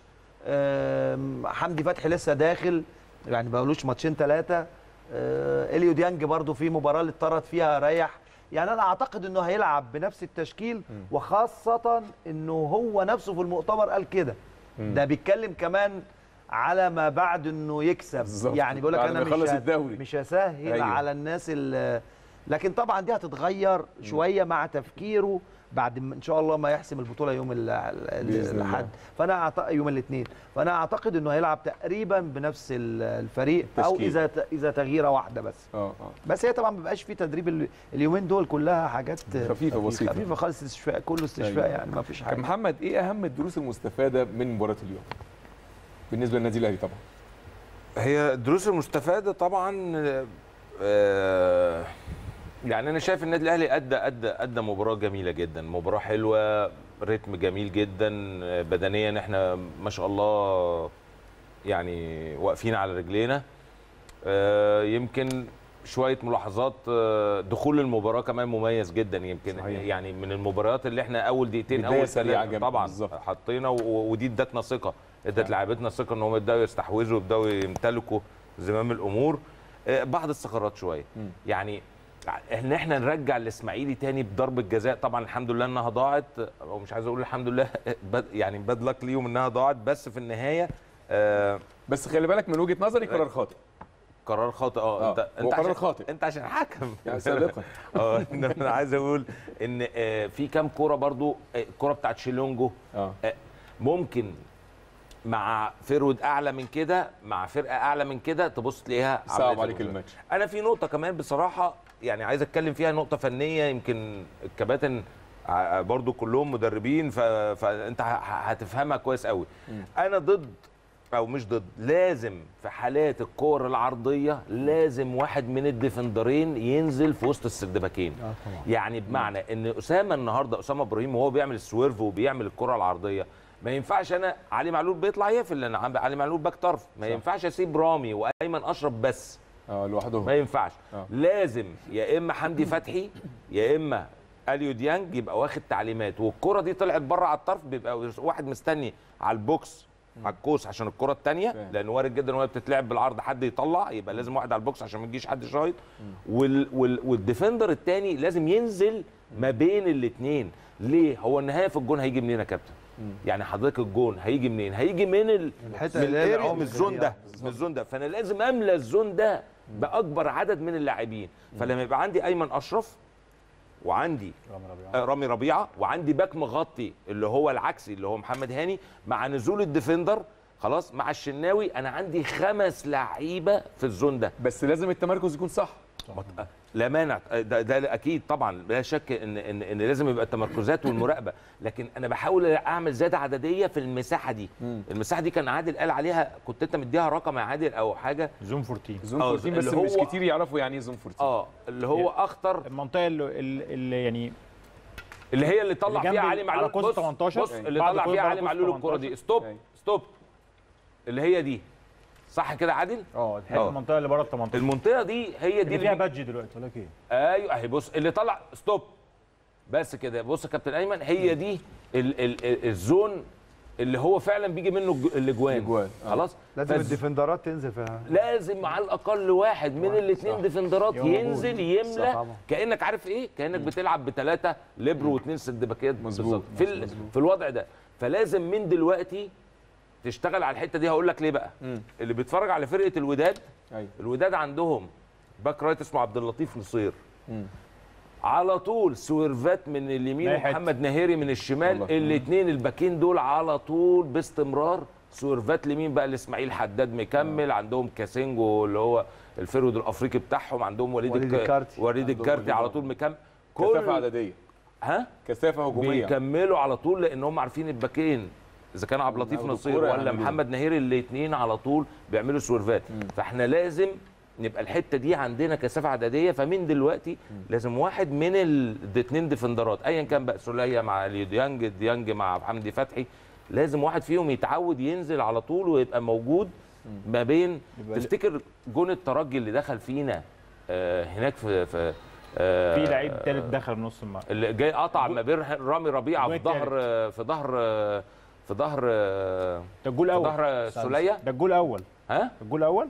[SPEAKER 2] آم، حمدي فتحي لسه داخل يعني بقولوش ماتشين ثلاثه اليو ديانج برضه في مباراه اللي اتطرد فيها ريح يعني انا اعتقد انه هيلعب بنفس التشكيل وخاصه انه هو نفسه في المؤتمر قال كده
[SPEAKER 1] مم.
[SPEAKER 2] ده بيتكلم كمان على ما بعد انه يكسب
[SPEAKER 1] بالظبط.
[SPEAKER 2] يعني بيقول لك
[SPEAKER 1] بعد
[SPEAKER 2] انا
[SPEAKER 1] ما
[SPEAKER 2] مش
[SPEAKER 1] يخلص
[SPEAKER 2] ه-
[SPEAKER 1] الدوري.
[SPEAKER 2] مش هسهل
[SPEAKER 1] أيوة.
[SPEAKER 2] أيوه. على الناس ال- لكن طبعا دي هتتغير شويه مع تفكيره بعد ما ان شاء الله ما يحسم البطوله يوم ال- ال-
[SPEAKER 1] بإذن الله.
[SPEAKER 2] الاحد فانا أعتقد يوم الاثنين فانا اعتقد انه هيلعب تقريبا بنفس ال- الفريق او
[SPEAKER 1] التشكيل.
[SPEAKER 2] اذا ت- اذا تغييره واحده بس
[SPEAKER 1] اه اه
[SPEAKER 2] بس هي طبعا ما بيبقاش في تدريب ال- اليومين دول كلها حاجات
[SPEAKER 1] خفيفة بسيطة.
[SPEAKER 2] خفيفه خالص استشفاء كله استشفاء
[SPEAKER 1] أيوة.
[SPEAKER 2] يعني ما فيش
[SPEAKER 1] كابتن
[SPEAKER 2] حاجه
[SPEAKER 1] محمد ايه اهم الدروس المستفاده من مباراه اليوم بالنسبه للنادي الاهلي طبعا
[SPEAKER 3] هي الدروس المستفاده طبعا آه، يعني انا شايف النادي الاهلي ادى ادى ادى مباراه جميله جدا مباراه حلوه رتم جميل جدا آه، بدنيا احنا ما شاء الله يعني واقفين على رجلينا آه، يمكن شويه ملاحظات آه، دخول المباراه كمان مميز جدا يمكن
[SPEAKER 1] صحيح.
[SPEAKER 3] يعني من المباريات اللي احنا اول دقيقتين
[SPEAKER 1] بداية
[SPEAKER 3] اول
[SPEAKER 1] سريعة
[SPEAKER 3] ثلاثة
[SPEAKER 1] جدا،
[SPEAKER 3] طبعا
[SPEAKER 1] بالظبط.
[SPEAKER 3] حطينا و- ودي ادتنا ثقه ادت لاعيبتنا ثقه ان هم يبداوا يستحوذوا ويبداوا يمتلكوا زمام الامور آه، بعض الثغرات شويه
[SPEAKER 1] مم.
[SPEAKER 3] يعني ان احنا نرجع الاسماعيلي تاني بضربه جزاء طبعا الحمد لله انها ضاعت او مش عايز اقول الحمد لله بد- يعني باد لك ليهم انها ضاعت بس في النهايه آه
[SPEAKER 1] بس خلي بالك من وجهه نظري قرار خاطئ
[SPEAKER 3] قرار خاطئ اه
[SPEAKER 1] آه،
[SPEAKER 3] انت
[SPEAKER 1] هو
[SPEAKER 3] انت
[SPEAKER 1] قرار
[SPEAKER 3] عشان
[SPEAKER 1] خاطئ.
[SPEAKER 3] انت عشان حكم
[SPEAKER 1] يعني سابقا
[SPEAKER 3] اه إن انا عايز اقول ان آه، في كام كوره برضو آه، الكوره بتاعت شيلونجو
[SPEAKER 1] اه
[SPEAKER 3] آه، ممكن مع فرود اعلى من كده مع فرقه اعلى من كده تبص تلاقيها
[SPEAKER 1] صعب
[SPEAKER 3] عملت
[SPEAKER 1] عليك
[SPEAKER 3] الموضوع.
[SPEAKER 1] الماتش
[SPEAKER 3] انا في نقطه كمان بصراحه يعني عايز اتكلم فيها نقطه فنيه يمكن الكباتن ع- برضو كلهم مدربين ف... فانت ه- ه- هتفهمها كويس قوي
[SPEAKER 1] مم.
[SPEAKER 3] انا ضد او مش ضد لازم في حالات الكور العرضيه لازم واحد من الديفندرين ينزل في وسط السردباكين
[SPEAKER 2] اه طبعا
[SPEAKER 3] يعني بمعنى ان اسامه النهارده اسامه ابراهيم وهو بيعمل السويرف وبيعمل الكره العرضيه ما ينفعش انا علي معلول بيطلع يقفل لان عم- علي معلول باك طرف ما
[SPEAKER 1] صح.
[SPEAKER 3] ينفعش اسيب رامي وايمن اشرف بس
[SPEAKER 1] اه لوحدهم
[SPEAKER 3] ما ينفعش
[SPEAKER 1] آه.
[SPEAKER 3] لازم يا اما حمدي فتحي يا اما اليو ديانج يبقى واخد تعليمات والكره دي طلعت بره على الطرف بيبقى واحد مستني على البوكس على الكوس عشان الكره الثانيه
[SPEAKER 1] فاهم.
[SPEAKER 3] لان وارد جدا وهي بتتلعب بالعرض حد يطلع يبقى لازم واحد على البوكس عشان ما يجيش حد شايط وال وال والديفندر الثاني لازم ينزل ما بين الاثنين ليه هو النهايه في الجون هيجي منين يا كابتن يعني حضرتك الجون هيجي منين هيجي من ال...
[SPEAKER 2] الحته
[SPEAKER 3] من
[SPEAKER 2] اللي هي
[SPEAKER 3] الاريا
[SPEAKER 2] العمق
[SPEAKER 3] من الزون
[SPEAKER 2] دي،
[SPEAKER 3] ده
[SPEAKER 2] آه.
[SPEAKER 3] من الزون ده فانا لازم املى الزون ده باكبر عدد من اللاعبين فلما يبقى عندي ايمن اشرف وعندي آه، رامي ربيعه وعندي باك مغطي اللي هو العكسي اللي هو محمد هاني مع نزول الديفندر خلاص مع الشناوي انا عندي خمس لعيبه في الزون ده
[SPEAKER 1] بس لازم التمركز يكون صح
[SPEAKER 3] لا مانع ده, ده اكيد طبعا لا شك ان ان ان لازم يبقى التمركزات والمراقبه لكن انا بحاول اعمل زياده عدديه في المساحه دي المساحه دي كان عادل قال عليها كنت انت مديها رقم يا عادل او حاجه
[SPEAKER 5] زون 14
[SPEAKER 1] زون
[SPEAKER 3] آه،
[SPEAKER 1] 14 بس
[SPEAKER 3] اللي
[SPEAKER 1] مش
[SPEAKER 3] هو-
[SPEAKER 1] كتير يعرفوا يعني ايه زون 14
[SPEAKER 3] اه اللي هو اخطر
[SPEAKER 5] المنطقه اللي, اللي اللي يعني
[SPEAKER 3] اللي هي اللي طلع
[SPEAKER 5] اللي
[SPEAKER 3] فيها
[SPEAKER 5] جنب
[SPEAKER 3] علي
[SPEAKER 5] على
[SPEAKER 3] معلول
[SPEAKER 5] قوس
[SPEAKER 3] بص
[SPEAKER 5] 18
[SPEAKER 3] بص اللي
[SPEAKER 5] بعد
[SPEAKER 3] طلع
[SPEAKER 5] قوس-
[SPEAKER 3] فيها
[SPEAKER 5] بعد
[SPEAKER 3] علي
[SPEAKER 5] قوس
[SPEAKER 3] معلول الكره
[SPEAKER 5] 18.
[SPEAKER 3] دي ستوب ستوب اللي هي دي صح كده يا عادل
[SPEAKER 5] اه الحته المنطقه اللي بره ال 18
[SPEAKER 3] المنطقه دي هي دي
[SPEAKER 5] اللي فيها
[SPEAKER 3] بيجي-
[SPEAKER 5] بادج دلوقتي ولا ايه
[SPEAKER 3] ايوه اهي بص اللي طلع ستوب بس كده بص يا كابتن ايمن هي دي ال ال ال الزون اللي هو فعلا بيجي منه الج- الاجوان خلاص
[SPEAKER 2] لازم
[SPEAKER 3] فالز-
[SPEAKER 2] الديفندرات تنزل فيها
[SPEAKER 3] لازم على الاقل واحد من الاثنين ديفندرات
[SPEAKER 2] يبقى موجود.
[SPEAKER 3] ينزل
[SPEAKER 2] صح
[SPEAKER 3] يملى
[SPEAKER 2] طبعا.
[SPEAKER 3] كانك عارف ايه كانك بتلعب بثلاثه ليبرو واثنين سد باكات بالظبط في ال- في الوضع ده فلازم من دلوقتي تشتغل على الحته دي هقول لك ليه بقى اللي بيتفرج على فرقه الوداد
[SPEAKER 1] أيوة.
[SPEAKER 3] الوداد عندهم باك رايت اسمه عبد اللطيف نصير على طول سويرفات من اليمين
[SPEAKER 5] ناحية.
[SPEAKER 3] ومحمد نهيري من الشمال
[SPEAKER 1] والله.
[SPEAKER 3] الاثنين الباكين دول على طول باستمرار سويرفات اليمين بقى لاسماعيل حداد مكمل عندهم كاسينجو اللي هو الفرود الافريقي بتاعهم عندهم وليد
[SPEAKER 2] وليد
[SPEAKER 3] الك-
[SPEAKER 2] الكارتي.
[SPEAKER 3] وليد
[SPEAKER 1] عندهم
[SPEAKER 3] الكارتي
[SPEAKER 1] وليد
[SPEAKER 3] على طول مكمل
[SPEAKER 1] كثافه عدديه
[SPEAKER 3] ها
[SPEAKER 1] كثافه هجوميه
[SPEAKER 3] بيكملوا على طول لان هم عارفين الباكين اذا كان عبد اللطيف
[SPEAKER 1] ياخدوا
[SPEAKER 3] نصير
[SPEAKER 1] الكورة
[SPEAKER 3] ولا
[SPEAKER 1] يعملوها.
[SPEAKER 3] محمد نهيري الاثنين على طول بيعملوا سويرفات فاحنا لازم نبقى الحته دي عندنا كثافه عدديه فمن دلوقتي لازم واحد من الاثنين ديفندرات ايا كان بقى سوليه مع اليو ديانج ديانج مع حمدي فتحي لازم واحد فيهم يتعود ينزل على طول ويبقى موجود ما بين
[SPEAKER 5] يبقى
[SPEAKER 3] تفتكر جون الترجي اللي دخل فينا آه هناك في في آه
[SPEAKER 5] في لعيب تالت دخل نص الملعب
[SPEAKER 3] اللي جاي قطع ما بين رامي ربيعه في
[SPEAKER 5] الجون
[SPEAKER 3] ظهر في ظهر في ظهر
[SPEAKER 5] ده الجول
[SPEAKER 3] في
[SPEAKER 5] الاول
[SPEAKER 3] ظهر سوليه
[SPEAKER 5] ده الجول الاول
[SPEAKER 3] ها
[SPEAKER 5] الجول الاول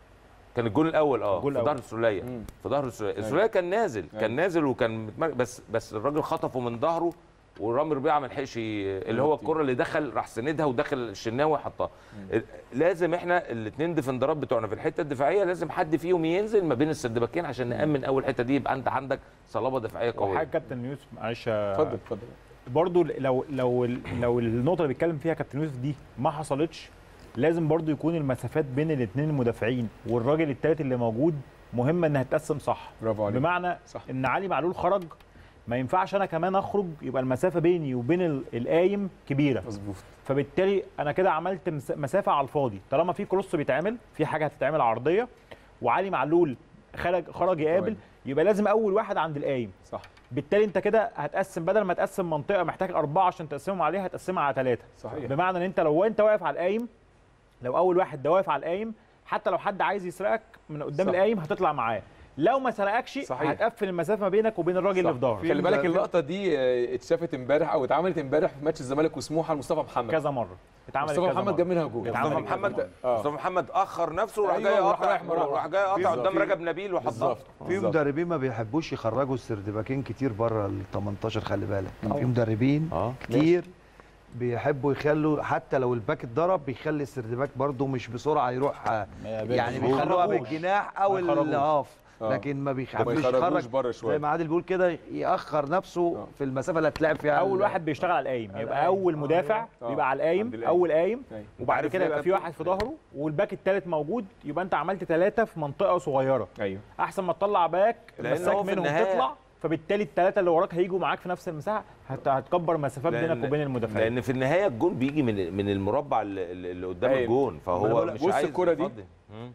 [SPEAKER 3] كان الجول الاول اه
[SPEAKER 5] الجول
[SPEAKER 3] في ظهر
[SPEAKER 5] الأول.
[SPEAKER 3] السوليه في ظهر السوليه السوليه كان نازل كان نازل وكان متمر- بس بس الراجل خطفه من ظهره ورامي ربيعه ما لحقش ي- اللي هو الكره اللي دخل راح سندها ودخل الشناوي حطها لازم احنا الاثنين ديفندرات بتوعنا في الحته الدفاعيه لازم حد فيهم ينزل ما بين السردباكين عشان نامن اول حته دي يبقى انت عندك صلابه دفاعيه قويه
[SPEAKER 5] وحاجه كابتن يوسف معلش
[SPEAKER 1] اتفضل اتفضل
[SPEAKER 5] برضو لو لو لو النقطه اللي بيتكلم فيها كابتن يوسف دي ما حصلتش لازم برضو يكون المسافات بين الاثنين المدافعين والراجل الثالث اللي موجود مهمه انها تتقسم صح
[SPEAKER 1] برافو عليك
[SPEAKER 5] بمعنى
[SPEAKER 1] صح.
[SPEAKER 5] ان علي معلول خرج ما ينفعش انا كمان اخرج يبقى المسافه بيني وبين ال- القايم كبيره
[SPEAKER 1] مظبوط
[SPEAKER 5] فبالتالي انا كده عملت مس- مسافه على الفاضي طالما في كروس بيتعمل في حاجه هتتعمل عرضيه وعلي معلول خرج خرج يقابل
[SPEAKER 1] طيب.
[SPEAKER 5] يبقى لازم اول واحد عند القايم
[SPEAKER 1] صح
[SPEAKER 5] بالتالي انت كده هتقسم بدل ما تقسم منطقه محتاج اربعه عشان تقسمهم عليها هتقسمها على ثلاثه
[SPEAKER 1] صحيح
[SPEAKER 5] بمعنى ان انت لو انت واقف على القايم لو اول واحد ده واقف على القايم حتى لو حد عايز يسرقك من قدام
[SPEAKER 1] صح.
[SPEAKER 5] القايم هتطلع معاه لو ما سرقكش
[SPEAKER 1] صحيح.
[SPEAKER 5] هتقفل المسافه ما بينك وبين الراجل اللي في ظهرك
[SPEAKER 1] خلي بالك اللقطه دي آه، اتشافت امبارح او اتعملت امبارح في ماتش الزمالك وسموحه لمصطفى محمد
[SPEAKER 5] كذا مره اتعملت
[SPEAKER 1] مصطفى
[SPEAKER 5] كذا
[SPEAKER 1] محمد
[SPEAKER 5] مرة.
[SPEAKER 1] جاب منها جول
[SPEAKER 5] اتعملت
[SPEAKER 3] مصطفى
[SPEAKER 5] كذا
[SPEAKER 3] محمد
[SPEAKER 5] مرة.
[SPEAKER 1] آه.
[SPEAKER 3] مصطفى محمد اخر نفسه وراح
[SPEAKER 1] أيوة،
[SPEAKER 3] جاي
[SPEAKER 1] وراح
[SPEAKER 3] قاطع
[SPEAKER 1] رايح مرة
[SPEAKER 3] راح جاي قاطع
[SPEAKER 1] بالظبط.
[SPEAKER 3] قدام
[SPEAKER 1] في-
[SPEAKER 3] رجب نبيل وحطها
[SPEAKER 1] بالظبط
[SPEAKER 2] في
[SPEAKER 1] بالظبط.
[SPEAKER 2] مدربين ما بيحبوش يخرجوا السردباكين كتير بره ال 18 خلي بالك في مدربين
[SPEAKER 3] اه
[SPEAKER 2] كتير بيحبوا يخلوا حتى لو الباك اتضرب بيخلي السردباك برده مش بسرعه يروح آه، يعني
[SPEAKER 5] ما
[SPEAKER 2] بيخلوها
[SPEAKER 5] يخرجوش.
[SPEAKER 2] بالجناح او
[SPEAKER 5] ما يخرجوش.
[SPEAKER 2] الهاف
[SPEAKER 1] آه.
[SPEAKER 2] لكن ما
[SPEAKER 1] ما
[SPEAKER 2] بيحبش
[SPEAKER 1] يخرجوش
[SPEAKER 2] يخرج
[SPEAKER 1] بره
[SPEAKER 2] زي
[SPEAKER 1] شويه
[SPEAKER 2] ما عادل بيقول كده ياخر نفسه
[SPEAKER 1] آه.
[SPEAKER 2] في المسافه اللي هتلعب فيها
[SPEAKER 5] اول
[SPEAKER 2] ال-
[SPEAKER 5] واحد بيشتغل على القايم يبقى
[SPEAKER 2] القايم.
[SPEAKER 5] اول مدافع
[SPEAKER 1] آه.
[SPEAKER 5] بيبقى على
[SPEAKER 1] عند
[SPEAKER 5] القايم
[SPEAKER 1] القايم.
[SPEAKER 5] اول قايم
[SPEAKER 1] أيوة.
[SPEAKER 5] وبعد
[SPEAKER 3] عارف
[SPEAKER 5] كده
[SPEAKER 3] ليه يا
[SPEAKER 5] يبقى في
[SPEAKER 3] كابتن؟
[SPEAKER 5] واحد في ظهره والباك الثالث موجود يبقى انت عملت ثلاثه في منطقه صغيره
[SPEAKER 1] ايوه
[SPEAKER 5] احسن ما تطلع باك
[SPEAKER 3] لأن
[SPEAKER 5] مساك
[SPEAKER 3] هو في
[SPEAKER 5] منهم
[SPEAKER 3] النهاية-
[SPEAKER 5] تطلع فبالتالي الثلاثه اللي وراك هيجوا معاك في نفس المساحه هت- هتكبر مسافات
[SPEAKER 3] لأن-
[SPEAKER 5] بينك وبين المدافعين
[SPEAKER 3] لان في النهايه الجون بيجي من من المربع اللي, اللي قدام
[SPEAKER 1] أيوة.
[SPEAKER 3] الجون
[SPEAKER 1] ما أنا
[SPEAKER 3] فهو
[SPEAKER 1] بقول لك
[SPEAKER 3] مش
[SPEAKER 1] بص
[SPEAKER 3] عايز
[SPEAKER 1] الكرة دي.
[SPEAKER 3] يفضي. مم.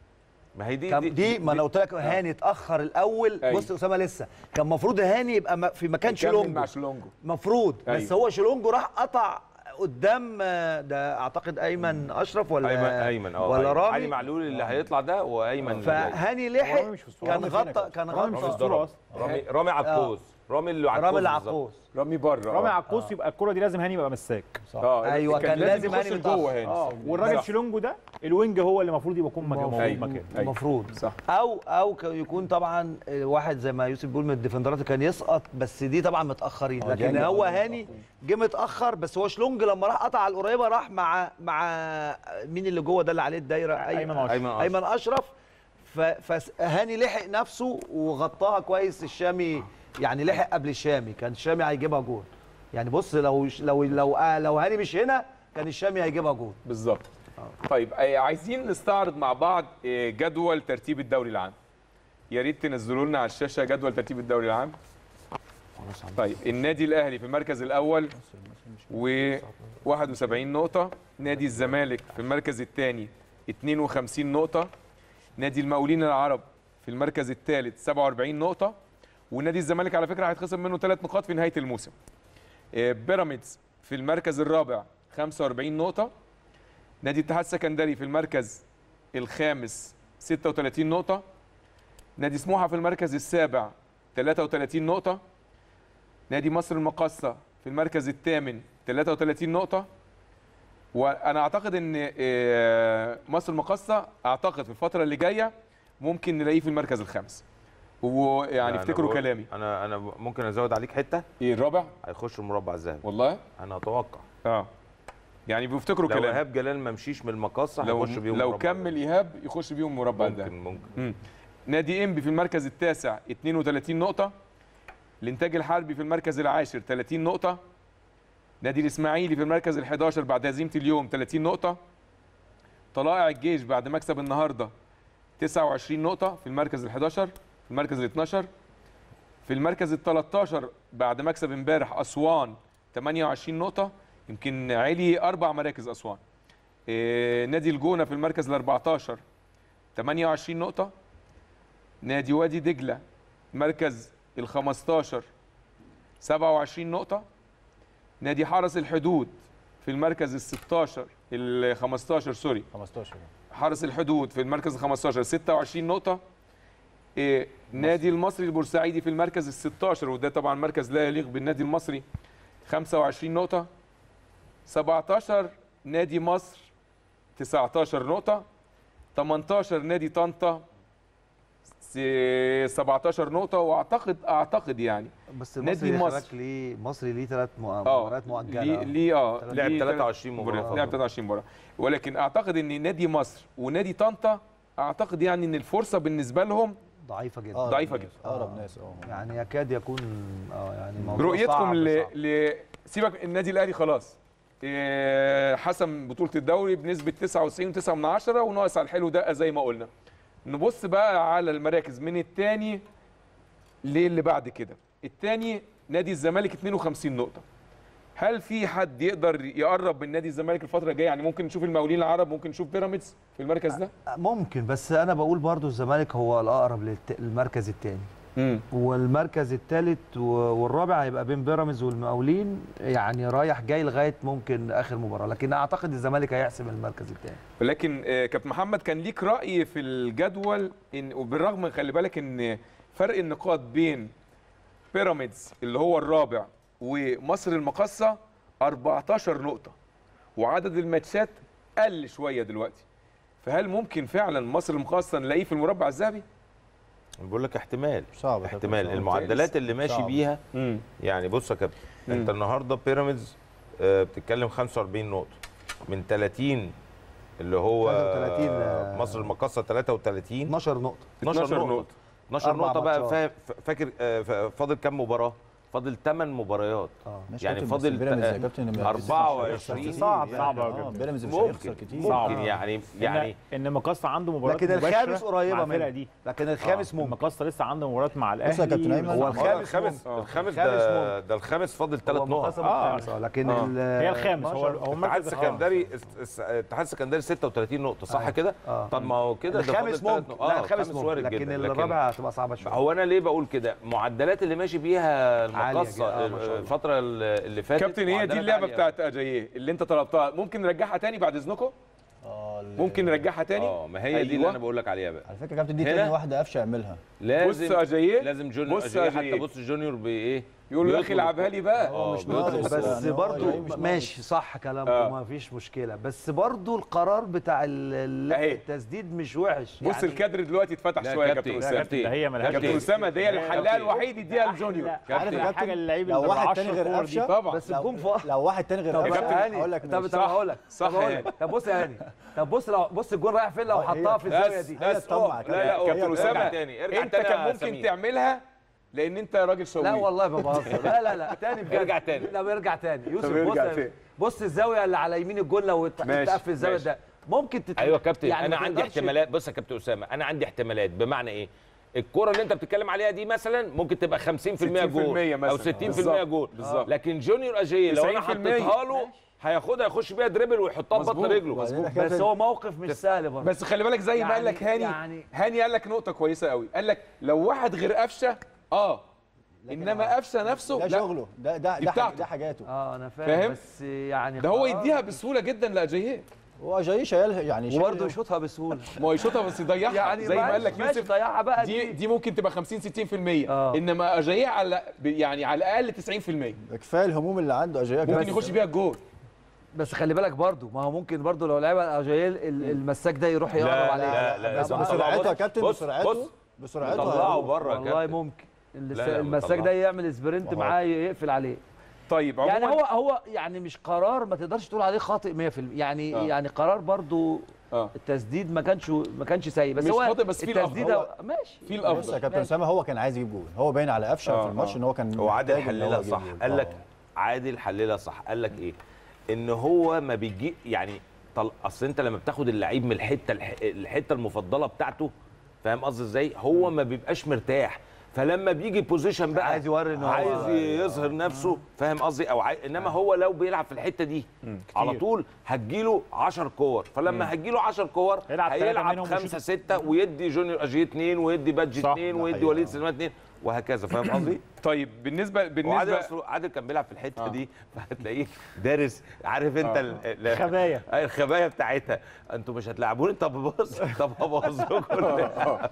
[SPEAKER 3] ما هي دي
[SPEAKER 2] كان دي ما انا قلت لك هاني اتاخر الاول
[SPEAKER 1] أيوة.
[SPEAKER 2] بص اسامه لسه كان المفروض هاني يبقى م- في مكان
[SPEAKER 1] يكمل
[SPEAKER 2] شيلونجو
[SPEAKER 1] مع شلونجو
[SPEAKER 2] مفروض بس
[SPEAKER 1] أيوة.
[SPEAKER 2] هو شيلونجو راح قطع قدام آه، ده اعتقد ايمن اشرف ولا
[SPEAKER 3] ايمن ايمن اه
[SPEAKER 2] ولا
[SPEAKER 3] أيمن.
[SPEAKER 2] رامي
[SPEAKER 3] علي معلول اللي هيطلع ده وايمن اللي جاي.
[SPEAKER 2] فهاني لحق
[SPEAKER 5] رامي مش في الصورة.
[SPEAKER 2] كان
[SPEAKER 5] رامي فين يا
[SPEAKER 2] غطى
[SPEAKER 5] كابتن؟
[SPEAKER 2] كان
[SPEAKER 5] رامي مش في
[SPEAKER 2] غطى
[SPEAKER 5] الصورة اصلا
[SPEAKER 3] رامي رامي عكوز رامي اللي عكوز
[SPEAKER 2] رامي
[SPEAKER 3] بالظبط.
[SPEAKER 2] العقوس
[SPEAKER 1] رامي بره
[SPEAKER 5] رامي
[SPEAKER 1] آه.
[SPEAKER 5] عكوس يبقى الكره دي لازم هاني يبقى مساك
[SPEAKER 1] اه
[SPEAKER 2] أيوة، كان لازم
[SPEAKER 1] يخش
[SPEAKER 2] هاني
[SPEAKER 1] لجوه
[SPEAKER 2] متأخر.
[SPEAKER 1] هاني
[SPEAKER 5] اه والراجل
[SPEAKER 1] صح.
[SPEAKER 5] شيلونجو ده الوينج هو اللي المفروض يبقى يكون مكان- موجود
[SPEAKER 1] أيوة.
[SPEAKER 5] مكانه
[SPEAKER 1] أيوة.
[SPEAKER 2] المفروض
[SPEAKER 1] صح
[SPEAKER 2] او او ك- يكون طبعا آه، واحد زي ما يوسف بيقول من الديفندرات كان يسقط بس دي طبعا متاخرين لكن
[SPEAKER 4] جامد.
[SPEAKER 2] هو
[SPEAKER 4] آه،
[SPEAKER 2] هاني جه متاخر بس هو شلونج لما راح قطع على القريبه راح مع مع مين اللي جوه ده اللي عليه الدايره
[SPEAKER 5] ايمن أشرف.
[SPEAKER 3] ايمن أشرف.
[SPEAKER 2] ايمن اشرف ف- فهاني لحق نفسه وغطاها كويس الشامي يعني لحق قبل الشامي كان الشامي هيجيبها جول يعني بص لو لو لو آه لو هاني مش هنا كان الشامي هيجيبها جول
[SPEAKER 1] بالظبط طيب آه، عايزين نستعرض مع بعض آه، جدول ترتيب الدوري العام يا ريت تنزلوا لنا على الشاشه جدول ترتيب الدوري العام طيب النادي الاهلي في المركز الاول و 71 نقطه نادي الزمالك في المركز الثاني 52 نقطه نادي المقاولين العرب في المركز الثالث 47 نقطه ونادي الزمالك على فكره هيتخصم منه ثلاث نقاط في نهايه الموسم آه، بيراميدز في المركز الرابع 45 نقطه نادي الاتحاد السكندري في المركز الخامس 36 نقطه نادي سموحه في المركز السابع 33 نقطه نادي مصر المقاصه في المركز الثامن 33 نقطه وانا اعتقد ان آه، مصر المقاصه اعتقد في الفتره اللي جايه ممكن نلاقيه في المركز الخامس ويعني
[SPEAKER 3] لا، أنا
[SPEAKER 1] افتكروا
[SPEAKER 3] بقول-
[SPEAKER 1] كلامي
[SPEAKER 3] انا انا ممكن ازود عليك حته
[SPEAKER 1] ايه الرابع
[SPEAKER 3] هيخش المربع الذهبي
[SPEAKER 1] والله
[SPEAKER 3] انا اتوقع
[SPEAKER 1] اه يعني بيفتكروا
[SPEAKER 3] لو
[SPEAKER 1] كلامي
[SPEAKER 3] ايهاب جلال ما مشيش من المقاصه
[SPEAKER 1] لو
[SPEAKER 3] هيخش بيهم
[SPEAKER 1] لو
[SPEAKER 3] مربع
[SPEAKER 1] كمل ايهاب يخش بيهم مربع
[SPEAKER 3] ممكن
[SPEAKER 1] الذهبي
[SPEAKER 3] ممكن
[SPEAKER 1] مم. نادي انبي في المركز التاسع 32 نقطة الانتاج الحربي في المركز العاشر 30 نقطة نادي الاسماعيلي في المركز ال 11 بعد هزيمة اليوم 30 نقطة طلائع الجيش بعد مكسب النهارده 29 نقطة في المركز ال 11 في المركز ال 12 في المركز ال 13 بعد مكسب امبارح اسوان 28 نقطة يمكن عالي اربع مراكز اسوان إيه، نادي الجونة في المركز ال 14 28 نقطة نادي وادي دجلة مركز ال 15 27 نقطة نادي حرس الحدود في المركز ال 16 ال 15 سوري
[SPEAKER 4] 15
[SPEAKER 1] حرس الحدود في المركز ال 15 26 نقطة إيه نادي المصري البورسعيدي في المركز ال 16 وده طبعا مركز لا يليق بالنادي المصري 25 نقطة 17 نادي مصر 19 نقطة 18 نادي طنطا س- 17 نقطة واعتقد اعتقد يعني
[SPEAKER 2] بس
[SPEAKER 1] نادي
[SPEAKER 2] المصري
[SPEAKER 1] مصر.
[SPEAKER 2] مصر ليه مصري ليه ثلاث
[SPEAKER 1] اه
[SPEAKER 2] مباريات مؤجله
[SPEAKER 1] ليه ليه اه
[SPEAKER 3] لعب
[SPEAKER 1] ليه
[SPEAKER 3] 23 مباراة
[SPEAKER 1] لعب 23 مباراة ولكن اعتقد ان نادي مصر ونادي طنطا اعتقد يعني ان الفرصة بالنسبة لهم
[SPEAKER 2] ضعيفه جدا
[SPEAKER 4] أقرب
[SPEAKER 1] ضعيفة
[SPEAKER 4] ناس،
[SPEAKER 1] جدا.
[SPEAKER 4] اقرب ناس اه
[SPEAKER 2] يعني يكاد يكون اه يعني موضوع
[SPEAKER 1] رؤيتكم
[SPEAKER 2] صعب
[SPEAKER 1] ل...
[SPEAKER 2] صعب.
[SPEAKER 1] ل... سيبك النادي الاهلي خلاص إيه، حسم بطولة الدوري بنسبة 99.9 من عشرة وناقص على الحلو ده زي ما قلنا نبص بقى على المراكز من الثاني للي بعد كده الثاني نادي الزمالك 52 نقطة هل في حد يقدر يقرب من نادي الزمالك الفترة الجاية يعني ممكن نشوف المقاولين العرب ممكن نشوف بيراميدز في المركز ده
[SPEAKER 2] ممكن بس انا بقول برضو الزمالك هو الاقرب للت- للمركز الثاني والمركز الثالث والرابع هيبقى بين بيراميدز والمقاولين يعني رايح جاي لغايه ممكن اخر مباراه لكن اعتقد الزمالك هيحسم المركز الثاني
[SPEAKER 1] ولكن آه، كابتن محمد كان ليك راي في الجدول ان وبالرغم من خلي بالك ان فرق النقاط بين بيراميدز اللي هو الرابع ومصر المقاصه 14 نقطه وعدد الماتشات قل شويه دلوقتي فهل ممكن فعلا مصر المقاصه نلاقيه في المربع الذهبي؟
[SPEAKER 3] بقول لك احتمال
[SPEAKER 4] صعب
[SPEAKER 3] احتمال
[SPEAKER 4] صعب.
[SPEAKER 3] المعدلات اللي ماشي
[SPEAKER 4] صعب.
[SPEAKER 3] بيها
[SPEAKER 1] امم
[SPEAKER 3] يعني بص يا كابتن
[SPEAKER 1] مم.
[SPEAKER 3] انت النهارده بيراميدز آه، بتتكلم 45 نقطه من 30 اللي هو
[SPEAKER 2] 33
[SPEAKER 3] آه، مصر المقاصه 33
[SPEAKER 2] 12 نقطه
[SPEAKER 3] 12
[SPEAKER 1] 12
[SPEAKER 3] نقطه
[SPEAKER 1] نقطة.
[SPEAKER 3] 12
[SPEAKER 2] أربع
[SPEAKER 3] نقطه بقى
[SPEAKER 2] ماتشات.
[SPEAKER 3] فا- فاكر آه، ف- فاضل كام مباراه فاضل 8 مباريات
[SPEAKER 2] اه
[SPEAKER 4] ماشي
[SPEAKER 3] يعني
[SPEAKER 4] كابتن، بس
[SPEAKER 3] فاضل
[SPEAKER 4] بيراميدز يا
[SPEAKER 3] آه،
[SPEAKER 4] كابتن ما-
[SPEAKER 3] 24
[SPEAKER 4] صعب
[SPEAKER 5] صعب
[SPEAKER 4] يعني.
[SPEAKER 5] أوي
[SPEAKER 4] آه،
[SPEAKER 5] كابتن.
[SPEAKER 4] بيراميدز مش
[SPEAKER 3] ممكن
[SPEAKER 4] هيخسر كتير
[SPEAKER 3] ممكن
[SPEAKER 4] آه.
[SPEAKER 3] يعني يعني
[SPEAKER 5] ان ان مقصه عنده مباراه
[SPEAKER 2] لكن الخامس قريبه
[SPEAKER 5] الفرقه
[SPEAKER 2] منه
[SPEAKER 5] دي
[SPEAKER 2] لكن الخامس ممكن
[SPEAKER 5] المقصه لسه عنده مباراه مع الاهلي
[SPEAKER 4] بص يا كابتن أيمن،
[SPEAKER 2] هو
[SPEAKER 3] هو
[SPEAKER 2] الخامس
[SPEAKER 3] الخامس
[SPEAKER 2] ممكن.
[SPEAKER 3] الخامس
[SPEAKER 2] الخامس
[SPEAKER 3] ده
[SPEAKER 2] ممكن.
[SPEAKER 3] ده الخامس فاضل
[SPEAKER 2] هو
[SPEAKER 3] 3 نقط
[SPEAKER 2] مقاسم
[SPEAKER 5] آه.
[SPEAKER 2] الخامس اه لكن
[SPEAKER 1] آه.
[SPEAKER 2] ال-
[SPEAKER 5] هي الخامس هو
[SPEAKER 2] 12
[SPEAKER 5] هو
[SPEAKER 3] الاتحاد
[SPEAKER 5] المركز
[SPEAKER 3] السكندري الس- الاتحاد السكندري 36 نقطه صح
[SPEAKER 2] آه.
[SPEAKER 3] كده
[SPEAKER 2] آه.
[SPEAKER 3] طب ما هو كده ده فاضل
[SPEAKER 2] الخامس
[SPEAKER 3] تلات
[SPEAKER 2] ممكن
[SPEAKER 3] نقط.
[SPEAKER 2] لا
[SPEAKER 3] آه،
[SPEAKER 2] الخامس ممكن
[SPEAKER 3] وارد
[SPEAKER 2] لكن
[SPEAKER 3] جدا.
[SPEAKER 2] الرابع هتبقى صعبه شويه
[SPEAKER 3] هو انا ليه بقول كده معدلات اللي ماشي بيها
[SPEAKER 2] عالية
[SPEAKER 3] المقصه
[SPEAKER 2] جدا. آه، ما شاء الله.
[SPEAKER 3] الفتره اللي فاتت
[SPEAKER 1] كابتن هي دي
[SPEAKER 3] معدلات
[SPEAKER 1] اللعبه
[SPEAKER 3] عالية.
[SPEAKER 1] بتاعت اجاييه اللي انت طلبتها ممكن نرجعها تاني بعد اذنكم
[SPEAKER 4] آه، ال-
[SPEAKER 1] ممكن نرجعها تاني
[SPEAKER 3] اه ما هي دي اللي
[SPEAKER 1] أيوة.
[SPEAKER 3] انا بقول لك عليها بقى
[SPEAKER 4] على فكره كابتن دي
[SPEAKER 3] هنا؟
[SPEAKER 4] تاني واحده قفشه يعملها
[SPEAKER 3] لازم
[SPEAKER 1] بص اجاييه
[SPEAKER 3] لازم جونيور
[SPEAKER 1] بص
[SPEAKER 3] أجاييه
[SPEAKER 1] أجاييه.
[SPEAKER 3] حتى بص جونيور بايه
[SPEAKER 1] يقول له يا اخي
[SPEAKER 3] بيطلب
[SPEAKER 1] العبها لي بقى
[SPEAKER 3] اه
[SPEAKER 4] مش
[SPEAKER 3] بيطلب
[SPEAKER 4] ناقص.
[SPEAKER 2] بس
[SPEAKER 4] يعني هو
[SPEAKER 2] برضو
[SPEAKER 4] جاي مش
[SPEAKER 2] ماشي صح كلامكم
[SPEAKER 1] آه.
[SPEAKER 2] ما فيش مشكله بس برضو القرار بتاع ال- ال-
[SPEAKER 1] أهي.
[SPEAKER 2] التسديد مش وحش
[SPEAKER 1] بص الكادر دلوقتي اتفتح
[SPEAKER 3] لا
[SPEAKER 1] شويه يا
[SPEAKER 3] كابتن،
[SPEAKER 1] كابتن
[SPEAKER 3] لا
[SPEAKER 1] اسامه
[SPEAKER 3] كابتن.
[SPEAKER 5] ده هي ملهاش
[SPEAKER 1] كابتن
[SPEAKER 3] كابتن.
[SPEAKER 1] اسامه دي الحلاق الوحيد يديها لجونيور
[SPEAKER 4] عارف يا
[SPEAKER 5] حاجه
[SPEAKER 4] كابتن
[SPEAKER 5] اللعيب
[SPEAKER 4] لو
[SPEAKER 5] اللي
[SPEAKER 4] واحد
[SPEAKER 5] بعشر
[SPEAKER 4] تاني غير
[SPEAKER 5] كور دي
[SPEAKER 4] قفشه
[SPEAKER 1] طبعا
[SPEAKER 2] بس
[SPEAKER 4] لو-
[SPEAKER 2] الجون فوق
[SPEAKER 4] لو واحد تاني غير
[SPEAKER 2] طب
[SPEAKER 4] قفشه
[SPEAKER 2] يا هاني
[SPEAKER 4] هقول لك
[SPEAKER 2] طب
[SPEAKER 4] ماشي.
[SPEAKER 2] طب هقول لك
[SPEAKER 1] صح
[SPEAKER 2] طب هقول
[SPEAKER 1] يا
[SPEAKER 2] لك طب بص يا هاني طب بص لو بص الجون رايح فين لو
[SPEAKER 4] هي-
[SPEAKER 2] حطها في الزاويه
[SPEAKER 1] بس
[SPEAKER 2] دي
[SPEAKER 4] هي
[SPEAKER 1] بس
[SPEAKER 4] تطمع
[SPEAKER 1] أوه.
[SPEAKER 4] كده.
[SPEAKER 1] لا لا
[SPEAKER 4] هي
[SPEAKER 1] كابتن
[SPEAKER 4] تطمع.
[SPEAKER 1] اسامه
[SPEAKER 3] تاني، ارجع
[SPEAKER 1] انت
[SPEAKER 3] تاني
[SPEAKER 1] كان
[SPEAKER 3] يا
[SPEAKER 1] ممكن
[SPEAKER 3] سمير.
[SPEAKER 1] تعملها لان انت راجل شوي
[SPEAKER 2] لا والله ما بهزر لا لا لا تاني بجد
[SPEAKER 3] ارجع تاني.
[SPEAKER 2] لا بيرجع تاني يوسف
[SPEAKER 1] طب ارجع
[SPEAKER 2] بص
[SPEAKER 1] تاني.
[SPEAKER 2] بص الزاويه اللي على يمين الجون لو ات-
[SPEAKER 1] ماشي،
[SPEAKER 2] اتقف في الزاويه
[SPEAKER 1] ماشي.
[SPEAKER 2] ده ممكن تت...
[SPEAKER 3] ايوه يا كابتن
[SPEAKER 2] يعني
[SPEAKER 3] انا
[SPEAKER 2] ما
[SPEAKER 3] عندي
[SPEAKER 2] تقدرش-
[SPEAKER 3] احتمالات بص يا كابتن اسامه انا عندي احتمالات بمعنى ايه الكره اللي انت بتتكلم عليها دي مثلا ممكن تبقى 50%
[SPEAKER 1] 60%
[SPEAKER 3] جول
[SPEAKER 1] مثلاً.
[SPEAKER 3] او 60%
[SPEAKER 1] بالظبط.
[SPEAKER 3] جول
[SPEAKER 1] بالظبط.
[SPEAKER 3] لكن جونيور اجاي لو انا
[SPEAKER 1] 90%
[SPEAKER 3] حطيتها له هياخدها يخش بيها دريبل ويحطها ببطن
[SPEAKER 1] مظبوط.
[SPEAKER 3] رجله
[SPEAKER 1] مظبوط.
[SPEAKER 13] بس هو موقف مش سهل برضه
[SPEAKER 1] بس خلي بالك زي ما قال
[SPEAKER 13] يعني-
[SPEAKER 1] لك هاني
[SPEAKER 13] يعني-
[SPEAKER 1] هاني قال لك نقطه كويسه قوي قال لك لو واحد غير قفشه اه انما قفشه نفسه
[SPEAKER 4] ده
[SPEAKER 1] لا
[SPEAKER 4] شغله ده ده
[SPEAKER 1] دي
[SPEAKER 4] ده, حاج-
[SPEAKER 1] بتاعته.
[SPEAKER 4] ده حاجاته
[SPEAKER 13] اه انا فاهم,
[SPEAKER 1] فاهم؟
[SPEAKER 13] بس يعني
[SPEAKER 1] ده هو
[SPEAKER 13] خلاص.
[SPEAKER 1] يديها بسهوله جدا لاجاييه
[SPEAKER 4] هو جاي شايلها يعني شايل-
[SPEAKER 13] وبرضه يشوطها بسهوله
[SPEAKER 1] ما هو يشوطها بس يضيعها
[SPEAKER 13] يعني
[SPEAKER 1] زي ما قال لك
[SPEAKER 13] ماشي- ماشي
[SPEAKER 1] يوسف
[SPEAKER 13] ضيعها بقى
[SPEAKER 1] دي
[SPEAKER 13] دي
[SPEAKER 1] دي ممكن تبقى 50 60%
[SPEAKER 13] آه.
[SPEAKER 1] انما اجاييه على ب- يعني على الاقل 90%
[SPEAKER 4] كفايه الهموم اللي عنده اجايا
[SPEAKER 1] ممكن يخش بيها الجول
[SPEAKER 13] بس خلي بالك برضه ما هو ممكن برضه لو لعيبه اجايل ال- المساك ده يروح يقرب عليه
[SPEAKER 3] لا لا
[SPEAKER 4] بس
[SPEAKER 3] طبعاً.
[SPEAKER 4] بسرعته يا
[SPEAKER 3] بص-
[SPEAKER 4] كابتن
[SPEAKER 3] بص-
[SPEAKER 4] بسرعته
[SPEAKER 3] بص
[SPEAKER 4] بسرعته
[SPEAKER 3] طلعه
[SPEAKER 4] هيروح.
[SPEAKER 3] بره يا
[SPEAKER 13] والله
[SPEAKER 3] كابتن
[SPEAKER 13] ممكن الس-
[SPEAKER 3] لا، لا،
[SPEAKER 13] المساك
[SPEAKER 3] مطلعه.
[SPEAKER 13] ده يعمل سبرنت
[SPEAKER 4] وهو-
[SPEAKER 13] معاه يقفل عليه
[SPEAKER 1] طيب عموما
[SPEAKER 13] يعني هو هو يعني مش قرار ما تقدرش تقول عليه خاطئ 100% يعني
[SPEAKER 1] آه.
[SPEAKER 13] يعني قرار برضو
[SPEAKER 1] اه
[SPEAKER 13] التسديد ما كانش ما كانش سيء بس
[SPEAKER 1] مش
[SPEAKER 13] هو
[SPEAKER 1] خاطئ، بس في
[SPEAKER 13] التسديد
[SPEAKER 1] الأفضل.
[SPEAKER 13] هو- ماشي
[SPEAKER 1] في
[SPEAKER 4] بص يا
[SPEAKER 1] الافضل
[SPEAKER 4] كابتن
[SPEAKER 13] ماشي.
[SPEAKER 4] اسامه هو كان عايز يجيب جول هو باين على قفشه
[SPEAKER 1] آه،
[SPEAKER 4] في الماتش
[SPEAKER 1] آه.
[SPEAKER 4] ان هو كان
[SPEAKER 3] هو عادل
[SPEAKER 4] محتاج إن هو
[SPEAKER 3] حللها
[SPEAKER 4] يجيب
[SPEAKER 3] صح
[SPEAKER 4] جول.
[SPEAKER 3] قال لك
[SPEAKER 4] آه.
[SPEAKER 3] عادل حللها صح قال لك ايه ان هو ما بيجي يعني طل... اصل انت لما بتاخد اللعيب من الحته الح... الحته المفضله بتاعته فاهم قصدي ازاي هو ما بيبقاش مرتاح فلما بيجي بوزيشن بقى
[SPEAKER 13] عايز يوري إن هو-
[SPEAKER 3] عايز يظهر نفسه فاهم قصدي او عاي... انما هو لو بيلعب في الحته دي على طول هتجيله 10 كور فلما هتجيله 10 كور
[SPEAKER 5] هيلعب تلاتة
[SPEAKER 3] هيلعب
[SPEAKER 5] منهم
[SPEAKER 3] خمسه
[SPEAKER 5] ويشوط.
[SPEAKER 3] سته ويدي جونيور اجي اثنين ويدي بادجي
[SPEAKER 5] صح،
[SPEAKER 3] اثنين
[SPEAKER 4] ده
[SPEAKER 3] ويدي
[SPEAKER 4] حقيقي.
[SPEAKER 3] وليد سليمان اثنين وهكذا فاهم قصدي؟
[SPEAKER 1] طيب بالنسبه
[SPEAKER 3] وعادل
[SPEAKER 1] بالنسبه
[SPEAKER 3] أصله عادل كان بيلعب في الحته
[SPEAKER 1] آه.
[SPEAKER 3] دي فهتلاقيه دارس عارف انت
[SPEAKER 1] آه.
[SPEAKER 3] ال- ال-
[SPEAKER 5] خبايا.
[SPEAKER 3] أي الخبايا بتاعتها انتوا مش هتلعبوني طب بص طب هبوظ لكم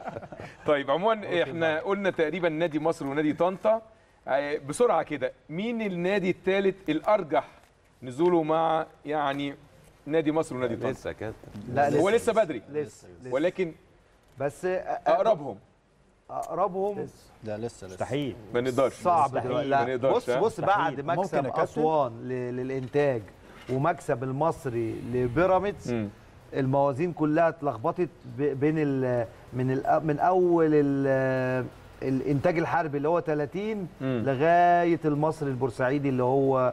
[SPEAKER 1] طيب عموما احنا قلنا تقريبا نادي مصر ونادي طنطا آه، بسرعه كده مين النادي الثالث الارجح نزوله مع يعني نادي مصر ونادي طنطا
[SPEAKER 3] لسه كده
[SPEAKER 2] لا
[SPEAKER 1] هو لسه بدري
[SPEAKER 2] لسه لسه
[SPEAKER 1] ولكن
[SPEAKER 2] بس
[SPEAKER 1] اقربهم
[SPEAKER 2] اقربهم
[SPEAKER 4] ده لسه لسه
[SPEAKER 5] مستحيل
[SPEAKER 1] ما نقدرش
[SPEAKER 2] صعب
[SPEAKER 5] مستحيل.
[SPEAKER 2] دلوقتي
[SPEAKER 1] ما
[SPEAKER 2] لا
[SPEAKER 1] نقدرش،
[SPEAKER 2] بص
[SPEAKER 1] ها؟
[SPEAKER 2] بص بعد
[SPEAKER 4] ممكن يا
[SPEAKER 2] مكسب
[SPEAKER 4] كابتن؟
[SPEAKER 2] اسوان ل- للانتاج ومكسب المصري لبيراميدز
[SPEAKER 1] مم.
[SPEAKER 2] الموازين كلها اتلخبطت ب- بين ال من ال من اول ال الانتاج الحربي اللي هو 30
[SPEAKER 1] مم.
[SPEAKER 2] لغايه المصري البورسعيدي اللي هو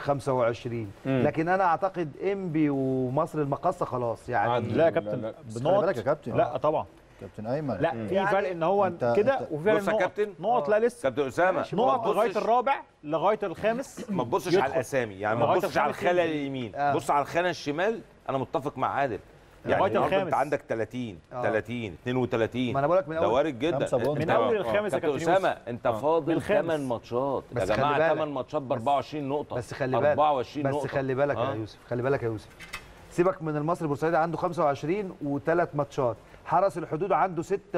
[SPEAKER 2] 25
[SPEAKER 1] مم.
[SPEAKER 2] لكن انا اعتقد انبي ومصر المقاصه خلاص يعني
[SPEAKER 1] عدل.
[SPEAKER 5] لا يا
[SPEAKER 1] لا،
[SPEAKER 5] كابتن
[SPEAKER 1] لا.
[SPEAKER 4] بس خلي
[SPEAKER 5] بنقط
[SPEAKER 4] بالك يا كابتن
[SPEAKER 5] لا طبعا
[SPEAKER 4] كابتن ايمن
[SPEAKER 5] لا في
[SPEAKER 2] يعني
[SPEAKER 5] فرق ان هو
[SPEAKER 4] أنت-
[SPEAKER 5] كده
[SPEAKER 4] أنت-
[SPEAKER 5] وفي فرق
[SPEAKER 3] بص يا
[SPEAKER 5] نقط.
[SPEAKER 3] كابتن.
[SPEAKER 5] نقط لا لسه
[SPEAKER 3] كابتن اسامه
[SPEAKER 5] نقط
[SPEAKER 3] ما
[SPEAKER 5] لغايه
[SPEAKER 3] تبصش-
[SPEAKER 5] الرابع لغايه الخامس
[SPEAKER 3] ما تبصش
[SPEAKER 5] يدخل.
[SPEAKER 3] على الاسامي يعني ما
[SPEAKER 5] لغاية
[SPEAKER 3] تبصش على
[SPEAKER 5] الخامس
[SPEAKER 3] الخانه
[SPEAKER 5] ينزل.
[SPEAKER 3] اليمين
[SPEAKER 2] آه.
[SPEAKER 3] بص على الخانه الشمال انا متفق مع عادل يعني
[SPEAKER 5] لغاية
[SPEAKER 3] النهارده
[SPEAKER 5] الخامس.
[SPEAKER 3] انت عندك 30
[SPEAKER 2] آه.
[SPEAKER 3] 30 32
[SPEAKER 2] ما انا بقول لك من
[SPEAKER 3] ده
[SPEAKER 2] اول
[SPEAKER 3] وارد جدا
[SPEAKER 4] خمسة بونت.
[SPEAKER 3] انت-
[SPEAKER 5] من اول
[SPEAKER 1] آه.
[SPEAKER 5] الخامس يا
[SPEAKER 3] كابتن
[SPEAKER 5] كابتن
[SPEAKER 3] اسامه
[SPEAKER 5] يوسف
[SPEAKER 3] انت
[SPEAKER 5] من
[SPEAKER 3] فاضل
[SPEAKER 5] الخامس.
[SPEAKER 3] 8 ماتشات يا
[SPEAKER 2] بس خلي
[SPEAKER 3] جماعه
[SPEAKER 2] بالك.
[SPEAKER 3] 8 ماتشات ب 24 نقطه
[SPEAKER 2] بس خلي بالك
[SPEAKER 3] 24
[SPEAKER 2] بس
[SPEAKER 3] نقطه
[SPEAKER 2] خلي بالك
[SPEAKER 3] آه.
[SPEAKER 2] يا يوسف خلي بالك يا يوسف سيبك من المصري البورسعيدي عنده 25 وثلاث ماتشات حرس الحدود عنده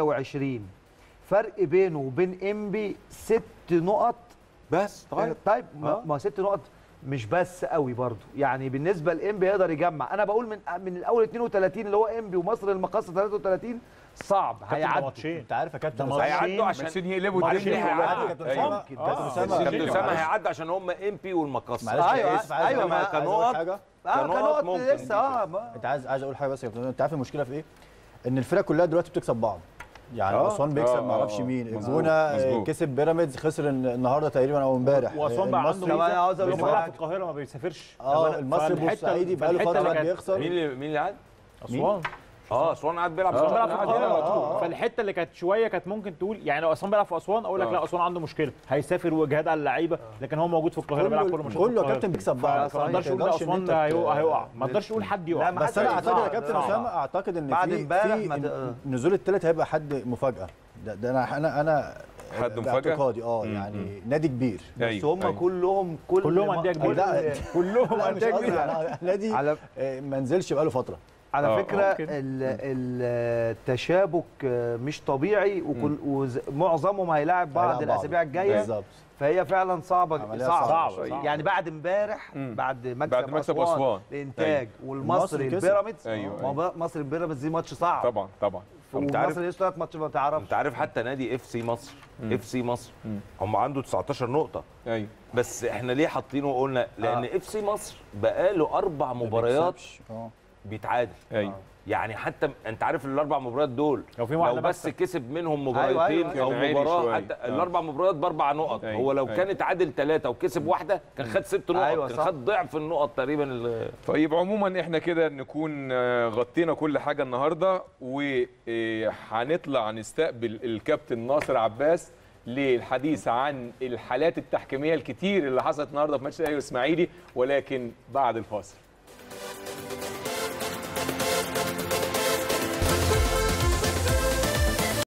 [SPEAKER 2] 26 فرق بينه وبين انبي ست نقط
[SPEAKER 3] بس طيب
[SPEAKER 2] طيب ما,
[SPEAKER 3] آه.
[SPEAKER 2] ما ست نقط مش بس قوي برضو يعني بالنسبه لانبي يقدر يجمع انا بقول من من الاول 32 اللي هو انبي ومصر المقاصه 33 صعب
[SPEAKER 5] كابتن ده
[SPEAKER 2] هيعدوا
[SPEAKER 5] ماتشين
[SPEAKER 4] انت عارف يا كابتن
[SPEAKER 5] ده
[SPEAKER 4] أسامة-
[SPEAKER 3] هيعدوا عشان
[SPEAKER 1] عشان يقلبوا
[SPEAKER 5] معلش
[SPEAKER 1] الدنيا
[SPEAKER 5] هيعدوا.
[SPEAKER 1] كلها.
[SPEAKER 4] كابتن
[SPEAKER 1] أيوة.
[SPEAKER 4] اسامه
[SPEAKER 5] آه.
[SPEAKER 4] كابتن اسامه
[SPEAKER 3] كابتن اسامه
[SPEAKER 4] معلش.
[SPEAKER 3] هيعدي عشان هم ام بي والمقص
[SPEAKER 4] معلش
[SPEAKER 2] أيوة،
[SPEAKER 4] يا اسف عايز
[SPEAKER 2] أيوة،
[SPEAKER 4] أقول-
[SPEAKER 2] ما-
[SPEAKER 4] عايز أقول
[SPEAKER 3] كنقط.
[SPEAKER 4] حاجه
[SPEAKER 2] اه
[SPEAKER 3] كنقط
[SPEAKER 2] كنقط
[SPEAKER 3] ممكن.
[SPEAKER 2] لسه اه ما-
[SPEAKER 4] انت عايز عايز اقول حاجه بس يا كابتن انت عارف المشكله في ايه؟ ان الفرق كلها دلوقتي بتكسب بعض يعني
[SPEAKER 1] آه.
[SPEAKER 4] اسوان
[SPEAKER 1] آه،
[SPEAKER 4] بيكسب
[SPEAKER 1] آه،
[SPEAKER 4] ما اعرفش
[SPEAKER 1] آه.
[SPEAKER 4] مين
[SPEAKER 1] مظبوط،
[SPEAKER 4] الجونه آه،
[SPEAKER 1] مظبوط.
[SPEAKER 4] كسب بيراميدز خسر الن- النهارده تقريبا او امبارح
[SPEAKER 5] واسوان بقى عنده
[SPEAKER 4] المصري-
[SPEAKER 2] طب أنا عاوز أقول
[SPEAKER 5] لأنه
[SPEAKER 2] لكم
[SPEAKER 5] بيلعب
[SPEAKER 2] حاجة.
[SPEAKER 5] في القاهره ما بيسافرش
[SPEAKER 4] اه المصري
[SPEAKER 5] فالحتة-
[SPEAKER 4] البورسعيدي بقى له
[SPEAKER 5] فالحتة
[SPEAKER 4] فتره
[SPEAKER 5] اللي
[SPEAKER 4] قاعد
[SPEAKER 5] كانت-
[SPEAKER 4] بيخسر
[SPEAKER 3] مين اللي مين اللي قاعد؟
[SPEAKER 5] اسوان
[SPEAKER 3] اه اسوان قاعد بيلعب في
[SPEAKER 5] اسوان بيلعب في
[SPEAKER 3] القاهرة.
[SPEAKER 5] القاهره على
[SPEAKER 4] آه،
[SPEAKER 5] طول
[SPEAKER 4] آه.
[SPEAKER 5] فالحته اللي كانت شويه كانت ممكن تقول يعني لو اسوان بيلعب في اسوان اقول لك
[SPEAKER 1] آه.
[SPEAKER 5] لا اسوان عنده مشكله هيسافر واجهاد على اللعيبه لكن هو موجود في القاهره بيلعب كل
[SPEAKER 4] كله
[SPEAKER 5] ماتشات
[SPEAKER 4] كله يا
[SPEAKER 5] القاهرة.
[SPEAKER 4] كابتن بيكسب بعض
[SPEAKER 5] فما نقدرش نقول
[SPEAKER 4] تقدرش
[SPEAKER 5] ده
[SPEAKER 4] إن
[SPEAKER 5] اسوان
[SPEAKER 4] أنت
[SPEAKER 5] ده
[SPEAKER 4] ت-
[SPEAKER 5] هيقع هيقع ما نقدرش نقول حد يقع
[SPEAKER 2] لا، ما
[SPEAKER 4] بس انا
[SPEAKER 2] حدش
[SPEAKER 4] اعتقد يا
[SPEAKER 2] صعب،
[SPEAKER 4] كابتن
[SPEAKER 2] صعب.
[SPEAKER 4] اسامه اعتقد ان
[SPEAKER 2] بعد
[SPEAKER 4] في
[SPEAKER 2] امبارح
[SPEAKER 4] في
[SPEAKER 2] ما ت-
[SPEAKER 4] النزول الثالث هيبقى حد مفاجاه ده, ده انا انا انا
[SPEAKER 1] حد مفاجأة؟
[SPEAKER 4] باعتقادي اه
[SPEAKER 1] مم.
[SPEAKER 4] يعني نادي كبير
[SPEAKER 2] بس
[SPEAKER 1] أيوة،
[SPEAKER 2] هم
[SPEAKER 1] أيوة.
[SPEAKER 2] كلهم كل
[SPEAKER 5] كلهم
[SPEAKER 2] ما-
[SPEAKER 5] انديه كبيره
[SPEAKER 4] لا،
[SPEAKER 5] كلهم
[SPEAKER 4] لا مش
[SPEAKER 5] انديه
[SPEAKER 4] قصدي
[SPEAKER 5] كبيره
[SPEAKER 4] على نادي
[SPEAKER 2] على
[SPEAKER 4] آه، ما نزلش بقاله فتره
[SPEAKER 2] على
[SPEAKER 1] آه،
[SPEAKER 2] فكره
[SPEAKER 5] ممكن.
[SPEAKER 2] ال- ال- التشابك مش طبيعي وكل وز- معظمهم هيلاعب بعض
[SPEAKER 4] هيلاعب
[SPEAKER 2] الاسابيع الجايه
[SPEAKER 4] بالظبط
[SPEAKER 2] فهي فعلا صعبه
[SPEAKER 4] عملية
[SPEAKER 2] صعبه,
[SPEAKER 4] صعبة
[SPEAKER 5] شوية.
[SPEAKER 2] يعني بعد امبارح
[SPEAKER 1] مم.
[SPEAKER 2] بعد مكسب
[SPEAKER 1] بعد مكسب
[SPEAKER 2] اسوان,
[SPEAKER 1] أسوان.
[SPEAKER 2] الانتاج والمصري
[SPEAKER 4] المصري كسب.
[SPEAKER 2] البيراميدز
[SPEAKER 1] أيوة،
[SPEAKER 2] ما هو مصري البيراميدز دي ماتش صعب
[SPEAKER 1] طبعا طبعا
[SPEAKER 3] أنت عارف-
[SPEAKER 2] والمصري لسه ثلاث ماتش ما تعرفش
[SPEAKER 3] انت عارف حتى نادي اف سي مصر اف سي مصر هم عنده 19 نقطه
[SPEAKER 1] ايوه
[SPEAKER 3] بس احنا ليه حاطينه وقلنا لان
[SPEAKER 2] آه.
[SPEAKER 3] اف سي مصر بقاله اربع مباريات
[SPEAKER 4] بيكسبش. اه
[SPEAKER 3] بيتعادل
[SPEAKER 1] ايوه
[SPEAKER 3] يعني حتى انت عارف الاربع مباريات دول
[SPEAKER 5] لو في
[SPEAKER 3] لو
[SPEAKER 5] واحدة
[SPEAKER 3] بس
[SPEAKER 5] بس
[SPEAKER 3] كسب منهم
[SPEAKER 2] أيوة،
[SPEAKER 3] مباراتين
[SPEAKER 2] أيوة،
[SPEAKER 3] او
[SPEAKER 1] كان عالي
[SPEAKER 3] مباراه
[SPEAKER 1] شوية.
[SPEAKER 3] حتى
[SPEAKER 1] آه.
[SPEAKER 3] الاربع مباريات باربع نقط
[SPEAKER 1] أيوة،
[SPEAKER 3] هو لو
[SPEAKER 1] أيوة.
[SPEAKER 3] كان اتعادل ثلاثه وكسب واحده كان خد ست نقط
[SPEAKER 2] أيوة،
[SPEAKER 3] كان
[SPEAKER 2] صح.
[SPEAKER 3] خد ضعف النقط تقريبا اللي
[SPEAKER 1] طيب عموما احنا كده نكون آه، غطينا كل حاجه النهارده وهنطلع نستقبل الكابتن ناصر عباس للحديث عن الحالات التحكيميه الكتير اللي حصلت النهارده في ماتش الاهلي والاسماعيلي ولكن بعد الفاصل